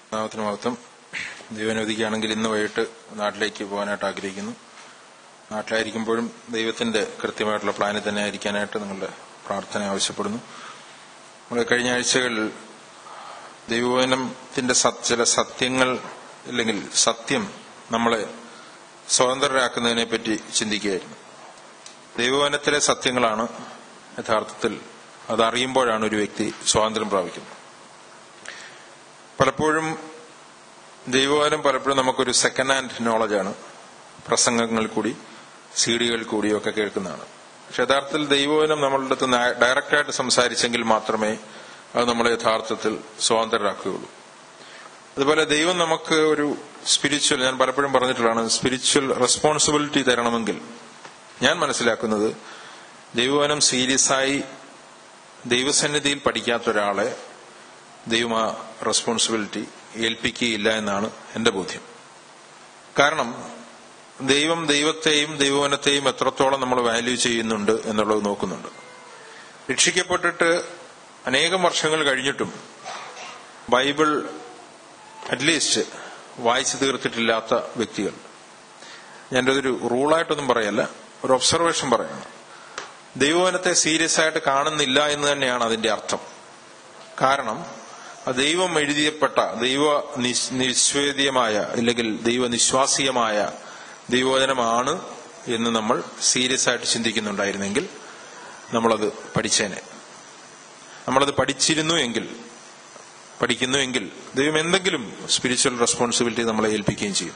നാമത്തിന് മഹത്വം ദൈവനുവദിക്കുകയാണെങ്കിൽ ഇന്ന് വൈകിട്ട് നാട്ടിലേക്ക് പോകാനായിട്ട് ആഗ്രഹിക്കുന്നു നാട്ടിലായിരിക്കുമ്പോഴും ദൈവത്തിന്റെ കൃത്യമായിട്ടുള്ള പ്ലാനിൽ തന്നെ ആയിരിക്കാനായിട്ട് നിങ്ങളുടെ പ്രാർത്ഥന ആവശ്യപ്പെടുന്നു നമ്മൾ കഴിഞ്ഞ ആഴ്ചകളിൽ ദൈവവചനത്തിന്റെ സത്- ചില സത്യങ്ങൾ അല്ലെങ്കിൽ സത്യം നമ്മളെ സ്വതന്ത്രരാക്കുന്നതിനെ പറ്റി ചിന്തിക്കുകയായിരുന്നു ദൈവവചനത്തിലെ സത്യങ്ങളാണ് യഥാർത്ഥത്തിൽ അതറിയുമ്പോഴാണ് ഒരു വ്യക്തി സ്വാതന്ത്ര്യം പ്രാപിക്കുന്നത് പലപ്പോഴും ദൈവവചനം പലപ്പോഴും നമുക്കൊരു സെക്കൻഡ് ഹാൻഡ് നോളജാണ് പ്രസംഗങ്ങളിൽ കൂടി സീഡികളിൽ കൂടിയും ഒക്കെ കേൾക്കുന്നതാണ് പക്ഷെ യഥാർത്ഥത്തിൽ ദൈവവചനം നമ്മളുടെ അടുത്ത് ഡയറക്റ്റായിട്ട് സംസാരിച്ചെങ്കിൽ മാത്രമേ അത് നമ്മളെ യഥാർത്ഥത്തിൽ സ്വതന്ത്രരാക്കുകയുള്ളൂ അതുപോലെ ദൈവം നമുക്ക് ഒരു സ്പിരിച്വൽ ഞാൻ പലപ്പോഴും പറഞ്ഞിട്ടുള്ളതാണ് സ്പിരിച്വൽ റെസ്പോൺസിബിലിറ്റി തരണമെങ്കിൽ ഞാൻ മനസ്സിലാക്കുന്നത് ദൈവവചനം സീരിയസ് ആയി ദൈവസന്നിധിയിൽ പഠിക്കാത്ത ഒരാളെ ദൈവം ആ റെസ്പോൺസിബിലിറ്റി ഏൽപ്പിക്കുകയില്ല എന്നാണ് എന്റെ ബോധ്യം കാരണം ദൈവം ദൈവത്തെയും ദൈവവനത്തെയും എത്രത്തോളം നമ്മൾ വാല്യൂ ചെയ്യുന്നുണ്ട് എന്നുള്ളത് നോക്കുന്നുണ്ട് രക്ഷിക്കപ്പെട്ടിട്ട് അനേകം വർഷങ്ങൾ കഴിഞ്ഞിട്ടും ബൈബിൾ അറ്റ്ലീസ്റ്റ് വായിച്ചു തീർത്തിട്ടില്ലാത്ത വ്യക്തികൾ ഞാൻ്റെ ഒരു റൂളായിട്ടൊന്നും പറയല്ല ഒരു ഒബ്സർവേഷൻ പറയാണ് ദൈവവനത്തെ സീരിയസ് ആയിട്ട് കാണുന്നില്ല എന്ന് തന്നെയാണ് അതിന്റെ അർത്ഥം കാരണം ആ ദൈവം എഴുതിയപ്പെട്ട ദൈവ നിസ്- നിസ്വേദ്യമായ അല്ലെങ്കിൽ ദൈവനിശ്വാസീയമായ ദൈവവചനമാണ് എന്ന് നമ്മൾ സീരിയസ് ആയിട്ട് ചിന്തിക്കുന്നുണ്ടായിരുന്നെങ്കിൽ നമ്മളത് പഠിച്ചേനെ നമ്മളത് പഠിച്ചിരുന്നു എങ്കിൽ പഠിക്കുന്നു എങ്കിൽ ദൈവം എന്തെങ്കിലും സ്പിരിച്വൽ റെസ്പോൺസിബിലിറ്റി നമ്മളെ ഏൽപ്പിക്കുകയും ചെയ്യും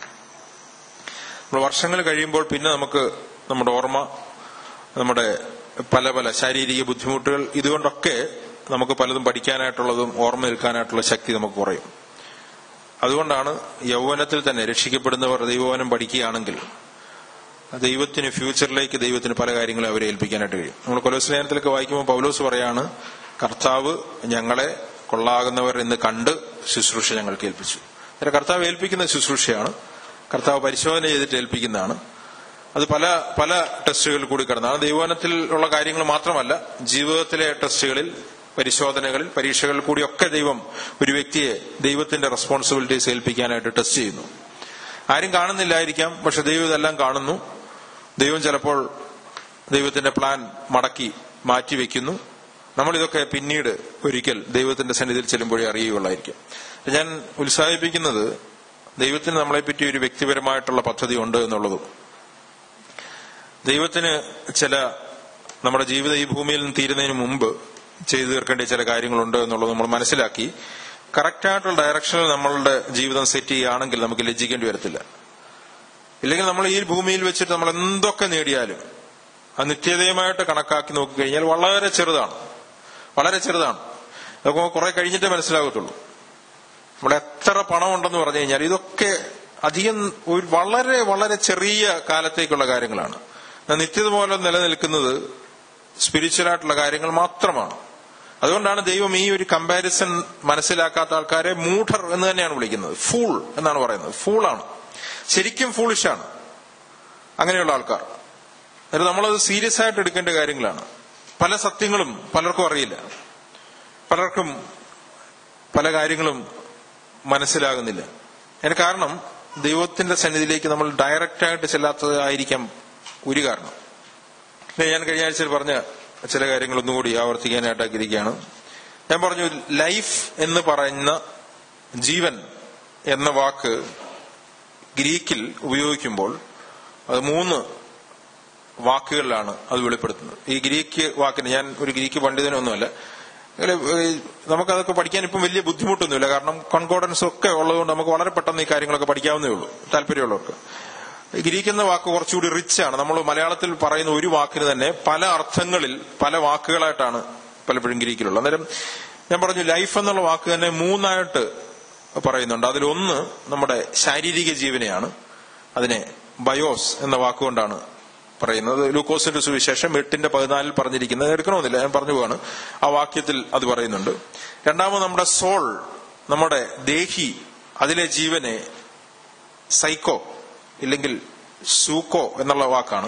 നമ്മൾ വർഷങ്ങൾ കഴിയുമ്പോൾ പിന്നെ നമുക്ക് നമ്മുടെ ഓർമ്മ നമ്മുടെ പല പല ശാരീരിക ബുദ്ധിമുട്ടുകൾ ഇതുകൊണ്ടൊക്കെ നമുക്ക് പലതും പഠിക്കാനായിട്ടുള്ളതും ഓർമ്മ നിൽക്കാനായിട്ടുള്ള ശക്തി നമുക്ക് കുറയും അതുകൊണ്ടാണ് യൗവനത്തിൽ തന്നെ രക്ഷിക്കപ്പെടുന്നവർ ദൈവവനം പഠിക്കുകയാണെങ്കിൽ ദൈവത്തിന് ഫ്യൂച്ചറിലേക്ക് ദൈവത്തിന് പല കാര്യങ്ങളും അവരെ ഏൽപ്പിക്കാനായിട്ട് കഴിയും നമ്മൾ കൊലോസ്ലേനത്തിലൊക്കെ വായിക്കുമ്പോൾ പൗലോസ് പറയാണ് കർത്താവ് ഞങ്ങളെ കൊള്ളാകുന്നവർ എന്ന് കണ്ട് ശുശ്രൂഷ ഞങ്ങൾക്ക് ഏൽപ്പിച്ചു അന്നേരം കർത്താവ് ഏൽപ്പിക്കുന്ന ശുശ്രൂഷയാണ് കർത്താവ് പരിശോധന ചെയ്തിട്ട് ഏൽപ്പിക്കുന്നതാണ് അത് പല പല ടെസ്റ്റുകൾ കൂടി കടന്നാണ് ദൈവവനത്തിൽ ഉള്ള കാര്യങ്ങൾ മാത്രമല്ല ജീവിതത്തിലെ ടെസ്റ്റുകളിൽ പരിശോധനകളിൽ പരീക്ഷകളിൽ കൂടിയൊക്കെ ദൈവം ഒരു വ്യക്തിയെ ദൈവത്തിന്റെ റെസ്പോൺസിബിലിറ്റീസ് ഏൽപ്പിക്കാനായിട്ട് ടെസ്റ്റ് ചെയ്യുന്നു ആരും കാണുന്നില്ലായിരിക്കാം പക്ഷെ ദൈവം ഇതെല്ലാം കാണുന്നു ദൈവം ചിലപ്പോൾ ദൈവത്തിന്റെ പ്ലാൻ മടക്കി മാറ്റിവെക്കുന്നു നമ്മൾ ഇതൊക്കെ പിന്നീട് ഒരിക്കൽ ദൈവത്തിന്റെ സന്നിധിയിൽ ചെല്ലുമ്പോഴേ അറിയുകയുള്ളായിരിക്കും ഞാൻ ഉത്സാഹിപ്പിക്കുന്നത് ദൈവത്തിന് നമ്മളെപ്പറ്റി ഒരു വ്യക്തിപരമായിട്ടുള്ള പദ്ധതി ഉണ്ട് എന്നുള്ളതും ദൈവത്തിന് ചില നമ്മുടെ ജീവിത ഈ ഭൂമിയിൽ നിന്ന് തീരുന്നതിന് മുമ്പ് ചെയ്തു തീർക്കേണ്ട ചില കാര്യങ്ങളുണ്ട് എന്നുള്ളത് നമ്മൾ മനസ്സിലാക്കി കറക്റ്റായിട്ടുള്ള ഡയറക്ഷനിൽ നമ്മളുടെ ജീവിതം സെറ്റ് ചെയ്യുകയാണെങ്കിൽ നമുക്ക് ലജ്ജിക്കേണ്ടി വരത്തില്ല ഇല്ലെങ്കിൽ നമ്മൾ ഈ ഭൂമിയിൽ വെച്ചിട്ട് നമ്മൾ എന്തൊക്കെ നേടിയാലും അത് നിത്യതയുമായിട്ട് കണക്കാക്കി നോക്കിക്കഴിഞ്ഞാൽ വളരെ ചെറുതാണ് വളരെ ചെറുതാണ് അതൊക്കെ കുറെ കഴിഞ്ഞിട്ടേ മനസ്സിലാകത്തുള്ളൂ നമ്മൾ എത്ര പണം ഉണ്ടെന്ന് പറഞ്ഞു കഴിഞ്ഞാൽ ഇതൊക്കെ അധികം ഒരു വളരെ വളരെ ചെറിയ കാലത്തേക്കുള്ള കാര്യങ്ങളാണ് എന്നാൽ നിത്യത പോലെ നിലനിൽക്കുന്നത് സ്പിരിച്വൽ ആയിട്ടുള്ള കാര്യങ്ങൾ മാത്രമാണ് അതുകൊണ്ടാണ് ദൈവം ഈ ഒരു കമ്പാരിസൺ മനസ്സിലാക്കാത്ത ആൾക്കാരെ മൂഢർ എന്ന് തന്നെയാണ് വിളിക്കുന്നത് ഫൂൾ എന്നാണ് പറയുന്നത് ഫൂളാണ് ശരിക്കും ഫൂളിഷാണ് അങ്ങനെയുള്ള ആൾക്കാർ എന്നിട്ട് നമ്മളത് സീരിയസ് ആയിട്ട് എടുക്കേണ്ട കാര്യങ്ങളാണ് പല സത്യങ്ങളും പലർക്കും അറിയില്ല പലർക്കും പല കാര്യങ്ങളും മനസ്സിലാകുന്നില്ല അതിന് കാരണം ദൈവത്തിന്റെ സന്നിധിയിലേക്ക് നമ്മൾ ഡയറക്റ്റ് ആയിട്ട് ചെല്ലാത്തതായിരിക്കാം ഒരു കാരണം പിന്നെ ഞാൻ കഴിഞ്ഞ ആഴ്ചയിൽ പറഞ്ഞ ചില കാര്യങ്ങൾ ഒന്നുകൂടി ആവർത്തിക്കാനായിട്ട് ആഗ്രഹിക്കുകയാണ് ഞാൻ പറഞ്ഞു ലൈഫ് എന്ന് പറയുന്ന ജീവൻ എന്ന വാക്ക് ഗ്രീക്കിൽ ഉപയോഗിക്കുമ്പോൾ അത് മൂന്ന് വാക്കുകളിലാണ് അത് വെളിപ്പെടുത്തുന്നത് ഈ ഗ്രീക്ക് വാക്കിന് ഞാൻ ഒരു ഗ്രീക്ക് പണ്ഡിതനൊന്നുമല്ല എങ്കിലും, ഏഹ്, നമുക്കതൊക്കെ പഠിക്കാൻ ഇപ്പം വലിയ ബുദ്ധിമുട്ടൊന്നുമില്ല കാരണം കൺകോർഡൻസ് ഒക്കെ ഉള്ളതുകൊണ്ട് നമുക്ക് വളരെ പെട്ടെന്ന് ഈ കാര്യങ്ങളൊക്കെ പഠിക്കാവുന്നേ ഉള്ളൂ താല്പര്യമുള്ളവർക്ക് ഗ്രീക്ക് എന്ന വാക്ക് കുറച്ചുകൂടി റിച്ച് ആണ് നമ്മൾ മലയാളത്തിൽ പറയുന്ന ഒരു വാക്കിന് തന്നെ പല അർത്ഥങ്ങളിൽ പല വാക്കുകളായിട്ടാണ് പലപ്പോഴും ഗ്രീക്കിലുള്ളത് അന്നേരം ഞാൻ പറഞ്ഞു ലൈഫ് എന്നുള്ള വാക്ക് തന്നെ മൂന്നായിട്ട് പറയുന്നുണ്ട് അതിലൊന്ന് നമ്മുടെ ശാരീരിക ജീവനെയാണ് അതിനെ ബയോസ് എന്ന വാക്കുകൊണ്ടാണ് പറയുന്നത് ലൂക്കോസിന്റെ സുവിശേഷം എട്ടിന്റെ പതിനാലിൽ പറഞ്ഞിരിക്കുന്നത് എടുക്കണമെന്നില്ല ഞാൻ പറഞ്ഞു പോവാണ് ആ വാക്യത്തിൽ അത് പറയുന്നുണ്ട് രണ്ടാമത് നമ്മുടെ സോൾ നമ്മുടെ ദേഹി അതിലെ ജീവനെ സൈക്കോ ഇല്ലെങ്കിൽ സൂക്കോ എന്നുള്ള വാക്കാണ്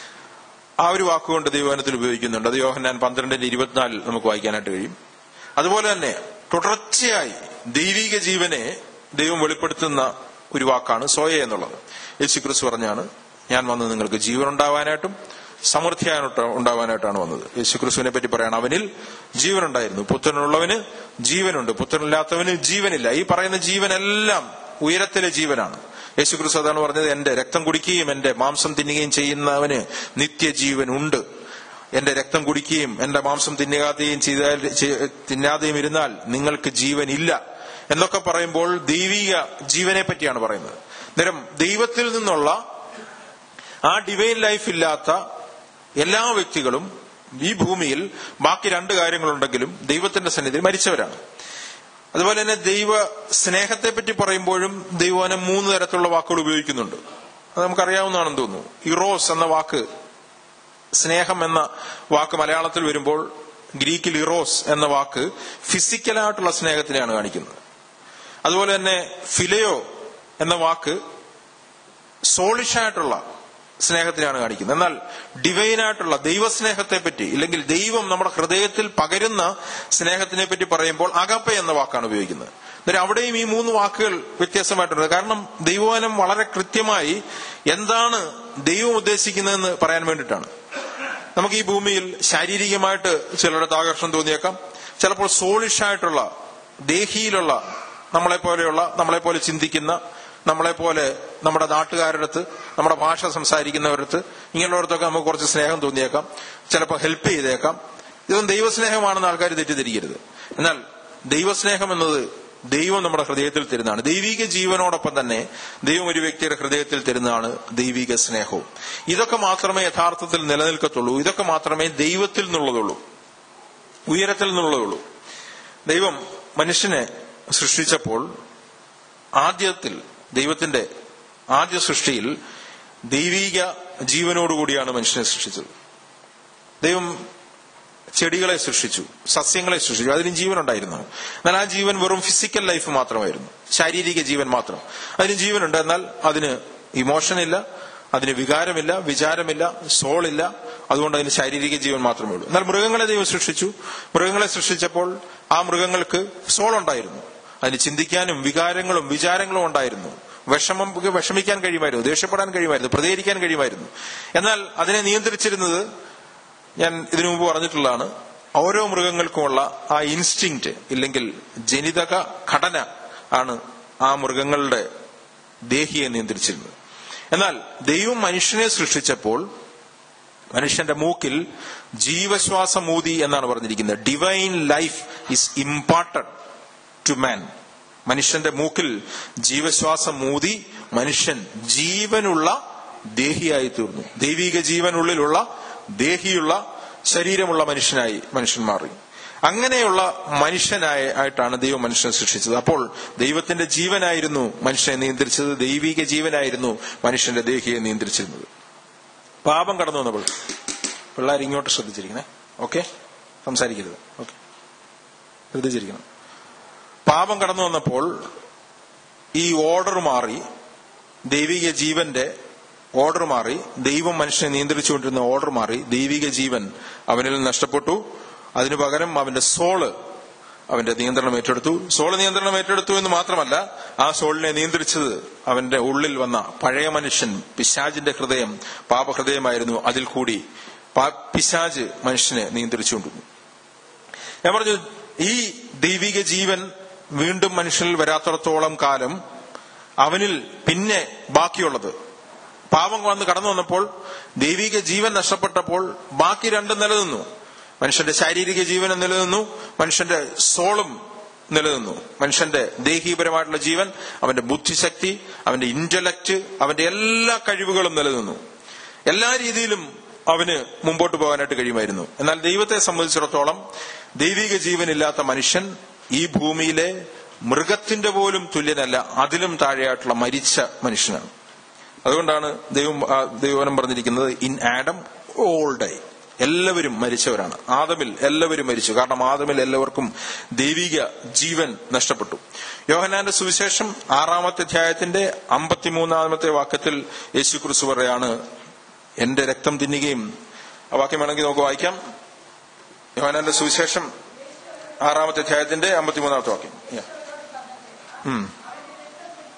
ആ ഒരു വാക്കുകൊണ്ട് ദൈവവനത്തിൽ ഉപയോഗിക്കുന്നുണ്ട് അത് യോഹന്നാൻ പന്ത്രണ്ടിന്റെ ഇരുപത്തിനാലിൽ നമുക്ക് വായിക്കാനായിട്ട് കഴിയും അതുപോലെ തന്നെ തുടർച്ചയായി ദൈവിക ജീവനെ ദൈവം വെളിപ്പെടുത്തുന്ന ഒരു വാക്കാണ് സോയ എന്നുള്ളത് യേശു ക്രിസ്തു പറഞ്ഞാണ് ഞാൻ വന്നത് നിങ്ങൾക്ക് ജീവൻ ഉണ്ടാവാനായിട്ടും സമൃദ്ധിയായിട്ട് ഉണ്ടാവാനായിട്ടാണ് വന്നത് യേശു ക്രിസ്തുവിനെ പറ്റി പറയാണ് അവനിൽ ജീവൻ ഉണ്ടായിരുന്നു പുത്രനുള്ളവന് ജീവനുണ്ട് പുത്രനില്ലാത്തവന് ജീവനില്ല ഈ പറയുന്ന ജീവനെല്ലാം ഉയരത്തിലെ ജീവനാണ് യേശു ക്രിസ്തു അതാണ് പറഞ്ഞത് എന്റെ രക്തം കുടിക്കുകയും എന്റെ മാംസം തിന്നുകയും ചെയ്യുന്നവന് നിത്യജീവൻ ഉണ്ട് എന്റെ രക്തം കുടിക്കുകയും എന്റെ മാംസം തിന്നുകാതെയും ചെയ്താൽ ചെ- തിന്നാതെയും ഇരുന്നാൽ നിങ്ങൾക്ക് ജീവൻ ഇല്ല എന്നൊക്കെ പറയുമ്പോൾ ദൈവിക ജീവനെ പറ്റിയാണ് പറയുന്നത് നേരം ദൈവത്തിൽ നിന്നുള്ള ആ ഡിവൈൻ ലൈഫ് ഇല്ലാത്ത എല്ലാ വ്യക്തികളും ഈ ഭൂമിയിൽ ബാക്കി രണ്ട് കാര്യങ്ങളുണ്ടെങ്കിലും ദൈവത്തിന്റെ സന്നിധിയിൽ മരിച്ചവരാണ് അതുപോലെ തന്നെ ദൈവ സ്നേഹത്തെ പറ്റി പറയുമ്പോഴും ദൈവവനം മൂന്ന് തരത്തിലുള്ള വാക്കുകൾ ഉപയോഗിക്കുന്നുണ്ട് അത് നമുക്കറിയാവുന്നതാണെന്ന് തോന്നുന്നു ഇറോസ് എന്ന വാക്ക് സ്നേഹം എന്ന വാക്ക് മലയാളത്തിൽ വരുമ്പോൾ ഗ്രീക്കിൽ ഇറോസ് എന്ന വാക്ക് ഫിസിക്കലായിട്ടുള്ള സ്നേഹത്തിനെയാണ് കാണിക്കുന്നത് അതുപോലെ തന്നെ ഫിലയോ എന്ന വാക്ക് സോളിഷായിട്ടുള്ള സ്നേഹത്തിനാണ് കാണിക്കുന്നത് എന്നാൽ ഡിവൈനായിട്ടുള്ള ദൈവസ്നേഹത്തെ പറ്റി ഇല്ലെങ്കിൽ ദൈവം നമ്മുടെ ഹൃദയത്തിൽ പകരുന്ന സ്നേഹത്തിനെ പറ്റി പറയുമ്പോൾ അകപ്പ എന്ന വാക്കാണ് ഉപയോഗിക്കുന്നത് അന്നേരം അവിടെയും ഈ മൂന്ന് വാക്കുകൾ വ്യത്യാസമായിട്ടുണ്ട് കാരണം ദൈവവനം വളരെ കൃത്യമായി എന്താണ് ദൈവം ഉദ്ദേശിക്കുന്നതെന്ന് പറയാൻ വേണ്ടിയിട്ടാണ് നമുക്ക് ഈ ഭൂമിയിൽ ശാരീരികമായിട്ട് ചിലരുടെ ആകർഷണം തോന്നിയേക്കാം ചിലപ്പോൾ സോളിഷായിട്ടുള്ള ദേഹിയിലുള്ള നമ്മളെ പോലെയുള്ള നമ്മളെ പോലെ ചിന്തിക്കുന്ന നമ്മളെ പോലെ നമ്മുടെ നാട്ടുകാരുടെ അടുത്ത് നമ്മുടെ ഭാഷ സംസാരിക്കുന്നവരടുത്ത് ഇങ്ങനെയുള്ളവരത്തൊക്കെ നമുക്ക് കുറച്ച് സ്നേഹം തോന്നിയേക്കാം ചിലപ്പോൾ ഹെൽപ്പ് ചെയ്തേക്കാം ഇതൊന്നും ദൈവസ്നേഹമാണെന്ന് ആൾക്കാർ തെറ്റിദ്ധരിക്കരുത് എന്നാൽ ദൈവസ്നേഹം എന്നത് ദൈവം നമ്മുടെ ഹൃദയത്തിൽ തരുന്നതാണ് ദൈവിക ജീവനോടൊപ്പം തന്നെ ദൈവം ഒരു വ്യക്തിയുടെ ഹൃദയത്തിൽ തരുന്നതാണ് ദൈവിക സ്നേഹവും ഇതൊക്കെ മാത്രമേ യഥാർത്ഥത്തിൽ നിലനിൽക്കത്തുള്ളൂ ഇതൊക്കെ മാത്രമേ ദൈവത്തിൽ നിന്നുള്ളതുള്ളൂ ഉയരത്തിൽ നിന്നുള്ളതുള്ളൂ ദൈവം മനുഷ്യനെ സൃഷ്ടിച്ചപ്പോൾ ആദ്യത്തിൽ ദൈവത്തിന്റെ ആദ്യ സൃഷ്ടിയിൽ ദൈവിക ജീവനോടുകൂടിയാണ് മനുഷ്യനെ സൃഷ്ടിച്ചത് ദൈവം ചെടികളെ സൃഷ്ടിച്ചു സസ്യങ്ങളെ സൃഷ്ടിച്ചു അതിന് ജീവൻ ഉണ്ടായിരുന്നു എന്നാൽ ആ ജീവൻ വെറും ഫിസിക്കൽ ലൈഫ് മാത്രമായിരുന്നു ശാരീരിക ജീവൻ മാത്രം അതിന് ജീവനുണ്ട് എന്നാൽ അതിന് ഇമോഷൻ ഇല്ല അതിന് വികാരമില്ല വിചാരമില്ല സോളില്ല അതുകൊണ്ട് അതിന് ശാരീരിക ജീവൻ മാത്രമേ ഉള്ളൂ എന്നാൽ മൃഗങ്ങളെ ദൈവം സൃഷ്ടിച്ചു മൃഗങ്ങളെ സൃഷ്ടിച്ചപ്പോൾ ആ മൃഗങ്ങൾക്ക് സോൾ ഉണ്ടായിരുന്നു അതിന് ചിന്തിക്കാനും വികാരങ്ങളും വിചാരങ്ങളും ഉണ്ടായിരുന്നു വിഷമം വിഷമിക്കാൻ കഴിയുമായിരുന്നു ദേഷ്യപ്പെടാൻ കഴിയുമായിരുന്നു പ്രതികരിക്കാൻ കഴിയുമായിരുന്നു എന്നാൽ അതിനെ നിയന്ത്രിച്ചിരുന്നത് ഞാൻ ഇതിനു മുമ്പ് പറഞ്ഞിട്ടുള്ളതാണ് ഓരോ മൃഗങ്ങൾക്കുമുള്ള ആ ഇൻസ്റ്റിങ്ക്റ്റ് ഇല്ലെങ്കിൽ ജനിതക ഘടന ആണ് ആ മൃഗങ്ങളുടെ ദേഹിയെ നിയന്ത്രിച്ചിരുന്നത് എന്നാൽ ദൈവം മനുഷ്യനെ സൃഷ്ടിച്ചപ്പോൾ മനുഷ്യന്റെ മൂക്കിൽ ജീവശ്വാസമൂതി എന്നാണ് പറഞ്ഞിരിക്കുന്നത് divine life is imparted to man മനുഷ്യന്റെ മൂക്കിൽ ജീവശ്വാസം മൂതി മനുഷ്യൻ ജീവനുള്ള ദേഹിയായി തീർന്നു ദൈവിക ജീവനുള്ളിലുള്ള ദേഹിയുള്ള ശരീരമുള്ള മനുഷ്യനായി മനുഷ്യൻ മാറി അങ്ങനെയുള്ള മനുഷ്യനായ ആയിട്ടാണ് ദൈവം മനുഷ്യനെ സൃഷ്ടിച്ചത് അപ്പോൾ ദൈവത്തിന്റെ ജീവനായിരുന്നു മനുഷ്യനെ നിയന്ത്രിച്ചത് ദൈവിക ജീവനായിരുന്നു മനുഷ്യന്റെ ദേഹിയെ നിയന്ത്രിച്ചിരുന്നത് പാപം കടന്നു വന്നപ്പോൾ പിള്ളേർ ഇങ്ങോട്ട് ശ്രദ്ധിച്ചിരിക്കണേ ഓക്കെ സംസാരിക്കരുത് ഓക്കെ ശ്രദ്ധിച്ചിരിക്കണം പാപം കടന്നു വന്നപ്പോൾ ഈ ഓർഡർ മാറി ദൈവിക ജീവന്റെ ഓർഡർ മാറി ദൈവം മനുഷ്യനെ നിയന്ത്രിച്ചുകൊണ്ടിരുന്ന ഓർഡർ മാറി ദൈവിക ജീവൻ അവനിൽ നഷ്ടപ്പെട്ടു അതിനു പകരം അവന്റെ സോള് അവന്റെ നിയന്ത്രണം ഏറ്റെടുത്തു സോള് നിയന്ത്രണം ഏറ്റെടുത്തു എന്ന് മാത്രമല്ല ആ സോളിനെ നിയന്ത്രിച്ചത് അവന്റെ ഉള്ളിൽ വന്ന പഴയ മനുഷ്യൻ പിശാജിന്റെ ഹൃദയം പാപഹൃദയമായിരുന്നു അതിൽ കൂടി പിശാജ് മനുഷ്യനെ നിയന്ത്രിച്ചുകൊണ്ടിരുന്നു ഞാൻ പറഞ്ഞു ഈ ദൈവിക ജീവൻ വീണ്ടും മനുഷ്യനിൽ വരാത്തിടത്തോളം കാലം അവനിൽ പിന്നെ ബാക്കിയുള്ളത് പാപം വന്ന് കടന്നു വന്നപ്പോൾ ദൈവിക ജീവൻ നഷ്ടപ്പെട്ടപ്പോൾ ബാക്കി രണ്ടും നിലനിന്നു മനുഷ്യന്റെ ശാരീരിക ജീവനും നിലനിന്നു മനുഷ്യന്റെ സോളും നിലനിന്നു മനുഷ്യന്റെ ദേഹീപരമായിട്ടുള്ള ജീവൻ അവന്റെ ബുദ്ധിശക്തി അവന്റെ ഇന്റലക്ട് അവന്റെ എല്ലാ കഴിവുകളും നിലനിന്നു എല്ലാ രീതിയിലും അവന് മുമ്പോട്ട് പോകാനായിട്ട് കഴിയുമായിരുന്നു എന്നാൽ ദൈവത്തെ സംബന്ധിച്ചിടത്തോളം ദൈവിക ജീവനില്ലാത്ത മനുഷ്യൻ ഈ ഭൂമിയിലെ മൃഗത്തിന്റെ പോലും തുല്യനല്ല അതിലും താഴെയായിട്ടുള്ള മരിച്ച മനുഷ്യനാണ് അതുകൊണ്ടാണ് ദൈവം ദൈവനം പറഞ്ഞിരിക്കുന്നത് ഇൻ ആഡം ഓൾ ഡൈ എല്ലാവരും മരിച്ചവരാണ് ആദമിൽ എല്ലാവരും മരിച്ചു കാരണം ആദമിൽ എല്ലാവർക്കും ദൈവിക ജീവൻ നഷ്ടപ്പെട്ടു യോഹനാന്റെ സുവിശേഷം ആറാമത്തെ അധ്യായത്തിന്റെ അമ്പത്തിമൂന്നാമത്തെ വാക്യത്തിൽ യേശു കുറിച്ച് പറയാണ് എന്റെ രക്തം തിന്നുകയും ആ വാക്യം വേണമെങ്കിൽ നമുക്ക് വായിക്കാം യോഹനാന്റെ സുവിശേഷം ആറാമത്തെ അധ്യായത്തിന്റെ അമ്പത്തിമൂന്നാമത്തെ വാക്യം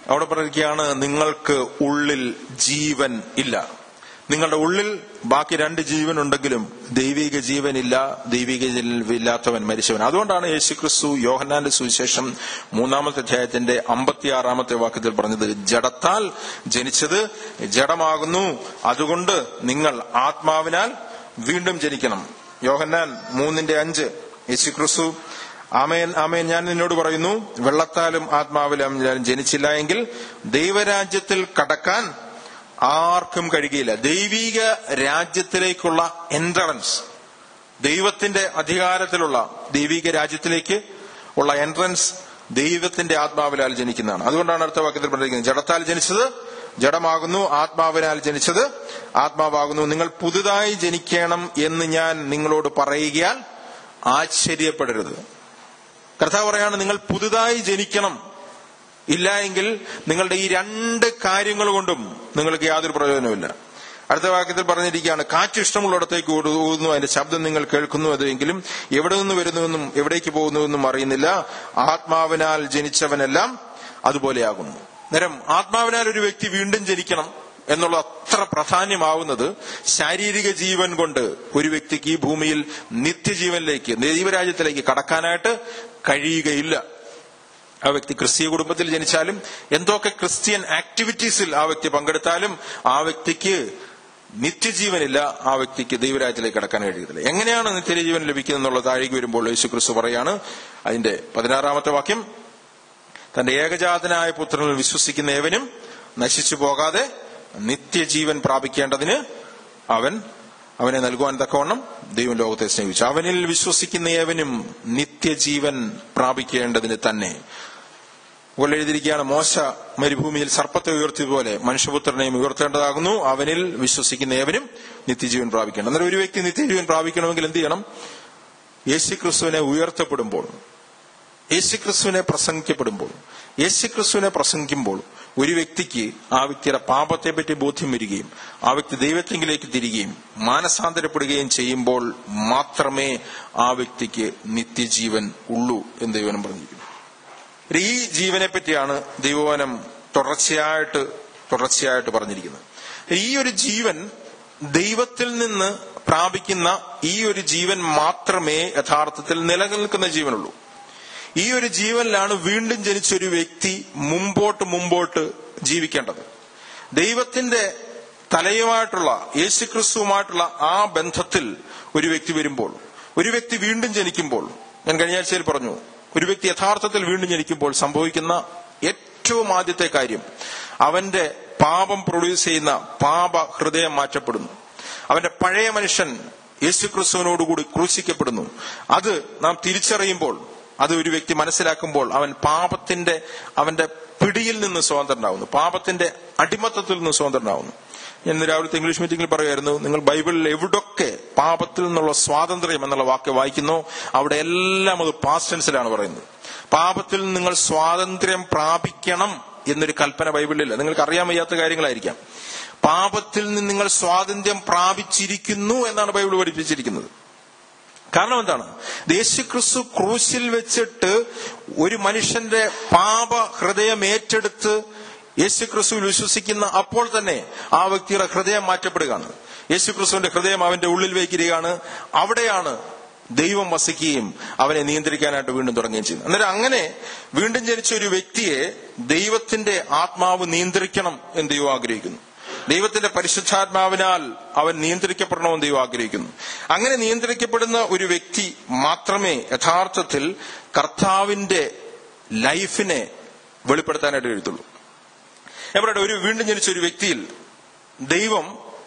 അവിടെ പറയുകയാണ് നിങ്ങൾക്ക് ഉള്ളിൽ ജീവൻ ഇല്ല നിങ്ങളുടെ ഉള്ളിൽ ബാക്കി രണ്ട് ജീവൻ ഉണ്ടെങ്കിലും ദൈവിക ജീവനില്ല ദൈവിക ഇല്ലാത്തവൻ മരിച്ചവൻ അതുകൊണ്ടാണ് യേശുക്രിസ്തു യോഹന്നാന്റെ സുവിശേഷം മൂന്നാമത്തെ അധ്യായത്തിന്റെ അമ്പത്തിയാറാമത്തെ വാക്യത്തിൽ പറഞ്ഞത് ജഡത്താൽ ജനിച്ചത് ജഡമാകുന്നു അതുകൊണ്ട് നിങ്ങൾ ആത്മാവിനാൽ വീണ്ടും ജനിക്കണം യോഹന്നാൻ മൂന്നിന്റെ അഞ്ച് യേശുക്രിസ്തു ആമേൻ ആമേൻ ഞാൻ നിന്നോട് പറയുന്നു വെള്ളത്താലും ആത്മാവിലും ഞാൻ ജനിച്ചില്ല എങ്കിൽ ദൈവരാജ്യത്തിൽ കടക്കാൻ ആർക്കും കഴിയുകയില്ല ദൈവിക രാജ്യത്തിലേക്കുള്ള എൻട്രൻസ് ദൈവത്തിന്റെ അധികാരത്തിലുള്ള ദൈവിക രാജ്യത്തിലേക്ക് ഉള്ള എൻട്രൻസ് ദൈവത്തിന്റെ ആത്മാവിലാൽ ജനിക്കുന്നതാണ് അതുകൊണ്ടാണ് അടുത്ത വാക്യത്തിൽ പറഞ്ഞിരിക്കുന്നത് ജഡത്താൽ ജനിച്ചത് ജഡമാകുന്നു ആത്മാവിനാൽ ജനിച്ചത് ആത്മാവാകുന്നു നിങ്ങൾ പുതുതായി ജനിക്കണം എന്ന് ഞാൻ നിങ്ങളോട് പറയുകയാൽ ആശ്ചര്യപ്പെടരുത് കർത്താവ് പറയാണ് നിങ്ങൾ പുതുതായി ജനിക്കണം ഇല്ല എങ്കിൽ നിങ്ങളുടെ ഈ രണ്ട് കാര്യങ്ങൾ കൊണ്ടും നിങ്ങൾക്ക് യാതൊരു പ്രയോജനവുമില്ല അടുത്ത വാക്യത്തിൽ പറഞ്ഞിരിക്കുകയാണ് കാറ്റ് ഇഷ്ടമുള്ളിടത്തേക്ക് ഓടുന്നു അതിന്റെ ശബ്ദം നിങ്ങൾ കേൾക്കുന്നു അതെങ്കിലും എവിടെ നിന്ന് വരുന്നുവെന്നും എവിടേക്ക് പോകുന്നുവെന്നും അറിയുന്നില്ല ആത്മാവിനാൽ ജനിച്ചവനെല്ലാം അതുപോലെയാകുന്നു നേരം ആത്മാവിനാൽ ഒരു വ്യക്തി വീണ്ടും ജനിക്കണം എന്നുള്ള അത്ര പ്രാധാന്യമാവുന്നത് ശാരീരിക ജീവൻ കൊണ്ട് ഒരു വ്യക്തിക്ക് ഈ ഭൂമിയിൽ നിത്യജീവനിലേക്ക് ദൈവരാജ്യത്തിലേക്ക് കടക്കാനായിട്ട് കഴിയുകയില്ല ആ വ്യക്തി ക്രിസ്തീയ കുടുംബത്തിൽ ജനിച്ചാലും എന്തൊക്കെ ക്രിസ്ത്യൻ ആക്ടിവിറ്റീസിൽ ആ വ്യക്തി പങ്കെടുത്താലും ആ വ്യക്തിക്ക് നിത്യജീവനില്ല ആ വ്യക്തിക്ക് ദൈവരാജ്യത്തിലേക്ക് കടക്കാൻ കഴിയത്തില്ല എങ്ങനെയാണ് നിത്യജീവൻ ലഭിക്കുന്നത് എന്നുള്ള താഴേക്ക് വരുമ്പോൾ യേശു ക്രിസ്തു പറയാണ് അതിന്റെ പതിനാറാമത്തെ വാക്യം തന്റെ ഏകജാതനായ പുത്രനിൽ വിശ്വസിക്കുന്ന ഏവനും നശിച്ചു പോകാതെ നിത്യജീവൻ പ്രാപിക്കേണ്ടതിന് അവൻ അവനെ നൽകുവാൻ തക്കവണ്ണം ദൈവം ലോകത്തെ സ്നേഹിച്ചു അവനിൽ വിശ്വസിക്കുന്ന ഏവനും നിത്യജീവൻ പ്രാപിക്കേണ്ടതിന് തന്നെ മുകളിൽ എഴുതിയിരിക്കുകയാണ് മോശ മരുഭൂമിയിൽ സർപ്പത്തെ ഉയർത്തിയതുപോലെ മനുഷ്യപുത്രനെയും ഉയർത്തേണ്ടതാകുന്നു അവനിൽ വിശ്വസിക്കുന്ന ഏവനും നിത്യജീവൻ പ്രാപിക്കണം എന്നാൽ ഒരു വ്യക്തി നിത്യജീവൻ പ്രാപിക്കണമെങ്കിൽ എന്ത് ചെയ്യണം യേശുക്രിസ്തുവിനെ ഉയർത്തപ്പെടുമ്പോൾ യേശുക്രിസ്തുവിനെ പ്രസംഗിക്കപ്പെടുമ്പോൾ യേശുക്രിസ്തുവിനെ പ്രസംഗിക്കുമ്പോൾ ഒരു വ്യക്തിക്ക് ആ വ്യക്തിയുടെ പാപത്തെ പറ്റി ബോധ്യം വരികയും ആ വ്യക്തി ദൈവത്തെങ്കിലേക്ക് തിരികെയും മാനസാന്തരപ്പെടുകയും ചെയ്യുമ്പോൾ മാത്രമേ ആ വ്യക്തിക്ക് നിത്യജീവൻ ഉള്ളൂ എന്ന് ദൈവനം പറഞ്ഞിരിക്കുന്നു ഈ ജീവനെ പറ്റിയാണ് ദൈവവനം തുടർച്ചയായിട്ട് തുടർച്ചയായിട്ട് പറഞ്ഞിരിക്കുന്നത് ഈ ഒരു ജീവൻ ദൈവത്തിൽ നിന്ന് പ്രാപിക്കുന്ന ഈ ഒരു ജീവൻ മാത്രമേ യഥാർത്ഥത്തിൽ നിലനിൽക്കുന്ന ജീവനുള്ളൂ ഈ ഒരു ജീവനിലാണ് വീണ്ടും ജനിച്ച ഒരു വ്യക്തി മുമ്പോട്ട് മുമ്പോട്ട് ജീവിക്കേണ്ടത് ദൈവത്തിന്റെ തലയുമായിട്ടുള്ള യേശുക്രിസ്തുവുമായിട്ടുള്ള ആ ബന്ധത്തിൽ ഒരു വ്യക്തി വരുമ്പോൾ ഒരു വ്യക്തി വീണ്ടും ജനിക്കുമ്പോൾ ഞാൻ കഴിഞ്ഞ ആഴ്ചയിൽ പറഞ്ഞു ഒരു വ്യക്തി യഥാർത്ഥത്തിൽ വീണ്ടും ജനിക്കുമ്പോൾ സംഭവിക്കുന്ന ഏറ്റവും ആദ്യത്തെ കാര്യം അവന്റെ പാപം പ്രൊഡ്യൂസ് ചെയ്യുന്ന പാപ ഹൃദയം മാറ്റപ്പെടുന്നു അവന്റെ പഴയ മനുഷ്യൻ യേശുക്രിസ്തുവിനോടുകൂടി ക്രൂശിക്കപ്പെടുന്നു അത് നാം തിരിച്ചറിയുമ്പോൾ അത് ഒരു വ്യക്തി മനസ്സിലാക്കുമ്പോൾ അവൻ പാപത്തിന്റെ അവന്റെ പിടിയിൽ നിന്ന് സ്വതന്ത്രനാവുന്നു പാപത്തിന്റെ അടിമത്തത്തിൽ നിന്ന് സ്വതന്ത്രനാവുന്നു ഞാൻ ഇന്ന് രാവിലത്തെ ഇംഗ്ലീഷ് മീറ്റിംഗിൽ പറയുമായിരുന്നു നിങ്ങൾ ബൈബിളിൽ എവിടൊക്കെ പാപത്തിൽ നിന്നുള്ള സ്വാതന്ത്ര്യം എന്നുള്ള വാക്ക് വായിക്കുന്നു അവിടെ എല്ലാം അത് പാസ്റ്റൻസിലാണ് പറയുന്നത് പാപത്തിൽ നിന്ന് നിങ്ങൾ സ്വാതന്ത്ര്യം പ്രാപിക്കണം എന്നൊരു കൽപ്പന ബൈബിളിലില്ല നിങ്ങൾക്ക് അറിയാൻ വയ്യാത്ത കാര്യങ്ങളായിരിക്കാം പാപത്തിൽ നിന്ന് നിങ്ങൾ സ്വാതന്ത്ര്യം പ്രാപിച്ചിരിക്കുന്നു എന്നാണ് ബൈബിൾ പഠിപ്പിച്ചിരിക്കുന്നത് കാരണം എന്താണ് യേശുക്രിസ്തു ക്രൂശിൽ വെച്ചിട്ട് ഒരു മനുഷ്യന്റെ പാപ ഹൃദയം ഏറ്റെടുത്ത് യേശുക്രിസ്തുവിൽ വിശ്വസിക്കുന്ന അപ്പോൾ തന്നെ ആ വ്യക്തിയുടെ ഹൃദയം മാറ്റപ്പെടുകയാണ് യേശുക്രിസ്തുവിന്റെ ഹൃദയം അവന്റെ ഉള്ളിൽ വയ്ക്കുകയാണ് അവിടെയാണ് ദൈവം വസിക്കുകയും അവനെ നിയന്ത്രിക്കാനായിട്ട് വീണ്ടും തുടങ്ങുകയും ചെയ്യുന്നു അന്നേരം അങ്ങനെ വീണ്ടും ജനിച്ച ഒരു വ്യക്തിയെ ദൈവത്തിന്റെ ആത്മാവ് നിയന്ത്രിക്കണം എന്ന് ദൈവം ആഗ്രഹിക്കുന്നു ദൈവത്തിന്റെ പരിശുദ്ധാത്മാവിനാൽ അവൻ നിയന്ത്രിക്കപ്പെടണമെന്ന് ദൈവം ആഗ്രഹിക്കുന്നു അങ്ങനെ നിയന്ത്രിക്കപ്പെടുന്ന ഒരു വ്യക്തി മാത്രമേ യഥാർത്ഥത്തിൽ കർത്താവിന്റെ ലൈഫിനെ വെളിപ്പെടുത്താനായിട്ട് എഴുതുള്ളൂ എവിടെ ഒരു വീണ്ടും ജനിച്ച ഒരു വ്യക്തിയിൽ ദൈവം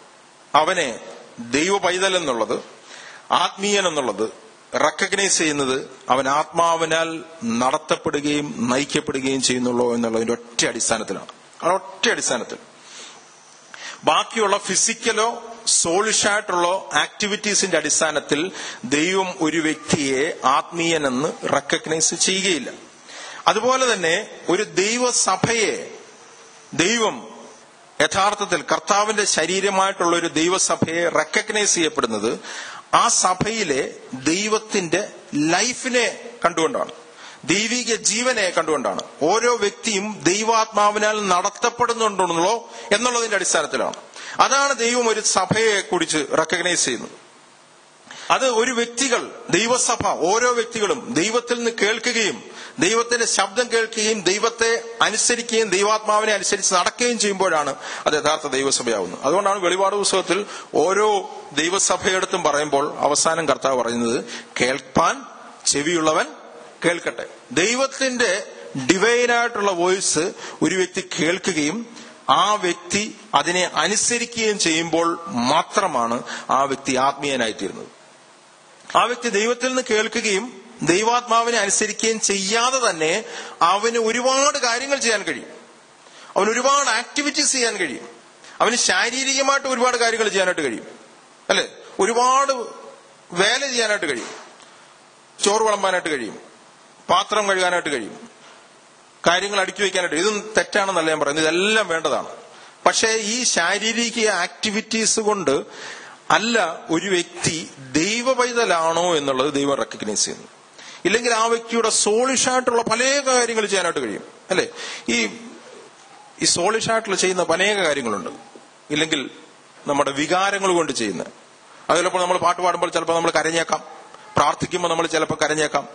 അവനെ ദൈവ പൈതൽ എന്നുള്ളത് ആത്മീയൻ എന്നുള്ളത് റെക്കഗ്നൈസ് ചെയ്യുന്നത് അവൻ ആത്മാവിനാൽ നടത്തപ്പെടുകയും നയിക്കപ്പെടുകയും ചെയ്യുന്നുള്ളൂ എന്നുള്ളതിന്റെ ഒറ്റ അടിസ്ഥാനത്തിലാണ് ആ ഒറ്റ അടിസ്ഥാനത്തിൽ ബാക്കിയുള്ള ഫിസിക്കലോ സോളിഷായിട്ടുള്ള ആക്ടിവിറ്റീസിന്റെ അടിസ്ഥാനത്തിൽ ദൈവം ഒരു വ്യക്തിയെ ആത്മീയനെന്ന് റെക്കഗ്നൈസ് ചെയ്യുകയില്ല അതുപോലെ തന്നെ ഒരു ദൈവസഭയെ ദൈവം യഥാർത്ഥത്തിൽ കർത്താവിന്റെ ശരീരമായിട്ടുള്ള ഒരു ദൈവസഭയെ റെക്കഗ്നൈസ് ചെയ്യപ്പെടുന്നത് ആ സഭയിലെ ദൈവത്തിന്റെ ലൈഫിനെ കണ്ടുകൊണ്ടാണ് ദൈവിക ജീവനെ കണ്ടുകൊണ്ടാണ് ഓരോ വ്യക്തിയും ദൈവാത്മാവിനാൽ നടത്തപ്പെടുന്നുണ്ടെന്നുള്ളോ എന്നുള്ളതിന്റെ അടിസ്ഥാനത്തിലാണ് അതാണ് ദൈവം ഒരു സഭയെ കുറിച്ച് റെക്കഗ്നൈസ് ചെയ്യുന്നത് അത് ഒരു വ്യക്തികൾ ദൈവസഭ ഓരോ വ്യക്തികളും ദൈവത്തിൽ നിന്ന് കേൾക്കുകയും ദൈവത്തിന്റെ ശബ്ദം കേൾക്കുകയും ദൈവത്തെ അനുസരിക്കുകയും ദൈവാത്മാവിനെ അനുസരിച്ച് നടക്കുകയും ചെയ്യുമ്പോഴാണ് അത് യഥാർത്ഥ ദൈവസഭയാവുന്നത് അതുകൊണ്ടാണ് വെളിപാട് പുസ്തകത്തിൽ ഓരോ ദൈവസഭയെടുത്തും പറയുമ്പോൾ അവസാനം കർത്താവ് പറയുന്നത് കേൾപ്പാൻ ചെവിയുള്ളവൻ കേൾക്കട്ടെ ദൈവത്തിന്റെ ഡിവൈനായിട്ടുള്ള വോയിസ് ഒരു വ്യക്തി കേൾക്കുകയും ആ വ്യക്തി അതിനെ അനുസരിക്കുകയും ചെയ്യുമ്പോൾ മാത്രമാണ് ആ വ്യക്തി ആത്മീയനായിത്തീരുന്നത് ആ വ്യക്തി ദൈവത്തിൽ നിന്ന് കേൾക്കുകയും ദൈവാത്മാവിനെ അനുസരിക്കുകയും ചെയ്യാതെ തന്നെ അവന് ഒരുപാട് കാര്യങ്ങൾ ചെയ്യാൻ കഴിയും അവന് ഒരുപാട് ആക്ടിവിറ്റീസ് ചെയ്യാൻ കഴിയും അവന് ശാരീരികമായിട്ട് ഒരുപാട് കാര്യങ്ങൾ ചെയ്യാനായിട്ട് കഴിയും അല്ലെ ഒരുപാട് വേല ചെയ്യാനായിട്ട് കഴിയും ചോറ് വിളമ്പാനായിട്ട് കഴിയും പാത്രം കഴുകാനായിട്ട് കഴിയും കാര്യങ്ങൾ അടുക്കി വയ്ക്കാനായിട്ട് ഇതും തെറ്റാണെന്നല്ല ഞാൻ പറയുന്നത് ഇതെല്ലാം വേണ്ടതാണ് പക്ഷേ ഈ ശാരീരിക ആക്ടിവിറ്റീസ് കൊണ്ട് അല്ല ഒരു വ്യക്തി ദൈവ പൈതലാണോ എന്നുള്ളത് ദൈവം റെക്കഗ്നൈസ് ചെയ്യുന്നു ഇല്ലെങ്കിൽ ആ വ്യക്തിയുടെ സോളിഷ് ആയിട്ടുള്ള പല കാര്യങ്ങൾ ചെയ്യാനായിട്ട് കഴിയും അല്ലെ ഈ ഈ സോളിഷ് ആയിട്ടുള്ള ചെയ്യുന്ന അനേക കാര്യങ്ങളുണ്ട് ഇല്ലെങ്കിൽ നമ്മുടെ വികാരങ്ങൾ കൊണ്ട് ചെയ്യുന്ന അത് ചിലപ്പോൾ നമ്മൾ പാട്ട് പാടുമ്പോൾ ചിലപ്പോൾ നമ്മൾ കരഞ്ഞേക്കാം പ്രാർത്ഥിക്കുമ്പോൾ നമ്മൾ ചിലപ്പോൾ കരഞ്ഞേക്കാം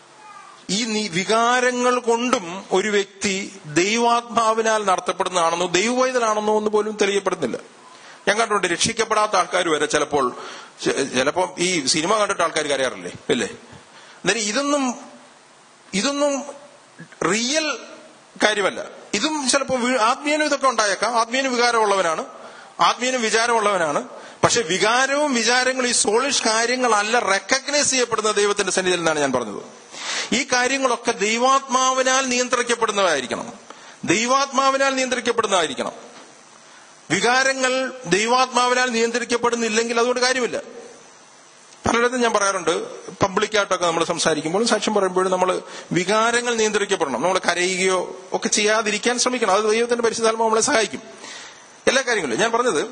ഈ നീ വികാരങ്ങൾ കൊണ്ടും ഒരു വ്യക്തി ദൈവാത്മാവിനാൽ നടത്തപ്പെടുന്നതാണെന്നോ ദൈവവൈതലാണെന്നോ എന്ന് പോലും തെളിയപ്പെടുന്നില്ല ഞാൻ കണ്ടിട്ടുണ്ട് രക്ഷിക്കപ്പെടാത്ത ആൾക്കാർ വരെ ചിലപ്പോൾ ചിലപ്പോൾ ഈ സിനിമ കണ്ടിട്ട് ആൾക്കാർ കരയാറില്ലേ അല്ലേ എന്നാലും ഇതൊന്നും ഇതൊന്നും റിയൽ കാര്യമല്ല ഇതും ചിലപ്പോൾ ആത്മീയനും ഇതൊക്കെ ഉണ്ടായേക്കാം ആത്മീയനും വികാരമുള്ളവനാണ് ആത്മീയനും വിചാരമുള്ളവനാണ് പക്ഷെ വികാരവും വിചാരങ്ങളും ഈ സോളിഷ് കാര്യങ്ങളല്ല റെക്കഗ്നൈസ് ചെയ്യപ്പെടുന്ന ദൈവത്തിന്റെ സന്നിധിയിൽ നിന്നാണ് ഞാൻ പറഞ്ഞത് ഈ കാര്യങ്ങളൊക്കെ ദൈവാത്മാവിനാൽ നിയന്ത്രിക്കപ്പെടുന്നതായിരിക്കണം ദൈവാത്മാവിനാൽ നിയന്ത്രിക്കപ്പെടുന്നതായിരിക്കണം വികാരങ്ങൾ ദൈവാത്മാവിനാൽ നിയന്ത്രിക്കപ്പെടുന്നില്ലെങ്കിൽ അതുകൊണ്ട് കാര്യമില്ല പലയിടത്തും ഞാൻ പറയാറുണ്ട് പബ്ലിക്കായിട്ടൊക്കെ നമ്മൾ സംസാരിക്കുമ്പോൾ സാക്ഷ്യം പറയുമ്പോഴും നമ്മൾ വികാരങ്ങൾ നിയന്ത്രിക്കപ്പെടണം നമ്മൾ കരയുകയോ ഒക്കെ ചെയ്യാതിരിക്കാൻ ശ്രമിക്കണം അത് ദൈവത്തിന്റെ പരിശുദ്ധാത്മാവ് നമ്മളെ സഹായിക്കും എല്ലാ കാര്യങ്ങളും ഞാൻ പറഞ്ഞത്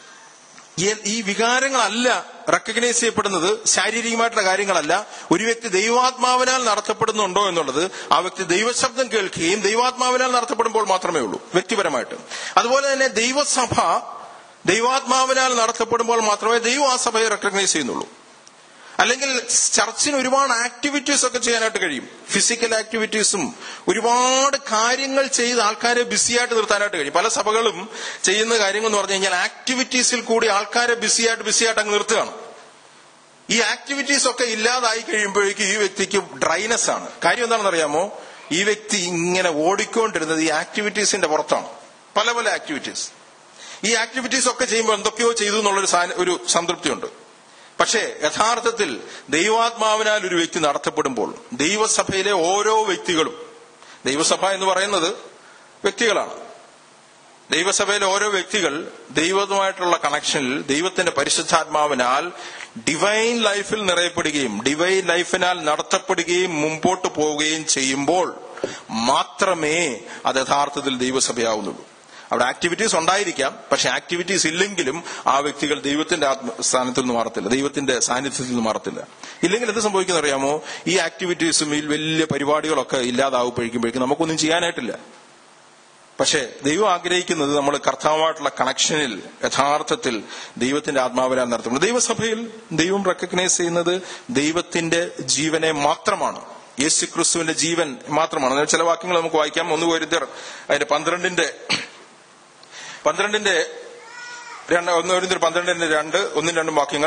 ഈ വികാരങ്ങളല്ല റെക്കഗ്നൈസ് ചെയ്യപ്പെടുന്നത് ശാരീരികമായിട്ടുള്ള കാര്യങ്ങളല്ല ഒരു വ്യക്തി ദൈവാത്മാവിനാൽ നടത്തപ്പെടുന്നുണ്ടോ എന്നുള്ളത് ആ വ്യക്തി ദൈവശബ്ദം കേൾക്കുകയും ദൈവാത്മാവിനാൽ നടത്തപ്പെടുമ്പോൾ മാത്രമേ ഉള്ളൂ വ്യക്തിപരമായിട്ട് അതുപോലെ തന്നെ ദൈവസഭ ദൈവാത്മാവിനാൽ നടത്തപ്പെടുമ്പോൾ മാത്രമേ ദൈവം ആ സഭയെ റെക്കഗ്നൈസ് ചെയ്യുന്നുള്ളൂ അല്ലെങ്കിൽ ചർച്ചിന് ഒരുപാട് ആക്ടിവിറ്റീസ് ഒക്കെ ചെയ്യാനായിട്ട് കഴിയും ഫിസിക്കൽ ആക്ടിവിറ്റീസും ഒരുപാട് കാര്യങ്ങൾ ചെയ്ത് ആൾക്കാരെ ബിസിയായിട്ട് നിർത്താനായിട്ട് കഴിയും പല സഭകളും ചെയ്യുന്ന കാര്യങ്ങൾ എന്ന് പറഞ്ഞു കഴിഞ്ഞാൽ ആക്ടിവിറ്റീസിൽ കൂടി ആൾക്കാരെ ബിസിയായിട്ട് ബിസിയായിട്ട് അങ്ങ് നിർത്തുകയാണ് ഈ ആക്ടിവിറ്റീസ് ഒക്കെ ഇല്ലാതായി കഴിയുമ്പോഴേക്കും ഈ വ്യക്തിക്ക് ഡ്രൈനെസ് ആണ് കാര്യം എന്താണെന്ന് അറിയാമോ ഈ വ്യക്തി ഇങ്ങനെ ഓടിക്കൊണ്ടിരുന്നത് ഈ ആക്ടിവിറ്റീസിന്റെ പുറത്താണ് പല പല ആക്ടിവിറ്റീസ് ഈ ആക്ടിവിറ്റീസ് ഒക്കെ ചെയ്യുമ്പോൾ എന്തൊക്കെയോ ചെയ്തു എന്നുള്ളൊരു ഒരു സംതൃപ്തിയുണ്ട് പക്ഷേ യഥാർത്ഥത്തിൽ ദൈവാത്മാവിനാൽ ഒരു വ്യക്തി നടത്തപ്പെടുമ്പോൾ ദൈവസഭയിലെ ഓരോ വ്യക്തികളും ദൈവസഭ എന്ന് പറയുന്നത് വ്യക്തികളാണ് ദൈവസഭയിലെ ഓരോ വ്യക്തികൾ ദൈവവുമായിട്ടുള്ള കണക്ഷനിൽ ദൈവത്തിന്റെ പരിശുദ്ധാത്മാവിനാൽ ഡിവൈൻ ലൈഫിൽ നിറയപ്പെടുകയും ഡിവൈൻ ലൈഫിനാൽ നടത്തപ്പെടുകയും മുമ്പോട്ട് പോവുകയും ചെയ്യുമ്പോൾ മാത്രമേ അത് യഥാർത്ഥത്തിൽ ദൈവസഭയാവുന്നുള്ളൂ അവിടെ ആക്ടിവിറ്റീസ് ഉണ്ടായിരിക്കാം പക്ഷെ ആക്ടിവിറ്റീസ് ഇല്ലെങ്കിലും ആ വ്യക്തികൾ ദൈവത്തിന്റെ സ്ഥാനത്തിൽ നിന്ന് മാറത്തില്ല ദൈവത്തിന്റെ സാന്നിധ്യത്തിൽ നിന്ന് മാറത്തില്ല ഇല്ലെങ്കിൽ എന്ത് സംഭവിക്കുന്ന അറിയാമോ ഈ ആക്ടിവിറ്റീസും ഈ വലിയ പരിപാടികളൊക്കെ ഇല്ലാതാവുമ്പോഴേക്കുമ്പോഴേക്കും നമുക്കൊന്നും ചെയ്യാനായിട്ടില്ല പക്ഷേ ദൈവം ആഗ്രഹിക്കുന്നത് നമ്മൾ കർത്താവുമായിട്ടുള്ള കണക്ഷനിൽ യഥാർത്ഥത്തിൽ ദൈവത്തിന്റെ ആത്മാവിനാൽ നടത്തുന്നത് ദൈവസഭയിൽ ദൈവം റെക്കഗ്നൈസ് ചെയ്യുന്നത് ദൈവത്തിന്റെ ജീവനെ മാത്രമാണ് യേശു ക്രിസ്തുവിന്റെ ജീവൻ മാത്രമാണ് ചില വാക്യങ്ങൾ നമുക്ക് വായിക്കാം ഒന്ന് വരുത്തർ അതിന്റെ പന്ത്രണ്ടിന്റെ പന്ത്രണ്ടിന്റെ രണ്ട് ഒന്ന് ഒരു പന്ത്രണ്ടിന്റെ രണ്ട് ഒന്നും രണ്ടും വാക്യങ്ങൾ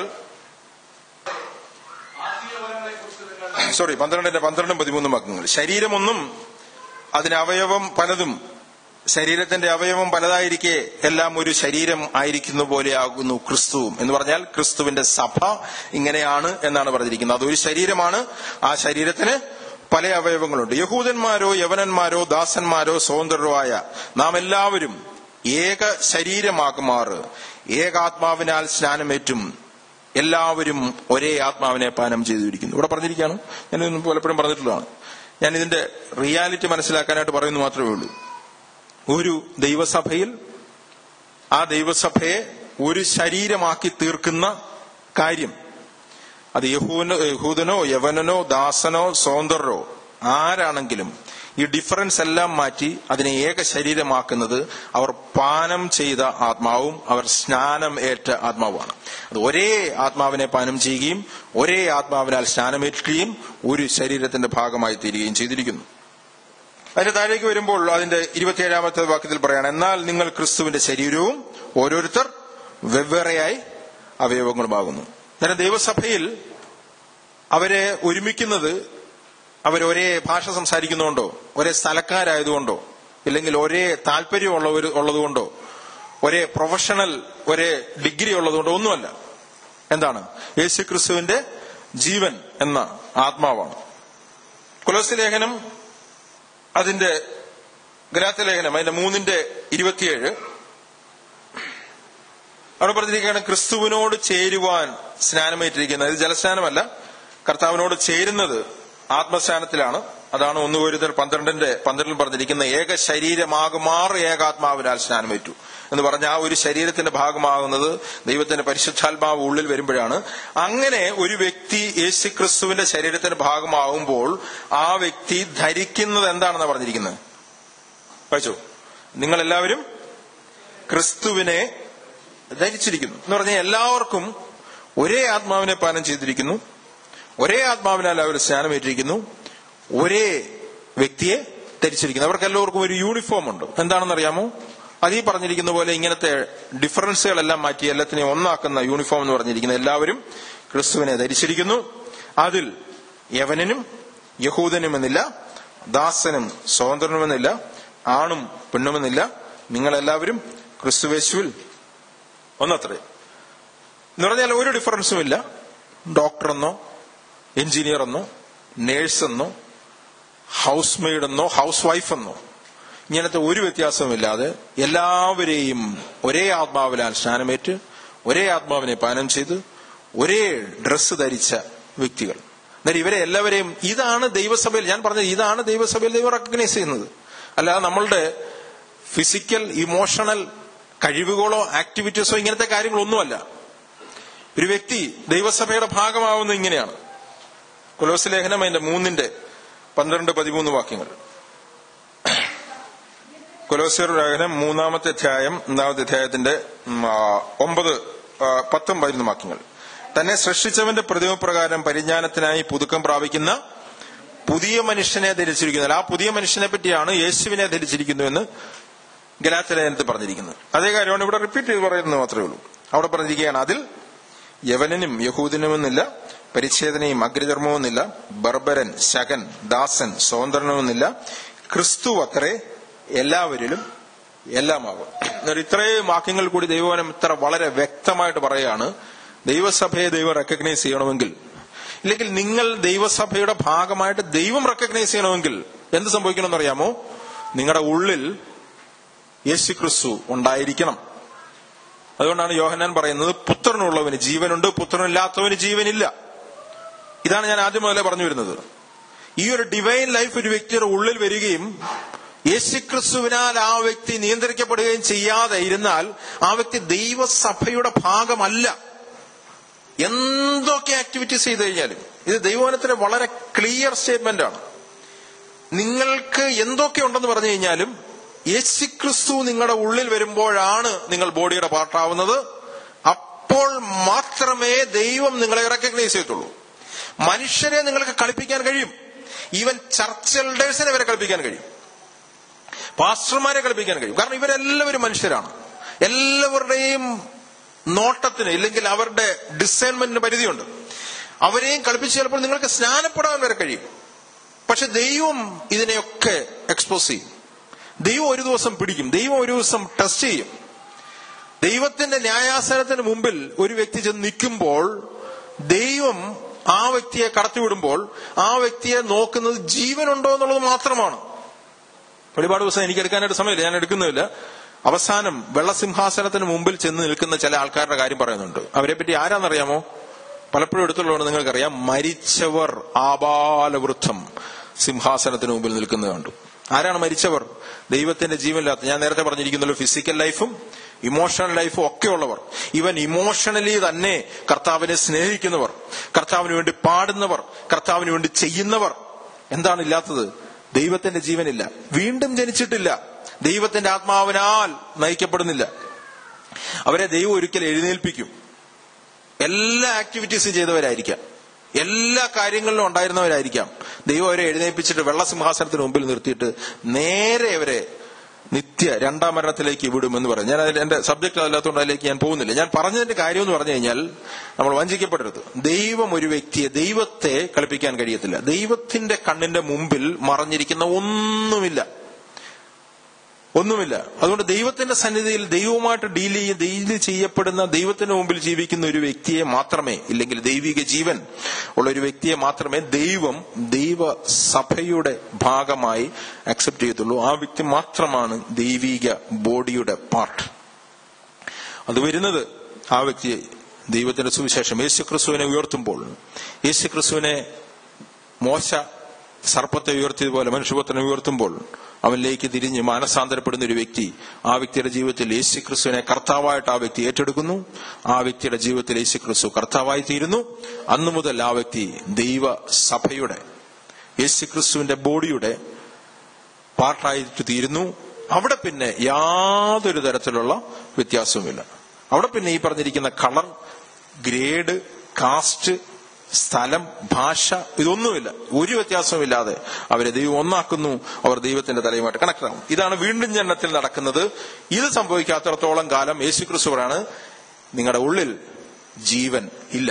സോറി പന്ത്രണ്ടിന്റെ പന്ത്രണ്ടും പതിമൂന്നും വാക്യങ്ങൾ ശരീരമൊന്നും അതിന് അവയവം പലതും ശരീരത്തിന്റെ അവയവം പലതായിരിക്കെ എല്ലാം ഒരു ശരീരം ആയിരിക്കുന്ന പോലെയാകുന്നു ക്രിസ്തുവും എന്ന് പറഞ്ഞാൽ ക്രിസ്തുവിന്റെ സഭ ഇങ്ങനെയാണ് എന്നാണ് പറഞ്ഞിരിക്കുന്നത് അതൊരു ശരീരമാണ് ആ ശരീരത്തിന് പല അവയവങ്ങളുണ്ട് യഹൂദന്മാരോ യവനന്മാരോ ദാസന്മാരോ സ്വതന്ത്രരോ ആയ നാം എല്ലാവരും ഏക ശരീരമാകുമാറ് ഏകാത്മാവിനാൽ സ്നാനമേറ്റും എല്ലാവരും ഒരേ ആത്മാവിനെ പാനം ചെയ്തിരിക്കുന്നു ഇവിടെ പറഞ്ഞിരിക്കുകയാണ് ഞാൻ പലപ്പോഴും പറഞ്ഞിട്ടുള്ളതാണ് ഞാൻ ഇതിന്റെ റിയാലിറ്റി മനസ്സിലാക്കാനായിട്ട് പറയുന്നു മാത്രമേ ഉള്ളൂ ഒരു ദൈവസഭയിൽ ആ ദൈവസഭയെ ഒരു ശരീരമാക്കി തീർക്കുന്ന കാര്യം അത് യഹൂനോ യഹൂദനോ യവനനോ ദാസനോ സ്വതന്ത്രരോ ആരാണെങ്കിലും ഈ ഡിഫറൻസ് എല്ലാം മാറ്റി അതിനെ ഏക ശരീരമാക്കുന്നത് അവർ പാനം ചെയ്ത ആത്മാവും അവർ സ്നാനം ഏറ്റ ആത്മാവുമാണ് അത് ഒരേ ആത്മാവിനെ പാനം ചെയ്യുകയും ഒരേ ആത്മാവിനാൽ സ്നാനമേറ്റുകയും ഒരു ശരീരത്തിന്റെ ഭാഗമായി തീരുകയും ചെയ്തിരിക്കുന്നു അതിന്റെ താഴേക്ക് വരുമ്പോൾ അതിന്റെ ഇരുപത്തിയേഴാമത്തെ വാക്യത്തിൽ പറയാണ് എന്നാൽ നിങ്ങൾ ക്രിസ്തുവിന്റെ ശരീരവും ഓരോരുത്തർ വെവ്വേറെയായി അവയവങ്ങളുമാകുന്നു അന്നേരം ദൈവസഭയിൽ അവരെ ഒരുമിക്കുന്നത് അവരൊരേ ഭാഷ സംസാരിക്കുന്നതുകൊണ്ടോ ഒരേ സ്ഥലക്കാരായതുകൊണ്ടോ ഇല്ലെങ്കിൽ ഒരേ താല്പര്യമുള്ളവർ ഉള്ളതുകൊണ്ടോ ഒരേ പ്രൊഫഷണൽ ഒരേ ഡിഗ്രി ഉള്ളതുകൊണ്ടോ ഒന്നുമല്ല എന്താണ് യേശു ക്രിസ്തുവിന്റെ ജീവൻ എന്ന ആത്മാവാണ് കുലസ് ലേഖനം അതിന്റെ ഗലാത്ത ലേഖനം അതിന്റെ മൂന്നിന്റെ ഇരുപത്തിയേഴ് അവിടെ പറഞ്ഞിരിക്കുകയാണ് ക്രിസ്തുവിനോട് ചേരുവാൻ സ്നാനമേറ്റിരിക്കുന്നത് ഇത് ജലസ്നാനമല്ല കർത്താവിനോട് ചേരുന്നത് ആത്മസ്നാനത്തിലാണ് അതാണ് ഒന്ന് ഒരുതൽ പന്ത്രണ്ടിന്റെ പന്ത്രണ്ടിൽ പറഞ്ഞിരിക്കുന്ന ഏക ശരീരമാകുമാർ ഏകാത്മാവിനാൽ സ്നാനമേറ്റു എന്ന് പറഞ്ഞ ആ ഒരു ശരീരത്തിന്റെ ഭാഗമാകുന്നത് ദൈവത്തിന്റെ പരിശുദ്ധാത്മാവ് ഉള്ളിൽ വരുമ്പോഴാണ് അങ്ങനെ ഒരു വ്യക്തി യേശു ക്രിസ്തുവിന്റെ ശരീരത്തിന്റെ ഭാഗമാകുമ്പോൾ ആ വ്യക്തി ധരിക്കുന്നത് എന്താണെന്ന് പറഞ്ഞിരിക്കുന്നത് വായിച്ചോ നിങ്ങൾ എല്ലാവരും ക്രിസ്തുവിനെ ധരിച്ചിരിക്കുന്നു എന്ന് പറഞ്ഞാൽ എല്ലാവർക്കും ഒരേ ആത്മാവിനെ പാനം ചെയ്തിരിക്കുന്നു ഒരേ ആത്മാവിനാൽ അവർ സ്നാനമേറ്റിരിക്കുന്നു ഒരേ വ്യക്തിയെ ധരിച്ചിരിക്കുന്നു അവർക്ക് എല്ലാവർക്കും ഒരു യൂണിഫോം ഉണ്ട് എന്താണെന്ന് അറിയാമോ അതീ പറഞ്ഞിരിക്കുന്ന പോലെ ഇങ്ങനത്തെ ഡിഫറൻസുകളെല്ലാം മാറ്റി എല്ലാത്തിനെയും ഒന്നാക്കുന്ന യൂണിഫോം എന്ന് പറഞ്ഞിരിക്കുന്ന എല്ലാവരും ക്രിസ്തുവിനെ ധരിച്ചിരിക്കുന്നു അതിൽ യവനനും യഹൂദനുമെന്നില്ല ദാസനും സ്വതന്ത്രനുമെന്നില്ല ആണും പെണ്ണുമെന്നില്ല നിങ്ങളെല്ലാവരും ക്രിസ്തുവേശുവിൽ ഒന്നത്രേ എന്ന് പറഞ്ഞാൽ ഒരു ഡിഫറൻസും ഇല്ല ഡോക്ടറെന്നോ എഞ്ചിനീയർ എന്നോ നേഴ്സെന്നോ ഹൗസ് മെയ്ഡ് എന്നോ ഹൗസ് വൈഫ് എന്നോ ഇങ്ങനത്തെ ഒരു വ്യത്യാസവുമില്ലാതെ എല്ലാവരെയും ഒരേ ആത്മാവിലാൽ സ്നാനമേറ്റ് ഒരേ ആത്മാവിനെ പാനം ചെയ്ത് ഒരേ ഡ്രസ്സ് ധരിച്ച വ്യക്തികൾ എന്നാൽ ഇവരെ എല്ലാവരെയും ഇതാണ് ദൈവസഭയിൽ ഞാൻ പറഞ്ഞത് ഇതാണ് ദൈവസഭയിൽ ദൈവം റെക്കഗ്നൈസ് ചെയ്യുന്നത് അല്ലാതെ നമ്മളുടെ ഫിസിക്കൽ ഇമോഷണൽ കഴിവുകളോ ആക്ടിവിറ്റീസോ ഇങ്ങനത്തെ കാര്യങ്ങളൊന്നുമല്ല ഒരു വ്യക്തി ദൈവസഭയുടെ ഭാഗമാവുന്നത് ഇങ്ങനെയാണ് കുലോസ് ലേഖനം അതിന്റെ മൂന്നിന്റെ പന്ത്രണ്ട് പതിമൂന്ന് വാക്യങ്ങൾ കൊലോസിയർ ലേഖനം മൂന്നാമത്തെ അധ്യായം ഒന്നാമത്തെ അധ്യായത്തിന്റെ ഉം, ആ, ഒമ്പത് ആ, പത്തും പതിനൊന്ന് വാക്യങ്ങൾ തന്നെ സൃഷ്ടിച്ചവന്റെ പ്രതിമപ്രകാരം പരിജ്ഞാനത്തിനായി പുതുക്കം പ്രാപിക്കുന്ന പുതിയ മനുഷ്യനെ ധരിച്ചിരിക്കുന്നത് ആ പുതിയ മനുഷ്യനെ പറ്റിയാണ് യേശുവിനെ ധരിച്ചിരിക്കുന്നു എന്ന് ഗലാത്ത ലേഖനത്തിൽ പറഞ്ഞിരിക്കുന്നത് അതേ കാര്യമാണ് ഇവിടെ റിപ്പീറ്റ് ചെയ്ത് പറയുന്നത് മാത്രമേ ഉള്ളൂ അവിടെ പറഞ്ഞിരിക്കുകയാണ് അതിൽ യവനനും യഹൂദനുമെന്നില്ല പരിച്ഛേദനയും അഗ്രചർമ്മവുമെന്നില്ല ബർബരൻ ശകൻ ദാസൻ സ്വതന്ത്രനുമെന്നില്ല ക്രിസ്തു അത്രേ എല്ലാവരിലും എല്ലാമാകും എന്നാൽ ഇത്രയും വാക്യങ്ങൾ കൂടി ദൈവവനം ഇത്ര വളരെ വ്യക്തമായിട്ട് പറയുകയാണ് ദൈവസഭയെ ദൈവം റെക്കഗ്നൈസ് ചെയ്യണമെങ്കിൽ ഇല്ലെങ്കിൽ നിങ്ങൾ ദൈവസഭയുടെ ഭാഗമായിട്ട് ദൈവം റെക്കഗ്നൈസ് ചെയ്യണമെങ്കിൽ എന്ത് സംഭവിക്കണമെന്ന് അറിയാമോ നിങ്ങളുടെ ഉള്ളിൽ യേശു ക്രിസ്തു ഉണ്ടായിരിക്കണം അതുകൊണ്ടാണ് യോഹന്നാൻ പറയുന്നത് പുത്രനുള്ളവന് ജീവനുണ്ട് പുത്രനില്ലാത്തവന് ജീവനില്ല ഇതാണ് ഞാൻ ആദ്യം മുതലേ പറഞ്ഞു വരുന്നത് ഈ ഒരു ഡിവൈൻ ലൈഫ് ഒരു വ്യക്തിയുടെ ഉള്ളിൽ വരികയും യേശുക്രിസ്തുവിനാൽ ആ വ്യക്തി നിയന്ത്രിക്കപ്പെടുകയും ചെയ്യാതെ ഇരുന്നാൽ ആ വ്യക്തി ദൈവസഭയുടെ ഭാഗമല്ല എന്തൊക്കെ ആക്ടിവിറ്റീസ് ചെയ്തു കഴിഞ്ഞാലും ഇത് ദൈവവനത്തിന് വളരെ ക്ലിയർ സ്റ്റേറ്റ്മെന്റ് ആണ് നിങ്ങൾക്ക് എന്തൊക്കെ ഉണ്ടെന്ന് പറഞ്ഞു കഴിഞ്ഞാലും യേശുക്രിസ്തു നിങ്ങളുടെ ഉള്ളിൽ വരുമ്പോഴാണ് നിങ്ങൾ ബോഡിയുടെ പാർട്ടാവുന്നത് അപ്പോൾ മാത്രമേ ദൈവം നിങ്ങളെ റെക്കഗ്നൈസ് ചെയ്യത്തുള്ളൂ മനുഷ്യരെ നിങ്ങൾക്ക് കളിപ്പിക്കാൻ കഴിയും ഈവൻ ചർച്ച് എൽഡേഴ്സിനെ വരെ കളിപ്പിക്കാൻ കഴിയും പാസ്റ്റർമാരെ കളിപ്പിക്കാൻ കഴിയും കാരണം ഇവരെല്ലാവരും മനുഷ്യരാണ് എല്ലാവരുടെയും നോട്ടത്തിന് ഇല്ലെങ്കിൽ അവരുടെ ഡിസൈൻമെന്റിന് പരിധിയുണ്ട് അവരെയും കളിപ്പിച്ച് ചിലപ്പോൾ നിങ്ങൾക്ക് സ്നാനപ്പെടാൻ വരെ കഴിയും പക്ഷെ ദൈവം ഇതിനെയൊക്കെ എക്സ്പോസ് ചെയ്യും ദൈവം ഒരു ദിവസം പിടിക്കും ദൈവം ഒരു ദിവസം ടെസ്റ്റ് ചെയ്യും ദൈവത്തിന്റെ ന്യായാസനത്തിന് മുമ്പിൽ ഒരു വ്യക്തി ചെന്ന് നിൽക്കുമ്പോൾ ദൈവം ആ വ്യക്തിയെ കടത്തിവിടുമ്പോൾ ആ വ്യക്തിയെ നോക്കുന്നത് ജീവനുണ്ടോ എന്നുള്ളത് മാത്രമാണ് ഒരുപാട് ദിവസം എനിക്ക് എടുക്കാനായിട്ട് സമയമില്ല ഞാൻ എടുക്കുന്നില്ല അവസാനം വെള്ളസിംഹാസനത്തിന് മുമ്പിൽ ചെന്ന് നിൽക്കുന്ന ചില ആൾക്കാരുടെ കാര്യം പറയുന്നുണ്ട് അവരെ പറ്റി ആരാന്നറിയാമോ പലപ്പോഴും എടുത്തുള്ളവർ നിങ്ങൾക്കറിയാം മരിച്ചവർ ആബാലവൃദ്ധം സിംഹാസനത്തിന് മുമ്പിൽ നിൽക്കുന്നത് കണ്ടു ആരാണ് മരിച്ചവർ ദൈവത്തിന്റെ ജീവനില്ലാത്ത ഞാൻ നേരത്തെ പറഞ്ഞിരിക്കുന്നല്ലോ ഫിസിക്കൽ ലൈഫും ഇമോഷണൽ ലൈഫും ഒക്കെ ഉള്ളവർ ഇവൻ ഇമോഷണലി തന്നെ കർത്താവിനെ സ്നേഹിക്കുന്നവർ കർത്താവിന് വേണ്ടി പാടുന്നവർ കർത്താവിന് വേണ്ടി ചെയ്യുന്നവർ എന്താണ് ഇല്ലാത്തത് ദൈവത്തിന്റെ ജീവനില്ല വീണ്ടും ജനിച്ചിട്ടില്ല ദൈവത്തിന്റെ ആത്മാവിനാൽ നയിക്കപ്പെടുന്നില്ല അവരെ ദൈവം ഒരിക്കൽ എഴുന്നേൽപ്പിക്കും എല്ലാ ആക്ടിവിറ്റീസും ചെയ്തവരായിരിക്കാം എല്ലാ കാര്യങ്ങളിലും ഉണ്ടായിരുന്നവരായിരിക്കാം ദൈവം അവരെ എഴുന്നേൽപ്പിച്ചിട്ട് വെള്ളസിംഹാസനത്തിന് മുമ്പിൽ നിർത്തിയിട്ട് നേരെ അവരെ നിത്യ രണ്ടാം മരണത്തിലേക്ക് വിടുമെന്ന് പറയും ഞാൻ അതിൽ എന്റെ സബ്ജക്ട് അല്ലാത്തതുകൊണ്ട് അതിലേക്ക് ഞാൻ പോകുന്നില്ല ഞാൻ പറഞ്ഞതിന്റെ കാര്യം എന്ന് പറഞ്ഞു കഴിഞ്ഞാൽ നമ്മൾ വഞ്ചിക്കപ്പെടരുത് ദൈവം ഒരു വ്യക്തിയെ ദൈവത്തെ കളിപ്പിക്കാൻ കഴിയത്തില്ല ദൈവത്തിന്റെ കണ്ണിന്റെ മുമ്പിൽ മറഞ്ഞിരിക്കുന്ന ഒന്നുമില്ല ഒന്നുമില്ല അതുകൊണ്ട് ദൈവത്തിന്റെ സന്നിധിയിൽ ദൈവവുമായിട്ട് ഡീൽ ചെയ്യ ഡീൽ ചെയ്യപ്പെടുന്ന ദൈവത്തിന്റെ മുമ്പിൽ ജീവിക്കുന്ന ഒരു വ്യക്തിയെ മാത്രമേ ഇല്ലെങ്കിൽ ദൈവിക ജീവൻ ഉള്ള ഒരു വ്യക്തിയെ മാത്രമേ ദൈവം ദൈവ സഭയുടെ ഭാഗമായി അക്സെപ്റ്റ് ചെയ്യത്തുള്ളൂ ആ വ്യക്തി മാത്രമാണ് ദൈവിക ബോഡിയുടെ പാർട്ട് അത് വരുന്നത് ആ വ്യക്തി ദൈവത്തിന്റെ സുവിശേഷം യേശു ക്രിസ്തുവിനെ ഉയർത്തുമ്പോൾ യേശു ക്രിസ്തുവിനെ മോശ സർപ്പത്തെ ഉയർത്തിയതുപോലെ മനുഷ്യപുത്രനെ ഉയർത്തുമ്പോൾ അവനിലേക്ക് തിരിഞ്ഞ് മാനസാന്തരപ്പെടുന്ന ഒരു വ്യക്തി ആ വ്യക്തിയുടെ ജീവിതത്തിൽ യേശു ക്രിസ്തുവിനെ കർത്താവായിട്ട് ആ വ്യക്തി ഏറ്റെടുക്കുന്നു ആ വ്യക്തിയുടെ ജീവിതത്തിൽ യേശു ക്രിസ്തു കർത്താവായി തീരുന്നു അന്നു മുതൽ ആ വ്യക്തി ദൈവ സഭയുടെ യേശു ക്രിസ്തുവിന്റെ ബോഡിയുടെ പാർട്ടായിട്ട് തീരുന്നു അവിടെ പിന്നെ യാതൊരു തരത്തിലുള്ള വ്യത്യാസവുമില്ല അവിടെ പിന്നെ ഈ പറഞ്ഞിരിക്കുന്ന കളർ ഗ്രേഡ് കാസ്റ്റ് സ്ഥലം ഭാഷ ഇതൊന്നുമില്ല ഒരു വ്യത്യാസവുമില്ലാതെ അവരെ ദൈവം ഒന്നാക്കുന്നു അവർ ദൈവത്തിന്റെ തലയുമായിട്ട് കണക്ട് ആവും ഇതാണ് വീണ്ടും ജനനത്തിൽ നടക്കുന്നത് ഇത് സംഭവിക്കാത്തിടത്തോളം കാലം യേശു ക്രിസ്തുവാണ് നിങ്ങളുടെ ഉള്ളിൽ ജീവൻ ഇല്ല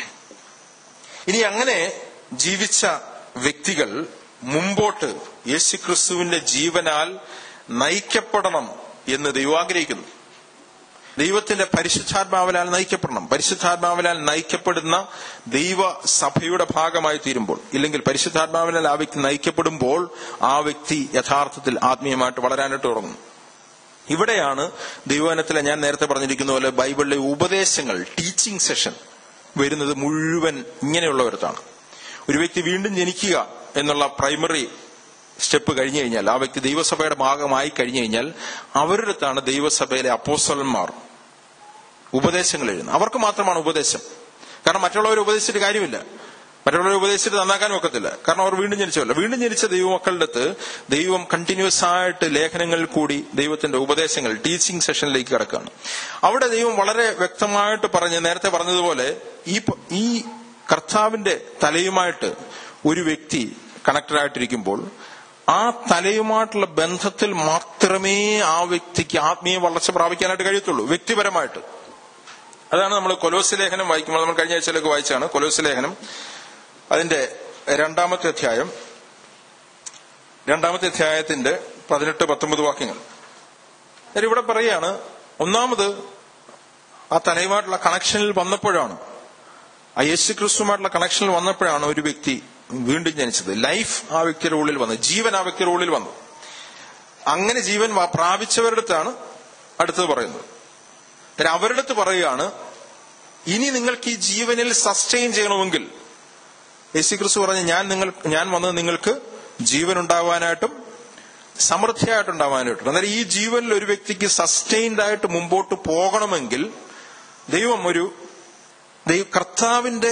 ഇനി അങ്ങനെ ജീവിച്ച വ്യക്തികൾ മുമ്പോട്ട് യേശുക്രിസ്തുവിന്റെ ജീവനാൽ നയിക്കപ്പെടണം എന്ന് ദൈവം ആഗ്രഹിക്കുന്നു ദൈവത്തിന്റെ പരിശുദ്ധാത്മാവിനാൽ നയിക്കപ്പെടണം പരിശുദ്ധാത്മാവിനാൽ നയിക്കപ്പെടുന്ന ദൈവ സഭയുടെ ഭാഗമായി തീരുമ്പോൾ ഇല്ലെങ്കിൽ പരിശുദ്ധാത്മാവിനാൽ ആ വ്യക്തി നയിക്കപ്പെടുമ്പോൾ ആ വ്യക്തി യഥാർത്ഥത്തിൽ ആത്മീയമായിട്ട് വളരാനായിട്ട് തുടങ്ങും ഇവിടെയാണ് ദൈവവനത്തിലെ ഞാൻ നേരത്തെ പറഞ്ഞിരിക്കുന്ന പോലെ ബൈബിളിലെ ഉപദേശങ്ങൾ ടീച്ചിങ് സെഷൻ വരുന്നത് മുഴുവൻ ഇങ്ങനെയുള്ളവരത്താണ് ഒരു വ്യക്തി വീണ്ടും ജനിക്കുക എന്നുള്ള പ്രൈമറി സ്റ്റെപ്പ് കഴിഞ്ഞു കഴിഞ്ഞാൽ ആ വ്യക്തി ദൈവസഭയുടെ ഭാഗമായി കഴിഞ്ഞു കഴിഞ്ഞാൽ അവരുടെ അടുത്താണ് ദൈവസഭയിലെ അപ്പോസ്റ്റലന്മാർ ഉപദേശങ്ങൾ എഴുതുന്നത് അവർക്ക് മാത്രമാണ് ഉപദേശം കാരണം മറ്റുള്ളവരെ ഉപദേശിച്ചിട്ട് കാര്യമില്ല മറ്റുള്ളവരെ ഉപദേശിച്ചിട്ട് നന്നാക്കാൻ ഒക്കത്തില്ല കാരണം അവർ വീണ്ടും ജനിച്ചവല്ല വീണ്ടും ജനിച്ച ദൈവമക്കളുടെ അടുത്ത് ദൈവം കണ്ടിന്യൂസ് ആയിട്ട് ലേഖനങ്ങളിൽ കൂടി ദൈവത്തിന്റെ ഉപദേശങ്ങൾ ടീച്ചിങ് സെഷനിലേക്ക് കിടക്കുകയാണ് അവിടെ ദൈവം വളരെ വ്യക്തമായിട്ട് പറഞ്ഞ് നേരത്തെ പറഞ്ഞതുപോലെ ഈ പ- ഈ കർത്താവിന്റെ തലയുമായിട്ട് ഒരു വ്യക്തി കണക്റ്റഡ് ആയിട്ടിരിക്കുമ്പോൾ ആ തലയുമായിട്ടുള്ള ബന്ധത്തിൽ മാത്രമേ ആ വ്യക്തിക്ക് ആത്മീയ വളർച്ച പ്രാപിക്കാനായിട്ട് കഴിയത്തുള്ളൂ വ്യക്തിപരമായിട്ട് അതാണ് നമ്മൾ കൊലോസ് ലേഖനം വായിക്കുമ്പോൾ നമ്മൾ കഴിഞ്ഞ ആഴ്ചയിലൊക്കെ വായിച്ചാണ് കൊലോസ് ലേഖനം അതിന്റെ രണ്ടാമത്തെ അധ്യായം രണ്ടാമത്തെ അധ്യായത്തിന്റെ പതിനെട്ട് പത്തൊമ്പത് വാക്യങ്ങൾ അന്നേരം ഇവിടെ പറയാണ് ഒന്നാമത് ആ തലയുമായിട്ടുള്ള കണക്ഷനിൽ വന്നപ്പോഴാണ് ആ യേശു ക്രിസ്തുമായിട്ടുള്ള കണക്ഷനിൽ വന്നപ്പോഴാണ് ഒരു വ്യക്തി വീണ്ടും ജനിച്ചത് ലൈഫ് ആ വ്യക്തിയുടെ ഉള്ളിൽ വന്നു ജീവൻ ആ വ്യക്തിയുടെ ഉള്ളിൽ വന്നു അങ്ങനെ ജീവൻ വ- പ്രാപിച്ചവരുടെ അടുത്താണ് അടുത്തത് പറയുന്നത് അന്നേരം അവരുടെ അടുത്ത് പറയുകയാണ് ഇനി നിങ്ങൾക്ക് ഈ ജീവനിൽ സസ്റ്റെയിൻ ചെയ്യണമെങ്കിൽ യേശു ക്രിസ്തു പറഞ്ഞ് ഞാൻ നിങ്ങൾ ഞാൻ വന്നത് നിങ്ങൾക്ക് ജീവൻ ഉണ്ടാവാനായിട്ടും സമൃദ്ധിയായിട്ടുണ്ടാവാനായിട്ടും അന്നേരം ഈ ജീവനിൽ ഒരു വ്യക്തിക്ക് സസ്റ്റെയിൻഡ് ആയിട്ട് മുമ്പോട്ട് പോകണമെങ്കിൽ ദൈവം ഒരു ദൈവ കർത്താവിന്റെ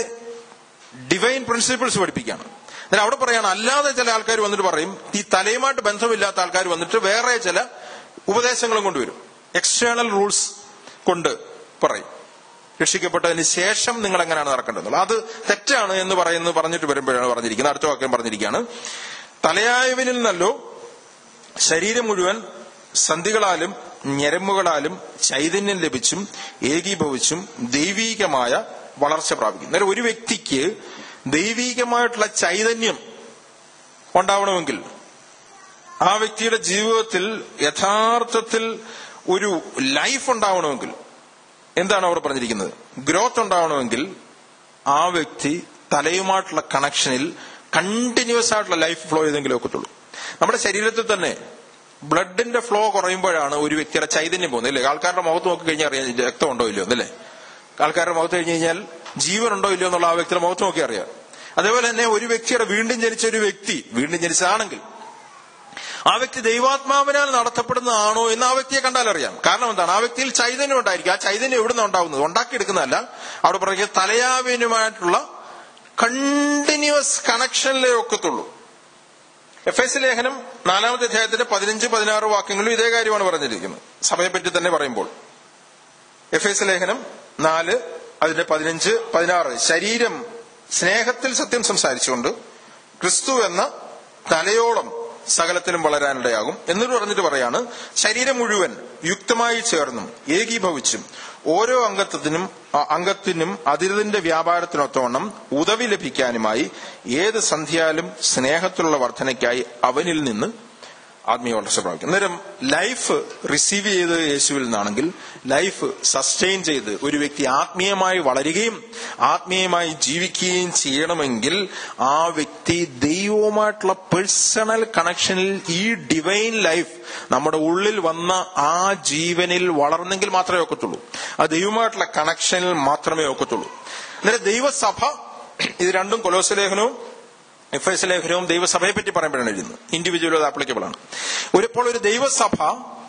ഡിവൈൻ പ്രിൻസിപ്പിൾസ് പഠിപ്പിക്കുകയാണ് അന്നേരം അവിടെ പറയാണ് അല്ലാതെ ചില ആൾക്കാർ വന്നിട്ട് പറയും ഈ തലയുമായിട്ട് ബന്ധമില്ലാത്ത ആൾക്കാർ വന്നിട്ട് വേറെ ചില ഉപദേശങ്ങളും കൊണ്ടുവരും എക്സ്റ്റേണൽ റൂൾസ് കൊണ്ട് പറയും രക്ഷിക്കപ്പെട്ടതിന് ശേഷം നിങ്ങൾ എങ്ങനെയാണ് നടക്കേണ്ടത് അത് തെറ്റാണ് എന്ന് പറയുന്നത് പറഞ്ഞിട്ട് വരുമ്പോഴാണ് പറഞ്ഞിരിക്കുന്നത് അടുത്ത വാക്യം പറഞ്ഞിരിക്കുകയാണ് തലയായവനിൽ നിന്നല്ലോ ശരീരം മുഴുവൻ സന്ധികളാലും ഞരമ്പുകളാലും ചൈതന്യം ലഭിച്ചും ഏകീഭവിച്ചും ദൈവീകമായ വളർച്ച പ്രാപിക്കും അന്നേരം ഒരു വ്യക്തിക്ക് ദൈവീകമായിട്ടുള്ള ചൈതന്യം ഉണ്ടാവണമെങ്കിൽ ആ വ്യക്തിയുടെ ജീവിതത്തിൽ യഥാർത്ഥത്തിൽ ഒരു ലൈഫ് ഉണ്ടാവണമെങ്കിൽ എന്താണ് അവർ പറഞ്ഞിരിക്കുന്നത് ഗ്രോത്ത് ഉണ്ടാവണമെങ്കിൽ ആ വ്യക്തി തലയുമായിട്ടുള്ള കണക്ഷനിൽ കണ്ടിന്യൂസ് ആയിട്ടുള്ള ലൈഫ് ഫ്ലോ ചെയ്തെങ്കിലും ഒക്കത്തുള്ളൂ നമ്മുടെ ശരീരത്തിൽ തന്നെ ബ്ലഡിന്റെ ഫ്ലോ കുറയുമ്പോഴാണ് ഒരു വ്യക്തിയുടെ ചൈതന്യം പോകുന്നത് അല്ലേ ആൾക്കാരുടെ മുഖത്ത് നോക്കി കഴിഞ്ഞാൽ അറിയാം രക്തം ഉണ്ടോ ഇല്ലയോ എന്നല്ലേ ആൾക്കാരുടെ മുഖത്ത് കഴിഞ്ഞ് കഴിഞ്ഞാൽ ജീവൻ ഉണ്ടോ ഇല്ലയോ എന്നുള്ള ആ വ്യക്തിയുടെ മുഖത്ത് നോക്കി അറിയാം അതേപോലെ തന്നെ ഒരു വ്യക്തിയുടെ വീണ്ടും ജനിച്ച ഒരു വ്യക്തി വീണ്ടും ജനിച്ചതാണെങ്കിൽ ആ വ്യക്തി ദൈവാത്മാവിനാൽ നടത്തപ്പെടുന്നതാണോ എന്ന് ആ വ്യക്തിയെ കണ്ടാൽ അറിയാം കാരണം എന്താണ് ആ വ്യക്തിയിൽ ചൈതന്യം ഉണ്ടായിരിക്കും ആ ചൈതന്യം എവിടുന്ന് ഉണ്ടാവുന്നത് ഉണ്ടാക്കിയെടുക്കുന്നതല്ല അവിടെ പറയുക തലയാവിനുമായിട്ടുള്ള കണ്ടിന്യൂസ് കണക്ഷനിലേ ഒക്കത്തുള്ളൂ എഫ് എസ് ലേഖനം നാലാമത്തെ അധ്യായത്തിന്റെ പതിനഞ്ച് പതിനാറ് വാക്യങ്ങളിലും ഇതേ കാര്യമാണ് പറഞ്ഞിരിക്കുന്നത് സഭയെ പറ്റി തന്നെ പറയുമ്പോൾ എഫ് എസ് ലേഖനം നാല് അതിന്റെ പതിനഞ്ച് പതിനാറ് ശരീരം സ്നേഹത്തിൽ സത്യം സംസാരിച്ചുകൊണ്ട് ക്രിസ്തു എന്ന തലയോളം സകലത്തിലും വളരാനിടയാകും എന്നിട്ട് പറഞ്ഞിട്ട് പറയാണ് ശരീരം മുഴുവൻ യുക്തമായി ചേർന്നും ഏകീഭവിച്ചും ഓരോ അംഗത്തിനും അ- അംഗത്തിനും അതിരിന്റെ വ്യാപാരത്തിനൊത്തവണ്ണം ഉദവി ലഭിക്കാനുമായി ഏത് സന്ധ്യയിലും സ്നേഹത്തിലുള്ള വർധനയ്ക്കായി അവനിൽ നിന്ന് ആത്മീയ വളർച്ച പ്രാപിക്കും അന്നേരം ലൈഫ് റിസീവ് ചെയ്ത് യേശുവിൽ നിന്നാണെങ്കിൽ ലൈഫ് സസ്റ്റെയിൻ ചെയ്ത് ഒരു വ്യക്തി ആത്മീയമായി വളരുകയും ആത്മീയമായി ജീവിക്കുകയും ചെയ്യണമെങ്കിൽ ആ വ്യക്തി ദൈവവുമായിട്ടുള്ള പേഴ്സണൽ കണക്ഷനിൽ ഈ ഡിവൈൻ ലൈഫ് നമ്മുടെ ഉള്ളിൽ വന്ന ആ ജീവനിൽ വളർന്നെങ്കിൽ മാത്രമേ ഒക്കത്തുള്ളൂ ആ ദൈവമായിട്ടുള്ള കണക്ഷനിൽ മാത്രമേ ഒക്കത്തുള്ളൂ അന്നേരം ദൈവസഭ ഇത് രണ്ടും കൊലോസലേഖനവും എഫ് എസ് ലേഖനവും ദൈവസഭയെ പറ്റി പറയുമ്പോഴാണ് എഴുതുന്നത് ഇൻഡിവിജ്വൽ അത് ആപ്ലിക്കബിൾ ആണ് ഒരിപ്പോൾ ഒരു ദൈവസഭ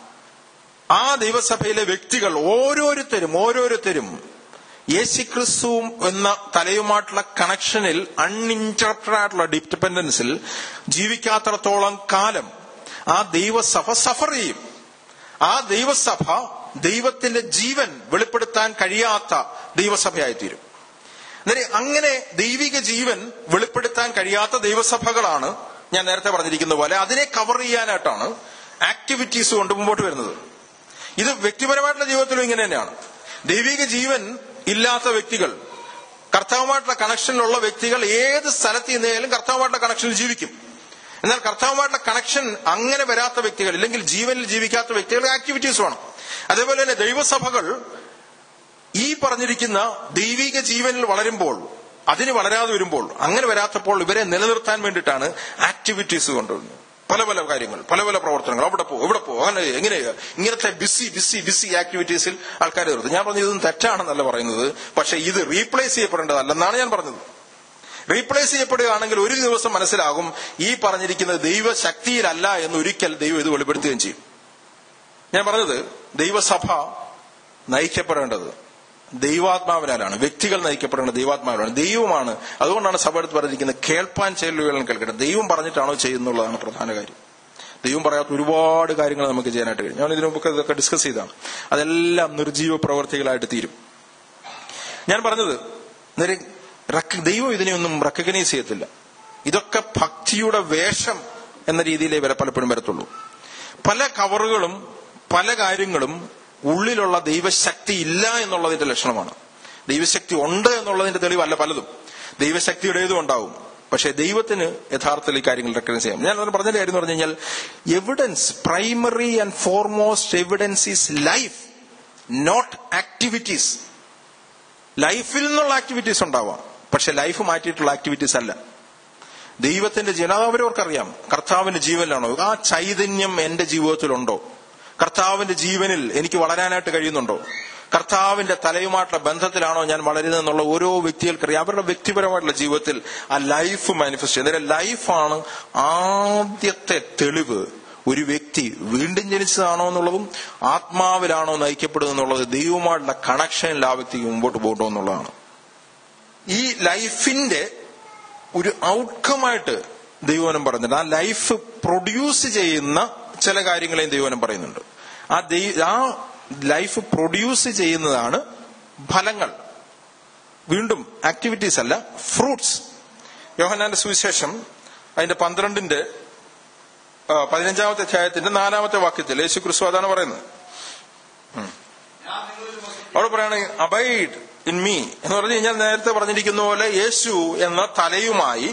ആ ദൈവസഭയിലെ വ്യക്തികൾ ഓരോരുത്തരും ഓരോരുത്തരും യേശുക്രിസ്തുവും എന്ന തലയുമായിട്ടുള്ള കണക്ഷനിൽ അൺഇൻറ്ററപ്റ്റഡ് ആയിട്ടുള്ള ഡിപ്പെൻഡൻസിൽ ജീവിക്കാത്തടത്തോളം കാലം ആ ദൈവസഭ സഫർ ചെയ്യും ആ ദൈവസഭ ദൈവത്തിന്റെ ജീവൻ വെളിപ്പെടുത്താൻ കഴിയാത്ത ദൈവസഭയായിത്തീരും അന്നേരം അങ്ങനെ ദൈവിക ജീവൻ വെളിപ്പെടുത്താൻ കഴിയാത്ത ദൈവസഭകളാണ് ഞാൻ നേരത്തെ പറഞ്ഞിരിക്കുന്ന പോലെ അതിനെ കവർ ചെയ്യാനായിട്ടാണ് ആക്ടിവിറ്റീസ് കൊണ്ട് മുമ്പോട്ട് വരുന്നത് ഇത് വ്യക്തിപരമായിട്ടുള്ള ജീവിതത്തിലും ഇങ്ങനെ തന്നെയാണ് ദൈവിക ജീവൻ ഇല്ലാത്ത വ്യക്തികൾ കർത്താവുമായിട്ടുള്ള കണക്ഷനിലുള്ള വ്യക്തികൾ ഏത് സ്ഥലത്ത് നിന്നാലും കർത്താവുമായിട്ടുള്ള കണക്ഷനിൽ ജീവിക്കും എന്നാൽ കർത്താവുമായിട്ടുള്ള കണക്ഷൻ അങ്ങനെ വരാത്ത വ്യക്തികൾ ഇല്ലെങ്കിൽ ജീവനിൽ ജീവിക്കാത്ത വ്യക്തികളുടെ ആക്ടിവിറ്റീസ് വേണം അതേപോലെ തന്നെ ദൈവസഭകൾ ഈ പറഞ്ഞിരിക്കുന്ന ദൈവിക ജീവനിൽ വളരുമ്പോൾ അതിന് വളരാതെ വരുമ്പോൾ അങ്ങനെ വരാത്തപ്പോൾ ഇവരെ നിലനിർത്താൻ വേണ്ടിയിട്ടാണ് ആക്ടിവിറ്റീസ് കൊണ്ടുവരുന്നത് പല പല കാര്യങ്ങൾ പല പല പ്രവർത്തനങ്ങൾ അവിടെ പോ ഇവിടെ പോ അങ്ങനെ എങ്ങനെ ഇങ്ങനത്തെ ബിസി ബിസി ബിസി ആക്ടിവിറ്റീസിൽ ആൾക്കാർ നിർത്തും ഞാൻ പറഞ്ഞു ഇതൊന്നും തെറ്റാണെന്നല്ല പറയുന്നത് പക്ഷെ ഇത് റീപ്ലേസ് ചെയ്യപ്പെടേണ്ടതല്ലെന്നാണ് ഞാൻ പറഞ്ഞത് റീപ്ലേസ് ചെയ്യപ്പെടുകയാണെങ്കിൽ ഒരു ദിവസം മനസ്സിലാകും ഈ പറഞ്ഞിരിക്കുന്നത് ദൈവശക്തിയിലല്ല എന്ന് ഒരിക്കൽ ദൈവം ഇത് വെളിപ്പെടുത്തുകയും ചെയ്യും ഞാൻ പറഞ്ഞത് ദൈവസഭ നയിക്കപ്പെടേണ്ടത് ദൈവാത്മാവിനാലാണ് വ്യക്തികൾ നയിക്കപ്പെടേണ്ടത് ദൈവാത്മാവിനാണ് ദൈവമാണ് അതുകൊണ്ടാണ് സഭ എടുത്ത് പറഞ്ഞിരിക്കുന്നത് കേൾപ്പാൻ ചെല്ലുകളും കേൾക്കട്ടെ ദൈവം പറഞ്ഞിട്ടാണോ ചെയ്യുന്നുള്ളതാണ് പ്രധാന കാര്യം ദൈവം പറയാത്ത ഒരുപാട് കാര്യങ്ങൾ നമുക്ക് ചെയ്യാനായിട്ട് കഴിയും ഞാൻ ഇതിനു മുമ്പ് ഇതൊക്കെ ഡിസ്കസ് ചെയ്താണ് അതെല്ലാം നിർജീവ പ്രവർത്തികളായിട്ട് തീരും ഞാൻ പറഞ്ഞത് നേരെ റെക്ക- ദൈവം ഇതിനെയൊന്നും റെക്കഗ്നൈസ് ചെയ്യത്തില്ല ഇതൊക്കെ ഭക്തിയുടെ വേഷം എന്ന രീതിയിലേ വരെ പലപ്പോഴും വരത്തുള്ളൂ പല കവറുകളും പല കാര്യങ്ങളും ഉള്ളിലുള്ള ദൈവശക്തി ഇല്ല എന്നുള്ളതിന്റെ ലക്ഷണമാണ് ദൈവശക്തി ഉണ്ട് എന്നുള്ളതിന്റെ തെളിവല്ല പലതും ദൈവശക്തിയുടേതും ഉണ്ടാവും പക്ഷെ ദൈവത്തിന് യഥാർത്ഥത്തിൽ ഈ കാര്യങ്ങൾ റെക്കഗ്നൈസ് ചെയ്യാം ഞാൻ അതിന് പറഞ്ഞ കാര്യം എന്ന് പറഞ്ഞു കഴിഞ്ഞാൽ evidence primary and foremost evidence is life not activities ലൈഫിൽ നിന്നുള്ള ആക്ടിവിറ്റീസ് ഉണ്ടാവാം പക്ഷെ ലൈഫ് മാറ്റിയിട്ടുള്ള ആക്ടിവിറ്റീസ് അല്ല ദൈവത്തിന്റെ ജീവൻ അത് അവരവർക്കറിയാം കർത്താവിന്റെ ജീവനിലാണോ ആ ചൈതന്യം എന്റെ ജീവിതത്തിലുണ്ടോ കർത്താവിന്റെ ജീവനിൽ എനിക്ക് വളരാനായിട്ട് കഴിയുന്നുണ്ടോ കർത്താവിന്റെ തലയുമായിട്ടുള്ള ബന്ധത്തിലാണോ ഞാൻ വളരുന്നത് എന്നുള്ള ഓരോ വ്യക്തികൾക്കറിയാം അവരുടെ വ്യക്തിപരമായിട്ടുള്ള ജീവിതത്തിൽ ആ ലൈഫ് മാനിഫെസ്റ്റ് ചെയ്യുന്നത് ലൈഫാണ് ആദ്യത്തെ തെളിവ് ഒരു വ്യക്തി വീണ്ടും ജനിച്ചതാണോ എന്നുള്ളതും ആത്മാവിലാണോ നയിക്കപ്പെടുന്നത് എന്നുള്ളത് ദൈവമായിട്ടുള്ള കണക്ഷനിൽ ആ വ്യക്തിക്ക് മുമ്പോട്ട് പോകണ്ടോ എന്നുള്ളതാണ് ഈ ലൈഫിന്റെ ഒരു ഔട്ട്കമായിട്ട് ദൈവനം പറയുന്നുണ്ട് ആ ലൈഫ് പ്രൊഡ്യൂസ് ചെയ്യുന്ന ചില കാര്യങ്ങളെയും ദൈവനം പറയുന്നുണ്ട് ആ ദൈ- ആ ലൈഫ് പ്രൊഡ്യൂസ് ചെയ്യുന്നതാണ് ഫലങ്ങൾ വീണ്ടും ആക്ടിവിറ്റീസ് അല്ല ഫ്രൂട്ട്സ് യോഹന്നാന്റെ സുവിശേഷം അതിന്റെ പന്ത്രണ്ടിന്റെ ആ, പതിനഞ്ചാമത്തെ അധ്യായത്തിന്റെ നാലാമത്തെ വാക്യത്തിൽ യേശു ക്രിസ്തു അതാണ് പറയുന്നത് ഉം. അവിടെ പറയാണ് അബൈഡ് ഇൻ മീ എന്ന് പറഞ്ഞു കഴിഞ്ഞാൽ നേരത്തെ പറഞ്ഞിരിക്കുന്ന പോലെ യേശു എന്ന തലയുമായി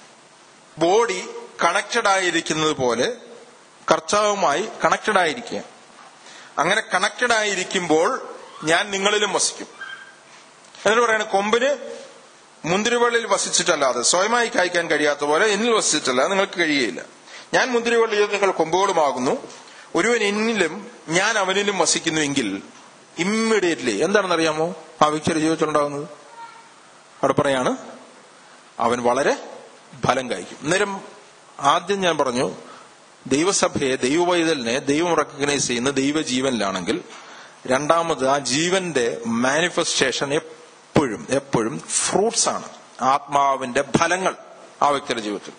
ബോഡി കണക്റ്റഡ് ആയിരിക്കുന്നത് പോലെ കർത്താവുമായി കണക്റ്റഡ് ആയിരിക്കുക അങ്ങനെ കണക്റ്റഡ് ആയിരിക്കുമ്പോൾ ഞാൻ നിങ്ങളിലും വസിക്കും എന്നിട്ട് പറയാണ് കൊമ്പിന് മുന്തിരിവള്ളിയിൽ വസിച്ചിട്ടല്ലാതെ സ്വയമായി കായ്ക്കാൻ കഴിയാത്ത പോലെ എന്നിൽ വസിച്ചിട്ടല്ല നിങ്ങൾക്ക് കഴിയുകയില്ല ഞാൻ മുന്തിരിവള്ളിയിൽ നിങ്ങൾ കൊമ്പുകളുമാകുന്നു ഒരുവൻ എന്നിലും ഞാൻ അവനിലും വസിക്കുന്നുവെങ്കിൽ ഇമ്മീഡിയറ്റ്ലി എന്താണെന്നറിയാമോ ആ വ്യക്തിയുടെ ജീവിതത്തിൽ ഉണ്ടാകുന്നത് അവിടെ പറയാണ് അവൻ വളരെ ഫലം കായ്ക്കും അന്നേരം ആദ്യം ഞാൻ പറഞ്ഞു ദൈവസഭയെ ദൈവവൈതലിനെ ദൈവം റെക്കഗ്നൈസ് ചെയ്യുന്ന ദൈവജീവനിലാണെങ്കിൽ രണ്ടാമത് ആ ജീവന്റെ മാനിഫെസ്റ്റേഷൻ എപ്പോഴും എപ്പോഴും ഫ്രൂട്ട്സ് ആണ് ആത്മാവിന്റെ ഫലങ്ങൾ ആ വ്യക്തിയുടെ ജീവിതത്തിൽ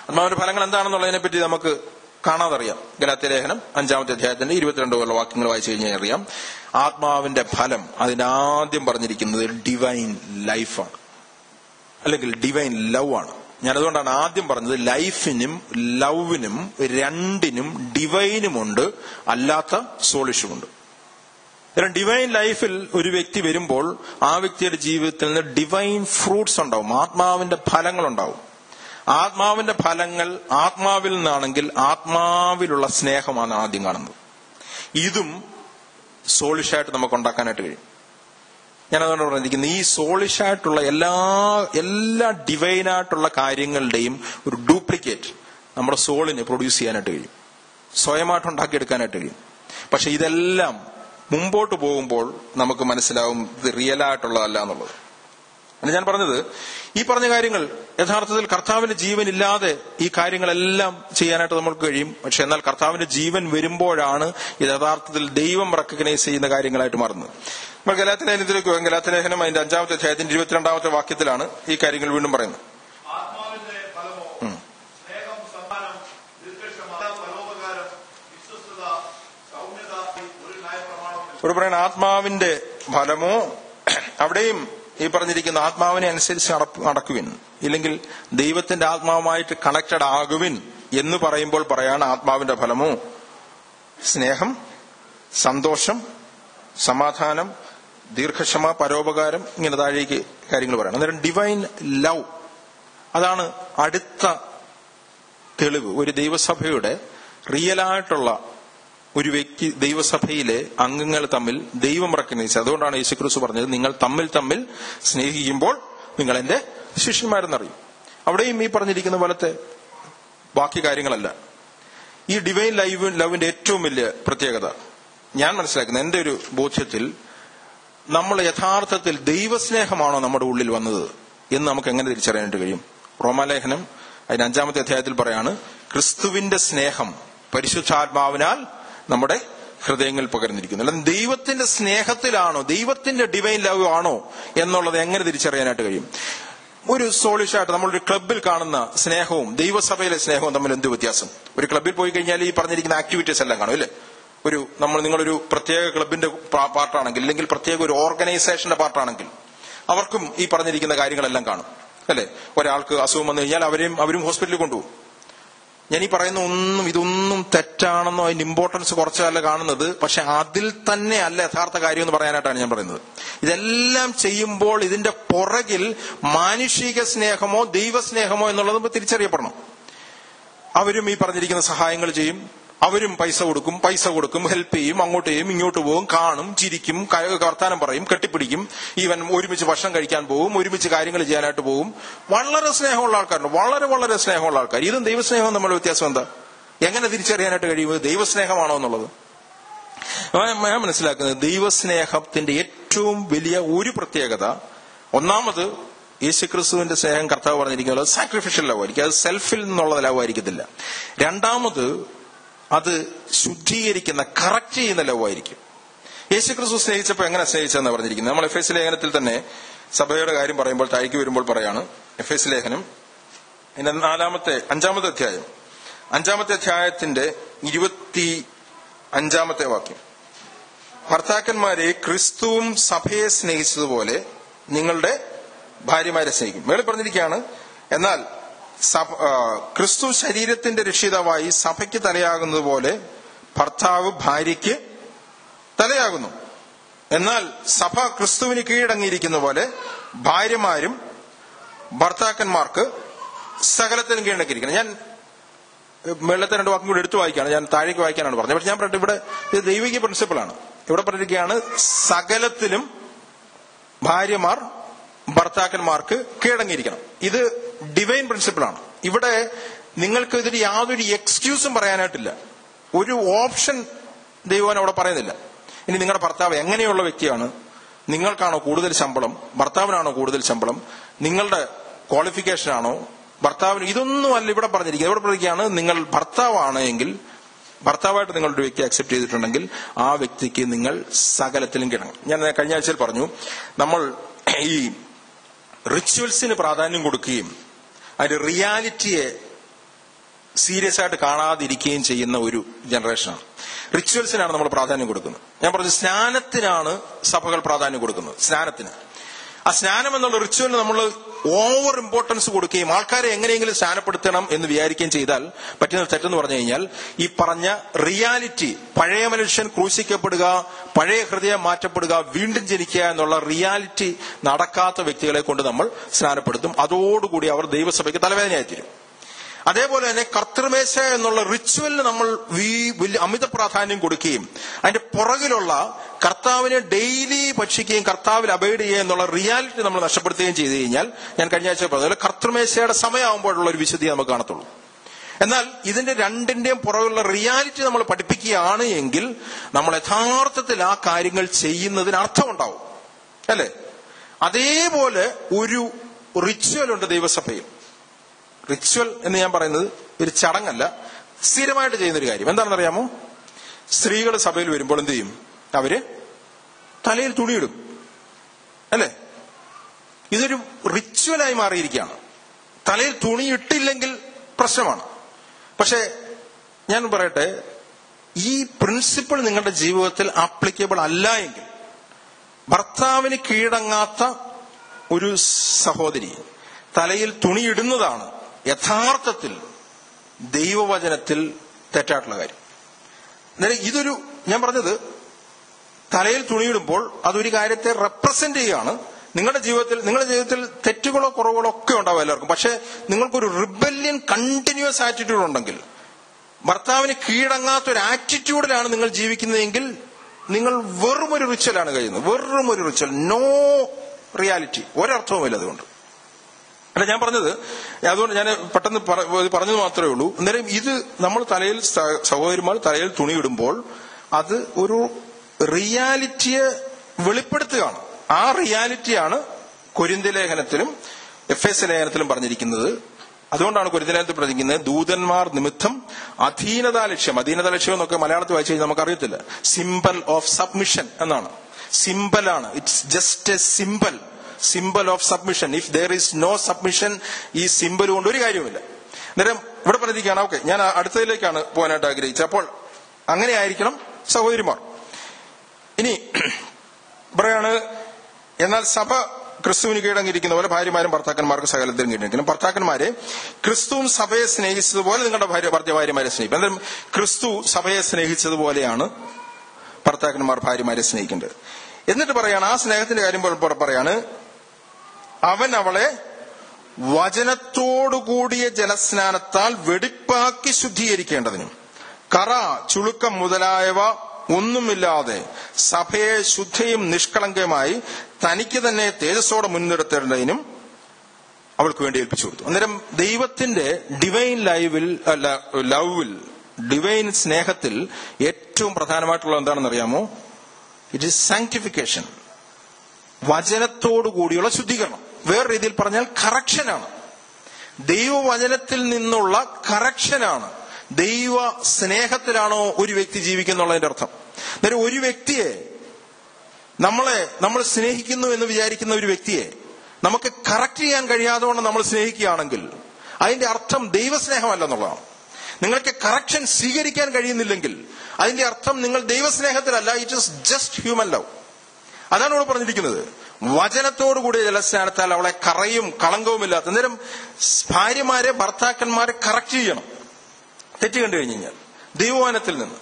ആത്മാവിന്റെ ഫലങ്ങൾ എന്താണെന്നുള്ളതിനെ പറ്റി നമുക്ക് കാണാതറിയാം ഗലാത്യ ലേഖനം അഞ്ചാമത്തെ അധ്യായത്തിന്റെ ഇരുപത്തിരണ്ട് പോലുള്ള വാക്യങ്ങൾ വായിച്ചു കഴിഞ്ഞാൽ അറിയാം ആത്മാവിന്റെ ഫലം അതിനാദ്യം പറഞ്ഞിരിക്കുന്നത് ഡിവൈൻ ലൈഫാണ് അല്ലെങ്കിൽ ഡിവൈൻ ലവ് ആണ് ഞാനതുകൊണ്ടാണ് ആദ്യം പറഞ്ഞത് ലൈഫിനും ലവിനും രണ്ടിനും ഡിവൈനുമുണ്ട് അല്ലാത്ത സോളിഷുമുണ്ട് കാരണം ഡിവൈൻ ലൈഫിൽ ഒരു വ്യക്തി വരുമ്പോൾ ആ വ്യക്തിയുടെ ജീവിതത്തിൽ നിന്ന് ഡിവൈൻ ഫ്രൂട്ട്സ് ഉണ്ടാവും ആത്മാവിന്റെ ഫലങ്ങൾ ഉണ്ടാവും ആത്മാവിന്റെ ഫലങ്ങൾ ആത്മാവിൽ നിന്നാണെങ്കിൽ ആത്മാവിലുള്ള സ്നേഹമാണ് ആദ്യം കാണുന്നത് ഇതും സോളിഷായിട്ട് നമുക്ക് ഉണ്ടാക്കാനായിട്ട് കഴിയും ഞാൻ അതുകൊണ്ട് പറഞ്ഞിരിക്കുന്നത് ഈ സോളിഷായിട്ടുള്ള എല്ലാ എല്ലാ ഡിവൈനായിട്ടുള്ള കാര്യങ്ങളുടെയും ഒരു ഡ്യൂപ്ലിക്കേറ്റ് നമ്മുടെ സോളിന് പ്രൊഡ്യൂസ് ചെയ്യാനായിട്ട് കഴിയും സ്വയമായിട്ട് ഉണ്ടാക്കിയെടുക്കാനായിട്ട് കഴിയും പക്ഷെ ഇതെല്ലാം മുമ്പോട്ട് പോകുമ്പോൾ നമുക്ക് മനസ്സിലാവും ഇത് റിയൽ ആയിട്ടുള്ളതല്ല എന്നുള്ളത് എന്ന് ഞാൻ പറഞ്ഞത് ഈ പറഞ്ഞ കാര്യങ്ങൾ യഥാർത്ഥത്തിൽ കർത്താവിന്റെ ജീവൻ ഇല്ലാതെ ഈ കാര്യങ്ങളെല്ലാം ചെയ്യാനായിട്ട് നമുക്ക് കഴിയും പക്ഷെ എന്നാൽ കർത്താവിന്റെ ജീവൻ വരുമ്പോഴാണ് ഇത് യഥാർത്ഥത്തിൽ ദൈവം റെക്കഗ്നൈസ് ചെയ്യുന്ന കാര്യങ്ങളായിട്ട് മാറുന്നത് നമ്മൾ ഗലാത്തിലേഖനത്തിലേക്ക് പോകാം ഗലാത്തിലേഖനം അതിന്റെ അഞ്ചാമത്തെ അധ്യായത്തിന്റെ ഇരുപത്തിരണ്ടാമത്തെ വാക്യത്തിലാണ് ഈ കാര്യങ്ങൾ വീണ്ടും പറയുന്നത് ആത്മാവിന്റെ ഫലമോ സ്നേഹം സമ്മാനം ദീർഘക്ഷമ പരോപകാരം വിശ്വസ്തത സൗമ്യത ഒരു ന്യായപ്രമാണം ഇവിടെ പറയുന്ന ആത്മാവിന്റെ ഫലമോ അവിടെയും ഈ പറഞ്ഞിരിക്കുന്ന ആത്മാവിനെ അനുസരിച്ച് നടപ്പ് നടക്കുവിൻ ഇല്ലെങ്കിൽ ദൈവത്തിന്റെ ആത്മാവുമായിട്ട് കണക്റ്റഡ് ആകുവിൻ എന്ന് പറയുമ്പോൾ പറയാണ് ആത്മാവിന്റെ ഫലമോ സ്നേഹം സന്തോഷം സമാധാനം ദീർഘക്ഷമ പരോപകാരം ഇങ്ങനെ താഴേക്ക് കാര്യങ്ങൾ പറയണം അന്നേരം ഡിവൈൻ ലവ് അതാണ് അടുത്ത തെളിവ് ഒരു ദൈവസഭയുടെ റിയലായിട്ടുള്ള ഒരു വ്യക്തി ദൈവസഭയിലെ അംഗങ്ങൾ തമ്മിൽ ദൈവം റെക്കഗ്നൈസ് അതുകൊണ്ടാണ് യേശുക്രിസ്തു പറഞ്ഞത് നിങ്ങൾ തമ്മിൽ തമ്മിൽ സ്നേഹിക്കുമ്പോൾ നിങ്ങൾ എന്റെ ശിഷ്യന്മാരെന്നറിയും അവിടെയും ഈ പറഞ്ഞിരിക്കുന്ന പോലത്തെ ബാക്കി കാര്യങ്ങളല്ല ഈ ഡിവൈൻ ലൈവ് ലവിന്റെ ഏറ്റവും വലിയ പ്രത്യേകത ഞാൻ മനസ്സിലാക്കുന്ന എന്റെ ഒരു ബോധ്യത്തിൽ നമ്മൾ യഥാർത്ഥത്തിൽ ദൈവസ്നേഹമാണോ നമ്മുടെ ഉള്ളിൽ വന്നത് എന്ന് നമുക്ക് എങ്ങനെ തിരിച്ചറിയാനായിട്ട് കഴിയും റോമാലേഖനം അതിന് അഞ്ചാമത്തെ അധ്യായത്തിൽ പറയാണ് ക്രിസ്തുവിന്റെ സ്നേഹം പരിശുദ്ധാത്മാവിനാൽ നമ്മുടെ ഹൃദയങ്ങളിൽ പകർന്നിരിക്കുന്നു അല്ലാതെ ദൈവത്തിന്റെ സ്നേഹത്തിലാണോ ദൈവത്തിന്റെ ഡിവൈൻ ലവ് ആണോ എന്നുള്ളത് എങ്ങനെ തിരിച്ചറിയാനായിട്ട് കഴിയും ഒരു സോളിഷായിട്ട് നമ്മളൊരു ക്ലബിൽ കാണുന്ന സ്നേഹവും ദൈവസഭയിലെ സ്നേഹവും തമ്മിൽ എന്ത് വ്യത്യാസം ഒരു ക്ലബിൽ പോയി കഴിഞ്ഞാൽ ഈ പറഞ്ഞിരിക്കുന്ന ആക്ടിവിറ്റീസ് എല്ലാം കാണും അല്ലേ ഒരു നമ്മൾ നിങ്ങളൊരു പ്രത്യേക ക്ലബിന്റെ പാ- പാർട്ടാണെങ്കിൽ അല്ലെങ്കിൽ പ്രത്യേക ഒരു ഓർഗനൈസേഷന്റെ പാർട്ടാണെങ്കിൽ അവർക്കും ഈ പറഞ്ഞിരിക്കുന്ന കാര്യങ്ങളെല്ലാം കാണും അല്ലെ ഒരാൾക്ക് അസുഖം വന്നു കഴിഞ്ഞാൽ അവരെയും അവരും ഹോസ്പിറ്റലിൽ കൊണ്ടുപോകും ഞാൻ ഈ പറയുന്ന ഒന്നും ഇതൊന്നും തെറ്റാണെന്നോ അതിന്റെ ഇമ്പോർട്ടൻസ് കുറച്ചല്ല കാണുന്നത് പക്ഷെ അതിൽ തന്നെ അല്ല യഥാർത്ഥ കാര്യം എന്ന് പറയാനായിട്ടാണ് ഞാൻ പറയുന്നത് ഇതെല്ലാം ചെയ്യുമ്പോൾ ഇതിന്റെ പുറകിൽ മാനുഷിക സ്നേഹമോ ദൈവസ്നേഹമോ എന്നുള്ളത് നമുക്ക് തിരിച്ചറിയപ്പെടണം അവരും ഈ പറഞ്ഞിരിക്കുന്ന സഹായങ്ങൾ ചെയ്യും അവരും പൈസ കൊടുക്കും പൈസ കൊടുക്കും ഹെൽപ്പ് ചെയ്യും അങ്ങോട്ട് ചെയ്യും ഇങ്ങോട്ട് പോകും കാണും ചിരിക്കും ക- വർത്താനം പറയും കെട്ടിപ്പിടിക്കും ഈവൻ ഒരുമിച്ച് ഭക്ഷണം കഴിക്കാൻ പോകും ഒരുമിച്ച് കാര്യങ്ങൾ ചെയ്യാനായിട്ട് പോകും വളരെ സ്നേഹമുള്ള ആൾക്കാരുണ്ട് വളരെ വളരെ സ്നേഹമുള്ള ആൾക്കാർ ഇതും ദൈവസ്നേഹവും തമ്മിലുള്ള വ്യത്യാസം എന്താ എങ്ങനെ തിരിച്ചറിയാനായിട്ട് കഴിയുന്നത് ദൈവസ്നേഹമാണോ എന്നുള്ളത് ഞാൻ ഞാൻ മനസ്സിലാക്കുന്നത് ദൈവസ്നേഹത്തിന്റെ ഏറ്റവും വലിയ ഒരു പ്രത്യേകത ഒന്നാമത് യേശുക്രിസ്തുവിന്റെ സ്നേഹം കർത്താവ് പറഞ്ഞിരിക്കുന്നത് സാക്രിഫിഷ്യൽ ലവ് ആയിരിക്കും അത് സെൽഫിൽ നിന്നുള്ള ലവ് ആയിരിക്കത്തില്ല രണ്ടാമത് അത് ശുദ്ധീകരിക്കുന്ന കറക്റ്റ് ചെയ്യുന്ന ലവ് ആയിരിക്കും യേശുക്രിസ്തു സ്നേഹിച്ചപ്പോൾ എങ്ങനെ സ്നേഹിച്ചെന്ന് പറഞ്ഞിരിക്കുന്നത് നമ്മൾ എഫ് എസ് ലേഖനത്തിൽ തന്നെ സഭയുടെ കാര്യം പറയുമ്പോൾ താഴേക്ക് വരുമ്പോൾ പറയാണ് എഫ് എസ് ലേഖനം ഇതിന്റെ നാലാമത്തെ അഞ്ചാമത്തെ അധ്യായം അഞ്ചാമത്തെ അധ്യായത്തിന്റെ ഇരുപത്തി അഞ്ചാമത്തെ വാക്യം ഭർത്താക്കന്മാരെ ക്രിസ്തുവും സഭയെ സ്നേഹിച്ചതുപോലെ നിങ്ങളുടെ ഭാര്യമാരെ സ്നേഹിക്കും മേളിൽ പറഞ്ഞിരിക്കുകയാണ് എന്നാൽ സഭ ആ, ക്രിസ്തു ശരീരത്തിന്റെ രക്ഷിതാവായി സഭയ്ക്ക് തലയാകുന്നത് പോലെ ഭർത്താവ് ഭാര്യയ്ക്ക് തലയാകുന്നു എന്നാൽ സഭ ക്രിസ്തുവിന് കീഴടങ്ങിയിരിക്കുന്ന പോലെ ഭാര്യമാരും ഭർത്താക്കന്മാർക്ക് സകലത്തിനും കീഴടങ്ങിയിരിക്കണം ഞാൻ വെള്ളത്തെ രണ്ട് വാക്കും കൂടി എടുത്തു വായിക്കാണ് ഞാൻ താഴേക്ക് വായിക്കാനാണ് പറഞ്ഞത് പക്ഷെ ഞാൻ പറഞ്ഞത് ഇവിടെ ഇത് ദൈവിക പ്രിൻസിപ്പിളാണ് ഇവിടെ പറഞ്ഞിരിക്കുകയാണ് സകലത്തിലും ഭാര്യമാർ ഭർത്താക്കന്മാർക്ക് കീഴടങ്ങിയിരിക്കണം ഇത് ഡിവൈൻ പ്രിൻസിപ്പിളാണ് ഇവിടെ നിങ്ങൾക്ക് ഇതിന് യാതൊരു എക്സ്ക്യൂസും പറയാനായിട്ടില്ല ഒരു ഓപ്ഷൻ ദൈവം അവിടെ പറയുന്നില്ല ഇനി നിങ്ങളുടെ ഭർത്താവ് എങ്ങനെയുള്ള വ്യക്തിയാണ് നിങ്ങൾക്കാണോ കൂടുതൽ ശമ്പളം ഭർത്താവിനാണോ കൂടുതൽ ശമ്പളം നിങ്ങളുടെ ക്വാളിഫിക്കേഷൻ ആണോ ഭർത്താവിന് ഇതൊന്നും അല്ല ഇവിടെ പറഞ്ഞിരിക്കുന്നത് ഇവിടെ പറഞ്ഞിരിക്കുകയാണ് നിങ്ങൾ ഭർത്താവാണ് എങ്കിൽ ഭർത്താവായിട്ട് നിങ്ങളുടെ വ്യക്തി അക്സെപ്റ്റ് ചെയ്തിട്ടുണ്ടെങ്കിൽ ആ വ്യക്തിക്ക് നിങ്ങൾ സകലത്തിലും കിടങ്ങും ഞാൻ കഴിഞ്ഞ ആഴ്ചയിൽ പറഞ്ഞു നമ്മൾ ഈ റിച്വൽസിന് പ്രാധാന്യം കൊടുക്കുകയും അതിന്റെ റിയാലിറ്റിയെ സീരിയസ് ആയിട്ട് കാണാതിരിക്കുകയും ചെയ്യുന്ന ഒരു ജനറേഷനാണ് റിച്വൽസിനാണ് നമ്മൾ പ്രാധാന്യം കൊടുക്കുന്നത് ഞാൻ പറഞ്ഞു സ്നാനത്തിനാണ് സഭകൾ പ്രാധാന്യം കൊടുക്കുന്നത് സ്നാനത്തിന് ആ സ്നാനം എന്നുള്ള റിച്വലിന് നമ്മൾ ഓവർ ഇമ്പോർട്ടൻസ് കൊടുക്കുകയും ആൾക്കാരെ എങ്ങനെയെങ്കിലും സ്നാനപ്പെടുത്തണം എന്ന് വിചാരിക്കുകയും ചെയ്താൽ പറ്റുന്ന തെറ്റെന്ന് പറഞ്ഞു കഴിഞ്ഞാൽ ഈ പറഞ്ഞ റിയാലിറ്റി പഴയ മനുഷ്യൻ ക്രൂശിക്കപ്പെടുക പഴയ ഹൃദയം മാറ്റപ്പെടുക വീണ്ടും ജനിക്കുക എന്നുള്ള റിയാലിറ്റി നടക്കാത്ത വ്യക്തികളെ കൊണ്ട് നമ്മൾ സ്നാനപ്പെടുത്തും അതോടുകൂടി അവർ ദൈവസഭയ്ക്ക് തലവേദനയായിത്തീരും അതേപോലെ തന്നെ കർത്തൃമേശ എന്നുള്ള റിച്വലിന് നമ്മൾ വി- വലിയ അമിത പ്രാധാന്യം കൊടുക്കുകയും അതിന്റെ പുറകിലുള്ള കർത്താവിനെ ഡെയിലി ഭക്ഷിക്കുകയും കർത്താവിൽ അബൈഡ് ചെയ്യുക എന്നുള്ള റിയാലിറ്റി നമ്മൾ നഷ്ടപ്പെടുത്തുകയും ചെയ്തു കഴിഞ്ഞാൽ ഞാൻ കഴിഞ്ഞ ആഴ്ച പറഞ്ഞത് കർത്തൃമേശയുടെ സമയമാകുമ്പോഴുള്ള ഒരു വിശുദ്ധി നമുക്ക് കാണത്തുള്ളൂ എന്നാൽ ഇതിന്റെ രണ്ടിന്റെയും പുറകുള്ള റിയാലിറ്റി നമ്മൾ പഠിപ്പിക്കുകയാണ് എങ്കിൽ നമ്മൾ യഥാർത്ഥത്തിൽ ആ കാര്യങ്ങൾ ചെയ്യുന്നതിന് അർത്ഥമുണ്ടാവും അല്ലേ അതേപോലെ ഒരു റിച്വൽ ഉണ്ട് ദൈവസഭയിൽ റിച്വൽ എന്ന് ഞാൻ പറയുന്നത് ഒരു ചടങ്ങല്ല സ്ഥിരമായിട്ട് ചെയ്യുന്ന ഒരു കാര്യം എന്താണെന്ന് അറിയാമോ സ്ത്രീകൾ സഭയിൽ വരുമ്പോൾ എന്ത് ചെയ്യും അവര് തലയിൽ തുണിയിടും അല്ലേ ഇതൊരു റിച്വലായി മാറിയിരിക്കുകയാണ് തലയിൽ തുണി ഇട്ടില്ലെങ്കിൽ പ്രശ്നമാണ് പക്ഷെ ഞാൻ പറയട്ടെ ഈ പ്രിൻസിപ്പിൾ നിങ്ങളുടെ ജീവിതത്തിൽ ആപ്ലിക്കബിൾ അല്ല എങ്കിൽ ഭർത്താവിന് കീഴടങ്ങാത്ത ഒരു സഹോദരി തലയിൽ തുണിയിടുന്നതാണ് യഥാർത്ഥത്തിൽ ദൈവവചനത്തിൽ തെറ്റായിട്ടുള്ള കാര്യം അന്നേരം ഇതൊരു ഞാൻ പറഞ്ഞത് തലയിൽ തുണിയിടുമ്പോൾ അതൊരു കാര്യത്തെ റെപ്രസെന്റ് ചെയ്യുകയാണ് നിങ്ങളുടെ ജീവിതത്തിൽ നിങ്ങളുടെ ജീവിതത്തിൽ തെറ്റുകളോ കുറവുകളോ ഒക്കെ ഉണ്ടാവും എല്ലാവർക്കും പക്ഷെ നിങ്ങൾക്കൊരു റിബല്യൻ കണ്ടിന്യൂസ് ആറ്റിറ്റ്യൂഡ് ഉണ്ടെങ്കിൽ ഭർത്താവിന് കീഴടങ്ങാത്ത ഒരു ആറ്റിറ്റ്യൂഡിലാണ് നിങ്ങൾ ജീവിക്കുന്നതെങ്കിൽ നിങ്ങൾ വെറും ഒരു റിച്വലാണ് കഴിയുന്നത് വെറും ഒരു റിച്വൽ നോ റിയാലിറ്റി ഒരർത്ഥവുമില്ല അതുകൊണ്ട് അല്ല ഞാൻ പറഞ്ഞത് അതുകൊണ്ട് ഞാൻ പെട്ടെന്ന് പറ- ഇത് പറഞ്ഞത് മാത്രമേ ഉള്ളൂ അന്നേരം ഇത് നമ്മൾ തലയിൽ സ- സഹോദരിമാർ തലയിൽ തുണിയിടുമ്പോൾ അത് ഒരു റിയാലിറ്റിയെ വെളിപ്പെടുത്തുകയാണ് ആ റിയാലിറ്റിയാണ് കൊരിന്ത ലേഖനത്തിലും എഫ് എസ് ലേഖനത്തിലും പറഞ്ഞിരിക്കുന്നത് അതുകൊണ്ടാണ് കൊരിന്ത ലേഖനത്തിൽ പറഞ്ഞിരിക്കുന്നത് ദൂതന്മാർ നിമിത്തം അധീനതാ ലക്ഷ്യം അധീനതാ ലക്ഷ്യം എന്നൊക്കെ മലയാളത്തിൽ വായിച്ചു കഴിഞ്ഞാൽ നമുക്കറിയത്തില്ല സിമ്പൽ ഓഫ് സബ്മിഷൻ എന്നാണ് സിമ്പലാണ് it's just a symbol symbol of submission if there is no submission ഈ സിമ്പൽ കൊണ്ട് ഒരു കാര്യവുമില്ല അന്നേരം ഇവിടെ പറഞ്ഞിരിക്കുകയാണ് ഓക്കെ ഞാൻ അടുത്തതിലേക്കാണ് പോകാനായിട്ട് ആഗ്രഹിച്ചത് അപ്പോൾ അങ്ങനെ ആയിരിക്കണം സഹോദരിമാർ ഇനി പറയാണ് എന്നാൽ സഭ ക്രിസ്തുവിന് കീഴടങ്ങിയിരിക്കുന്ന പോലെ ഭാര്യമാരും ഭർത്താക്കന്മാർക്ക് സകലത്തിലും കീഴടങ്ങിക്കണം ഭർത്താക്കന്മാരെ ക്രിസ്തുവും സഭയെ സ്നേഹിച്ചതുപോലെ നിങ്ങളുടെ ഭാര്യ ഭർത്ത ഭാര്യമാരെ സ്നേഹിക്കും അന്നേരം ക്രിസ്തു സഭയെ സ്നേഹിച്ചതുപോലെയാണ് ഭർത്താക്കന്മാർ ഭാര്യമാരെ സ്നേഹിക്കേണ്ടത് എന്നിട്ട് പറയാണ് ആ സ്നേഹത്തിന്റെ കാര്യം ഇപ്പോൾ പറയാണ് അവൻ അവളെ വചനത്തോടുകൂടിയ ജലസ്നാനത്താൽ വെടിപ്പാക്കി ശുദ്ധീകരിക്കേണ്ടതിനും കറ ചുളുക്കം മുതലായവ ഒന്നുമില്ലാതെ സഭയെ ശുദ്ധയും നിഷ്കളങ്കയുമായി തനിക്ക് തന്നെ തേജസ്സോടെ മുൻനിർത്തേണ്ടതിനും അവൾക്ക് വേണ്ടി ഏൽപ്പിച്ചു കൊടുത്തു അന്നേരം ദൈവത്തിന്റെ ഡിവൈൻ ലൈവിൽ അല്ല ലവിൽ ഡിവൈൻ സ്നേഹത്തിൽ ഏറ്റവും പ്രധാനമായിട്ടുള്ള എന്താണെന്ന് അറിയാമോ ഇറ്റ് ഇസ് സാങ്ക്ടിഫിക്കേഷൻ വചനത്തോടു കൂടിയുള്ള ശുദ്ധീകരണം വേറെ രീതിയിൽ പറഞ്ഞാൽ കറക്ഷനാണ് ദൈവവചനത്തിൽ നിന്നുള്ള കറക്ഷനാണ് ദൈവ സ്നേഹത്തിലാണോ ഒരു വ്യക്തി ജീവിക്കുന്നുള്ളതിന്റെ അർത്ഥം അന്നേരം ഒരു വ്യക്തിയെ നമ്മളെ നമ്മൾ സ്നേഹിക്കുന്നു എന്ന് വിചാരിക്കുന്ന ഒരു വ്യക്തിയെ നമുക്ക് കറക്റ്റ് ചെയ്യാൻ കഴിയാതെ കൊണ്ട് നമ്മൾ സ്നേഹിക്കുകയാണെങ്കിൽ അതിന്റെ അർത്ഥം ദൈവസ്നേഹമല്ലെന്നുള്ളതാണ് നിങ്ങൾക്ക് കറക്ഷൻ സ്വീകരിക്കാൻ കഴിയുന്നില്ലെങ്കിൽ അതിന്റെ അർത്ഥം നിങ്ങൾ ദൈവസ്നേഹത്തിലല്ല it is just human love അതാണ് ഇവിടെ പറഞ്ഞിരിക്കുന്നത് വചനത്തോടുകൂടി ജലസ്നാനത്താൽ അവളെ കറയും കളങ്കവുമില്ലാത്ത അന്നേരം ഭാര്യമാരെ ഭർത്താക്കന്മാരെ കറക്റ്റ് ചെയ്യണം തെറ്റ് കണ്ടു കഴിഞ്ഞു കഴിഞ്ഞാൽ ദൈവവനത്തിൽ നിന്ന്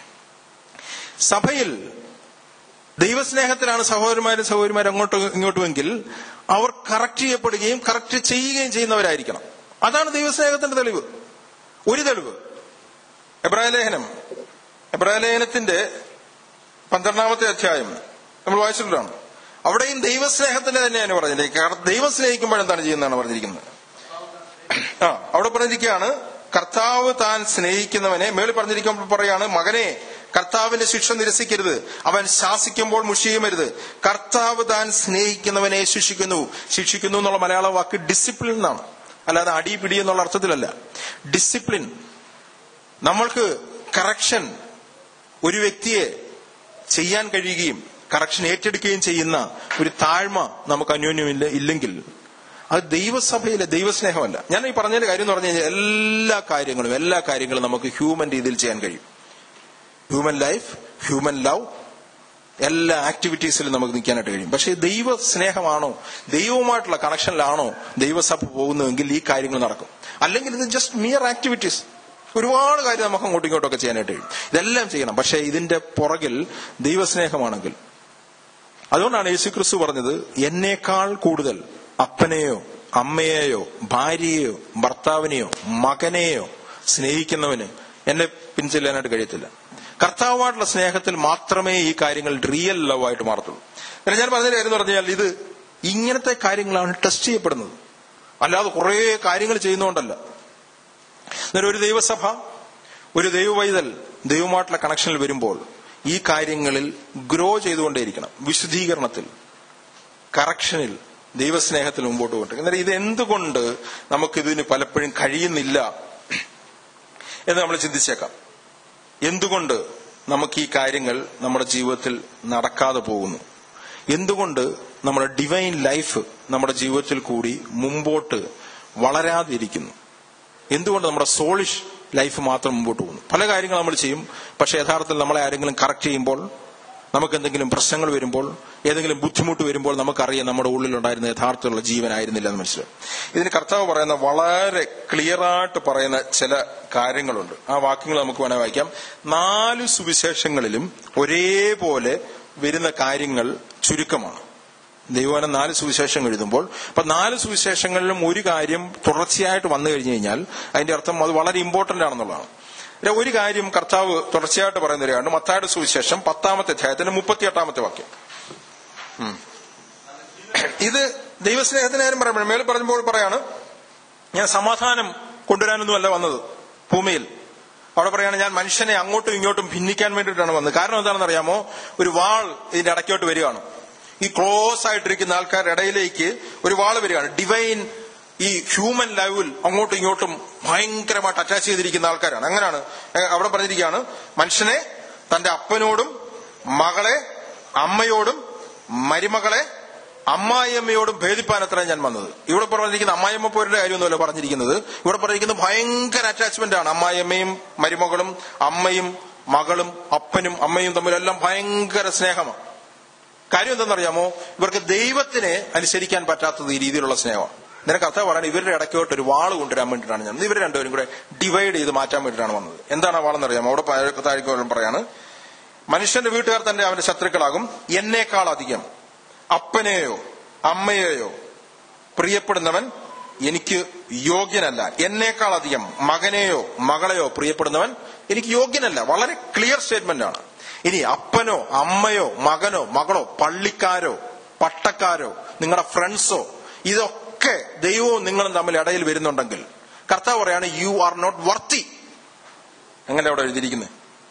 സഭയിൽ ദൈവസ്നേഹത്തിലാണ് സഹോദരന്മാരും സഹോദരിമാരും അങ്ങോട്ടും ഇങ്ങോട്ടുമെങ്കിൽ അവർ കറക്റ്റ് ചെയ്യപ്പെടുകയും കറക്റ്റ് ചെയ്യുകയും ചെയ്യുന്നവരായിരിക്കണം അതാണ് ദൈവസ്നേഹത്തിന്റെ തെളിവ് ഒരു തെളിവ് എബ്രായ ലേഖനം എബ്രായ ലേഖനത്തിന്റെ പന്ത്രണ്ടാമത്തെ അധ്യായം നമ്മൾ വായിച്ചിട്ടുള്ളതാണ് അവിടെയും ദൈവസ്നേഹത്തിന്റെ തന്നെയാണ് പറഞ്ഞിരിക്കുന്നത് കാരണം ദൈവം സ്നേഹിക്കുമ്പോൾ എന്താണ് ചെയ്യുന്നതാണ് പറഞ്ഞിരിക്കുന്നത് ആ അവിടെ പറഞ്ഞിരിക്കുകയാണ് കർത്താവ് താൻ സ്നേഹിക്കുന്നവനെ മേളിൽ പറഞ്ഞിരിക്കുമ്പോൾ പറയാണ് മകനെ കർത്താവിന്റെ ശിക്ഷ നിരസിക്കരുത് അവൻ ശാസിക്കുമ്പോൾ മുഷിയുമരുത് കർത്താവ് താൻ സ്നേഹിക്കുന്നവനെ ശിക്ഷിക്കുന്നു ശിക്ഷിക്കുന്നു എന്നുള്ള മലയാള വാക്ക് ഡിസിപ്ലിൻ എന്നാണ് അല്ലാതെ അടി പിടി എന്നുള്ള അർത്ഥത്തിലല്ല ഡിസിപ്ലിൻ നമ്മൾക്ക് കറക്ഷൻ ഒരു വ്യക്തിയെ ചെയ്യാൻ കഴിയുകയും കറക്ഷൻ ഏറ്റെടുക്കുകയും ചെയ്യുന്ന ഒരു താഴ്മ നമുക്ക് അന്യോന്യമില്ല ഇല്ലെങ്കിൽ അത് ദൈവസഭയിലെ ദൈവസ്നേഹമല്ല ഞാൻ ഈ പറഞ്ഞതിന്റെ കാര്യം എന്ന് പറഞ്ഞു കഴിഞ്ഞാൽ എല്ലാ കാര്യങ്ങളും എല്ലാ കാര്യങ്ങളും നമുക്ക് ഹ്യൂമൻ രീതിയിൽ ചെയ്യാൻ കഴിയും ഹ്യൂമൻ ലൈഫ് ഹ്യൂമൻ ലവ് എല്ലാ ആക്ടിവിറ്റീസിലും നമുക്ക് നിൽക്കാനായിട്ട് കഴിയും പക്ഷേ ദൈവ സ്നേഹമാണോ ദൈവവുമായിട്ടുള്ള കണക്ഷനിലാണോ ദൈവസഭ പോകുന്നതെങ്കിൽ ഈ കാര്യങ്ങൾ നടക്കും അല്ലെങ്കിൽ ഇത് ജസ്റ്റ് മിയർ ആക്ടിവിറ്റീസ് ഒരുപാട് കാര്യം നമുക്ക് അങ്ങോട്ടും ഇങ്ങോട്ടും ഒക്കെ ചെയ്യാനായിട്ട് കഴിയും ഇതെല്ലാം ചെയ്യണം പക്ഷേ ഇതിന്റെ പുറകിൽ ദൈവസ്നേഹമാണെങ്കിൽ അതുകൊണ്ടാണ് യേശു ക്രിസ്തു പറഞ്ഞത് എന്നേക്കാൾ കൂടുതൽ അപ്പനെയോ അമ്മയെയോ ഭാര്യയെയോ ഭർത്താവിനെയോ മകനെയോ സ്നേഹിക്കുന്നവന് എന്നെ പിൻചെല്ലാനായിട്ട് കഴിയത്തില്ല കർത്താവുമായിട്ടുള്ള സ്നേഹത്തിൽ മാത്രമേ ഈ കാര്യങ്ങൾ റിയൽ ലവ് ആയിട്ട് മാറത്തുള്ളൂ എന്നാൽ ഞാൻ പറഞ്ഞ കാര്യം എന്ന് പറഞ്ഞാൽ ഇത് ഇങ്ങനത്തെ കാര്യങ്ങളാണ് ടെസ്റ്റ് ചെയ്യപ്പെടുന്നത് അല്ലാതെ കുറേ കാര്യങ്ങൾ ചെയ്യുന്നതുകൊണ്ടല്ല എന്നാൽ ഒരു ദൈവസഭ ഒരു ദൈവവൈതൽ ദൈവമായിട്ടുള്ള കണക്ഷനിൽ വരുമ്പോൾ ഈ കാര്യങ്ങളിൽ ഗ്രോ ചെയ്തുകൊണ്ടേയിരിക്കണം വിശുദ്ധീകരണത്തിൽ കറക്ഷനിൽ ദൈവസ്നേഹത്തിൽ മുമ്പോട്ട് പോകട്ടെ എന്നാൽ ഇത് എന്തുകൊണ്ട് നമുക്കിതിന് പലപ്പോഴും കഴിയുന്നില്ല എന്ന് നമ്മൾ ചിന്തിച്ചേക്കാം എന്തുകൊണ്ട് നമുക്ക് ഈ കാര്യങ്ങൾ നമ്മുടെ ജീവിതത്തിൽ നടക്കാതെ പോകുന്നു എന്തുകൊണ്ട് നമ്മുടെ ഡിവൈൻ ലൈഫ് നമ്മുടെ ജീവിതത്തിൽ കൂടി മുമ്പോട്ട് വളരാതിരിക്കുന്നു എന്തുകൊണ്ട് നമ്മുടെ സോളിഷ് ലൈഫ് മാത്രം മുമ്പോട്ട് പോകുന്നു പല കാര്യങ്ങൾ നമ്മൾ ചെയ്യും പക്ഷെ യഥാർത്ഥത്തിൽ നമ്മളെ ആരെങ്കിലും കറക്റ്റ് ചെയ്യുമ്പോൾ നമുക്ക് എന്തെങ്കിലും പ്രശ്നങ്ങൾ വരുമ്പോൾ ഏതെങ്കിലും ബുദ്ധിമുട്ട് വരുമ്പോൾ നമുക്കറിയാം നമ്മുടെ ഉള്ളിലുണ്ടായിരുന്ന യഥാർത്ഥത്തിലുള്ള ജീവനായിരുന്നില്ല എന്ന് മനസ്സിലാവും ഇതിന് കർത്താവ് പറയുന്ന വളരെ ക്ലിയർ ആയിട്ട് പറയുന്ന ചില കാര്യങ്ങളുണ്ട് ആ വാക്യങ്ങൾ നമുക്ക് വേണേൽ വായിക്കാം നാല് സുവിശേഷങ്ങളിലും ഒരേപോലെ വരുന്ന കാര്യങ്ങൾ ചുരുക്കമാണ് ദൈവവനം നാല് സുവിശേഷങ്ങൾ എഴുതുമ്പോൾ അപ്പൊ നാല് സുവിശേഷങ്ങളിലും ഒരു കാര്യം തുടർച്ചയായിട്ട് വന്നു കഴിഞ്ഞു കഴിഞ്ഞാൽ അതിന്റെ അർത്ഥം അത് വളരെ ഇമ്പോർട്ടന്റ് ആണെന്നുള്ളതാണ് പിന്നെ ഒരു കാര്യം കർത്താവ് തുടർച്ചയായിട്ട് പറയുന്ന ഒരാണ് മത്തായുടെ സുവിശേഷം പത്താമത്തെ അധ്യായത്തിന്റെ മുപ്പത്തിയെട്ടാമത്തെ വാക്യം ഉം. ഇത് ദൈവസ്നേഹത്തിന് കാര്യം പറയുമ്പോൾ മേൽ പറയുമ്പോൾ പറയാണ് ഞാൻ സമാധാനം കൊണ്ടുവരാനൊന്നുമല്ല വന്നത് ഭൂമിയിൽ അവിടെ പറയാണ് ഞാൻ മനുഷ്യനെ അങ്ങോട്ടും ഇങ്ങോട്ടും ഭിന്നിക്കാൻ വേണ്ടിയിട്ടാണ് വന്നത് കാരണം എന്താണെന്ന് അറിയാമോ ഒരു വാൾ ഇതിന്റെ ഇടയ്ക്കോട്ട് വരികയാണ് ഈ ക്ലോസ് ആയിട്ടിരിക്കുന്ന ആൾക്കാരുടെ ഇടയിലേക്ക് ഒരു വാള് വരികയാണ് ഡിവൈൻ ഈ ഹ്യൂമൻ ലെവൽ അങ്ങോട്ടും ഇങ്ങോട്ടും ഭയങ്കരമായിട്ട് അറ്റാച്ച് ചെയ്തിരിക്കുന്ന ആൾക്കാരാണ് അങ്ങനെയാണ് ഏ, അവിടെ പറഞ്ഞിരിക്കുകയാണ് മനുഷ്യനെ തന്റെ അപ്പനോടും മകളെ അമ്മയോടും മരുമകളെ അമ്മായിയമ്മയോടും ഭേദിപ്പാൻ അത്ര ഞാൻ വന്നത് ഇവിടെ പറഞ്ഞിരിക്കുന്ന അമ്മായിയമ്മ പോരുടെ കാര്യമൊന്നുമല്ല പറഞ്ഞിരിക്കുന്നത് ഇവിടെ പറഞ്ഞിരിക്കുന്നത് ഭയങ്കര അറ്റാച്ച്മെന്റ് ആണ് അമ്മായിയമ്മയും മരുമകളും അമ്മയും മകളും അപ്പനും അമ്മയും തമ്മിലെല്ലാം ഭയങ്കര സ്നേഹമാണ് കാര്യം എന്തെന്നറിയാമോ ഇവർക്ക് ദൈവത്തിനെ അനുസരിക്കാൻ പറ്റാത്തത് ഈ രീതിയിലുള്ള സ്നേഹമാണ് നിനക്ക് കഥ പറയണം ഇവരുടെ ഇടയ്ക്കോട്ട് ഒരു വാള് കൊണ്ടുവരാൻ വേണ്ടിയിട്ടാണ് ഞാൻ ഇവർ രണ്ടുപേരും കൂടെ ഡിവൈഡ് ചെയ്ത് മാറ്റാൻ വേണ്ടിയിട്ടാണ് വന്നത് എന്താണ് ആ വാളെന്ന് അറിയാമോ അവിടെ താഴ്ക്കോളം പറയാണ് മനുഷ്യന്റെ വീട്ടുകാർ തന്നെ അവന്റെ ശത്രുക്കളാകും എന്നേക്കാൾ അധികം അപ്പനെയോ അമ്മയെയോ പ്രിയപ്പെടുന്നവൻ എനിക്ക് യോഗ്യനല്ല എന്നേക്കാൾ അധികം മകനെയോ മകളെയോ പ്രിയപ്പെടുന്നവൻ എനിക്ക് യോഗ്യനല്ല വളരെ ക്ലിയർ സ്റ്റേറ്റ്മെന്റ് ആണ് ഇനി അപ്പനോ അമ്മയോ മകനോ മകളോ പള്ളിക്കാരോ പട്ടക്കാരോ നിങ്ങളുടെ ഫ്രണ്ട്സോ ഇതൊക്കെ ദൈവവും നിങ്ങളും തമ്മിൽ ഇടയിൽ വരുന്നുണ്ടെങ്കിൽ കർത്താവ് പറയാണ് യു ആർ നോട്ട് വർത്തി അങ്ങനെ അവിടെ എഴുതിയിരിക്കുന്നത്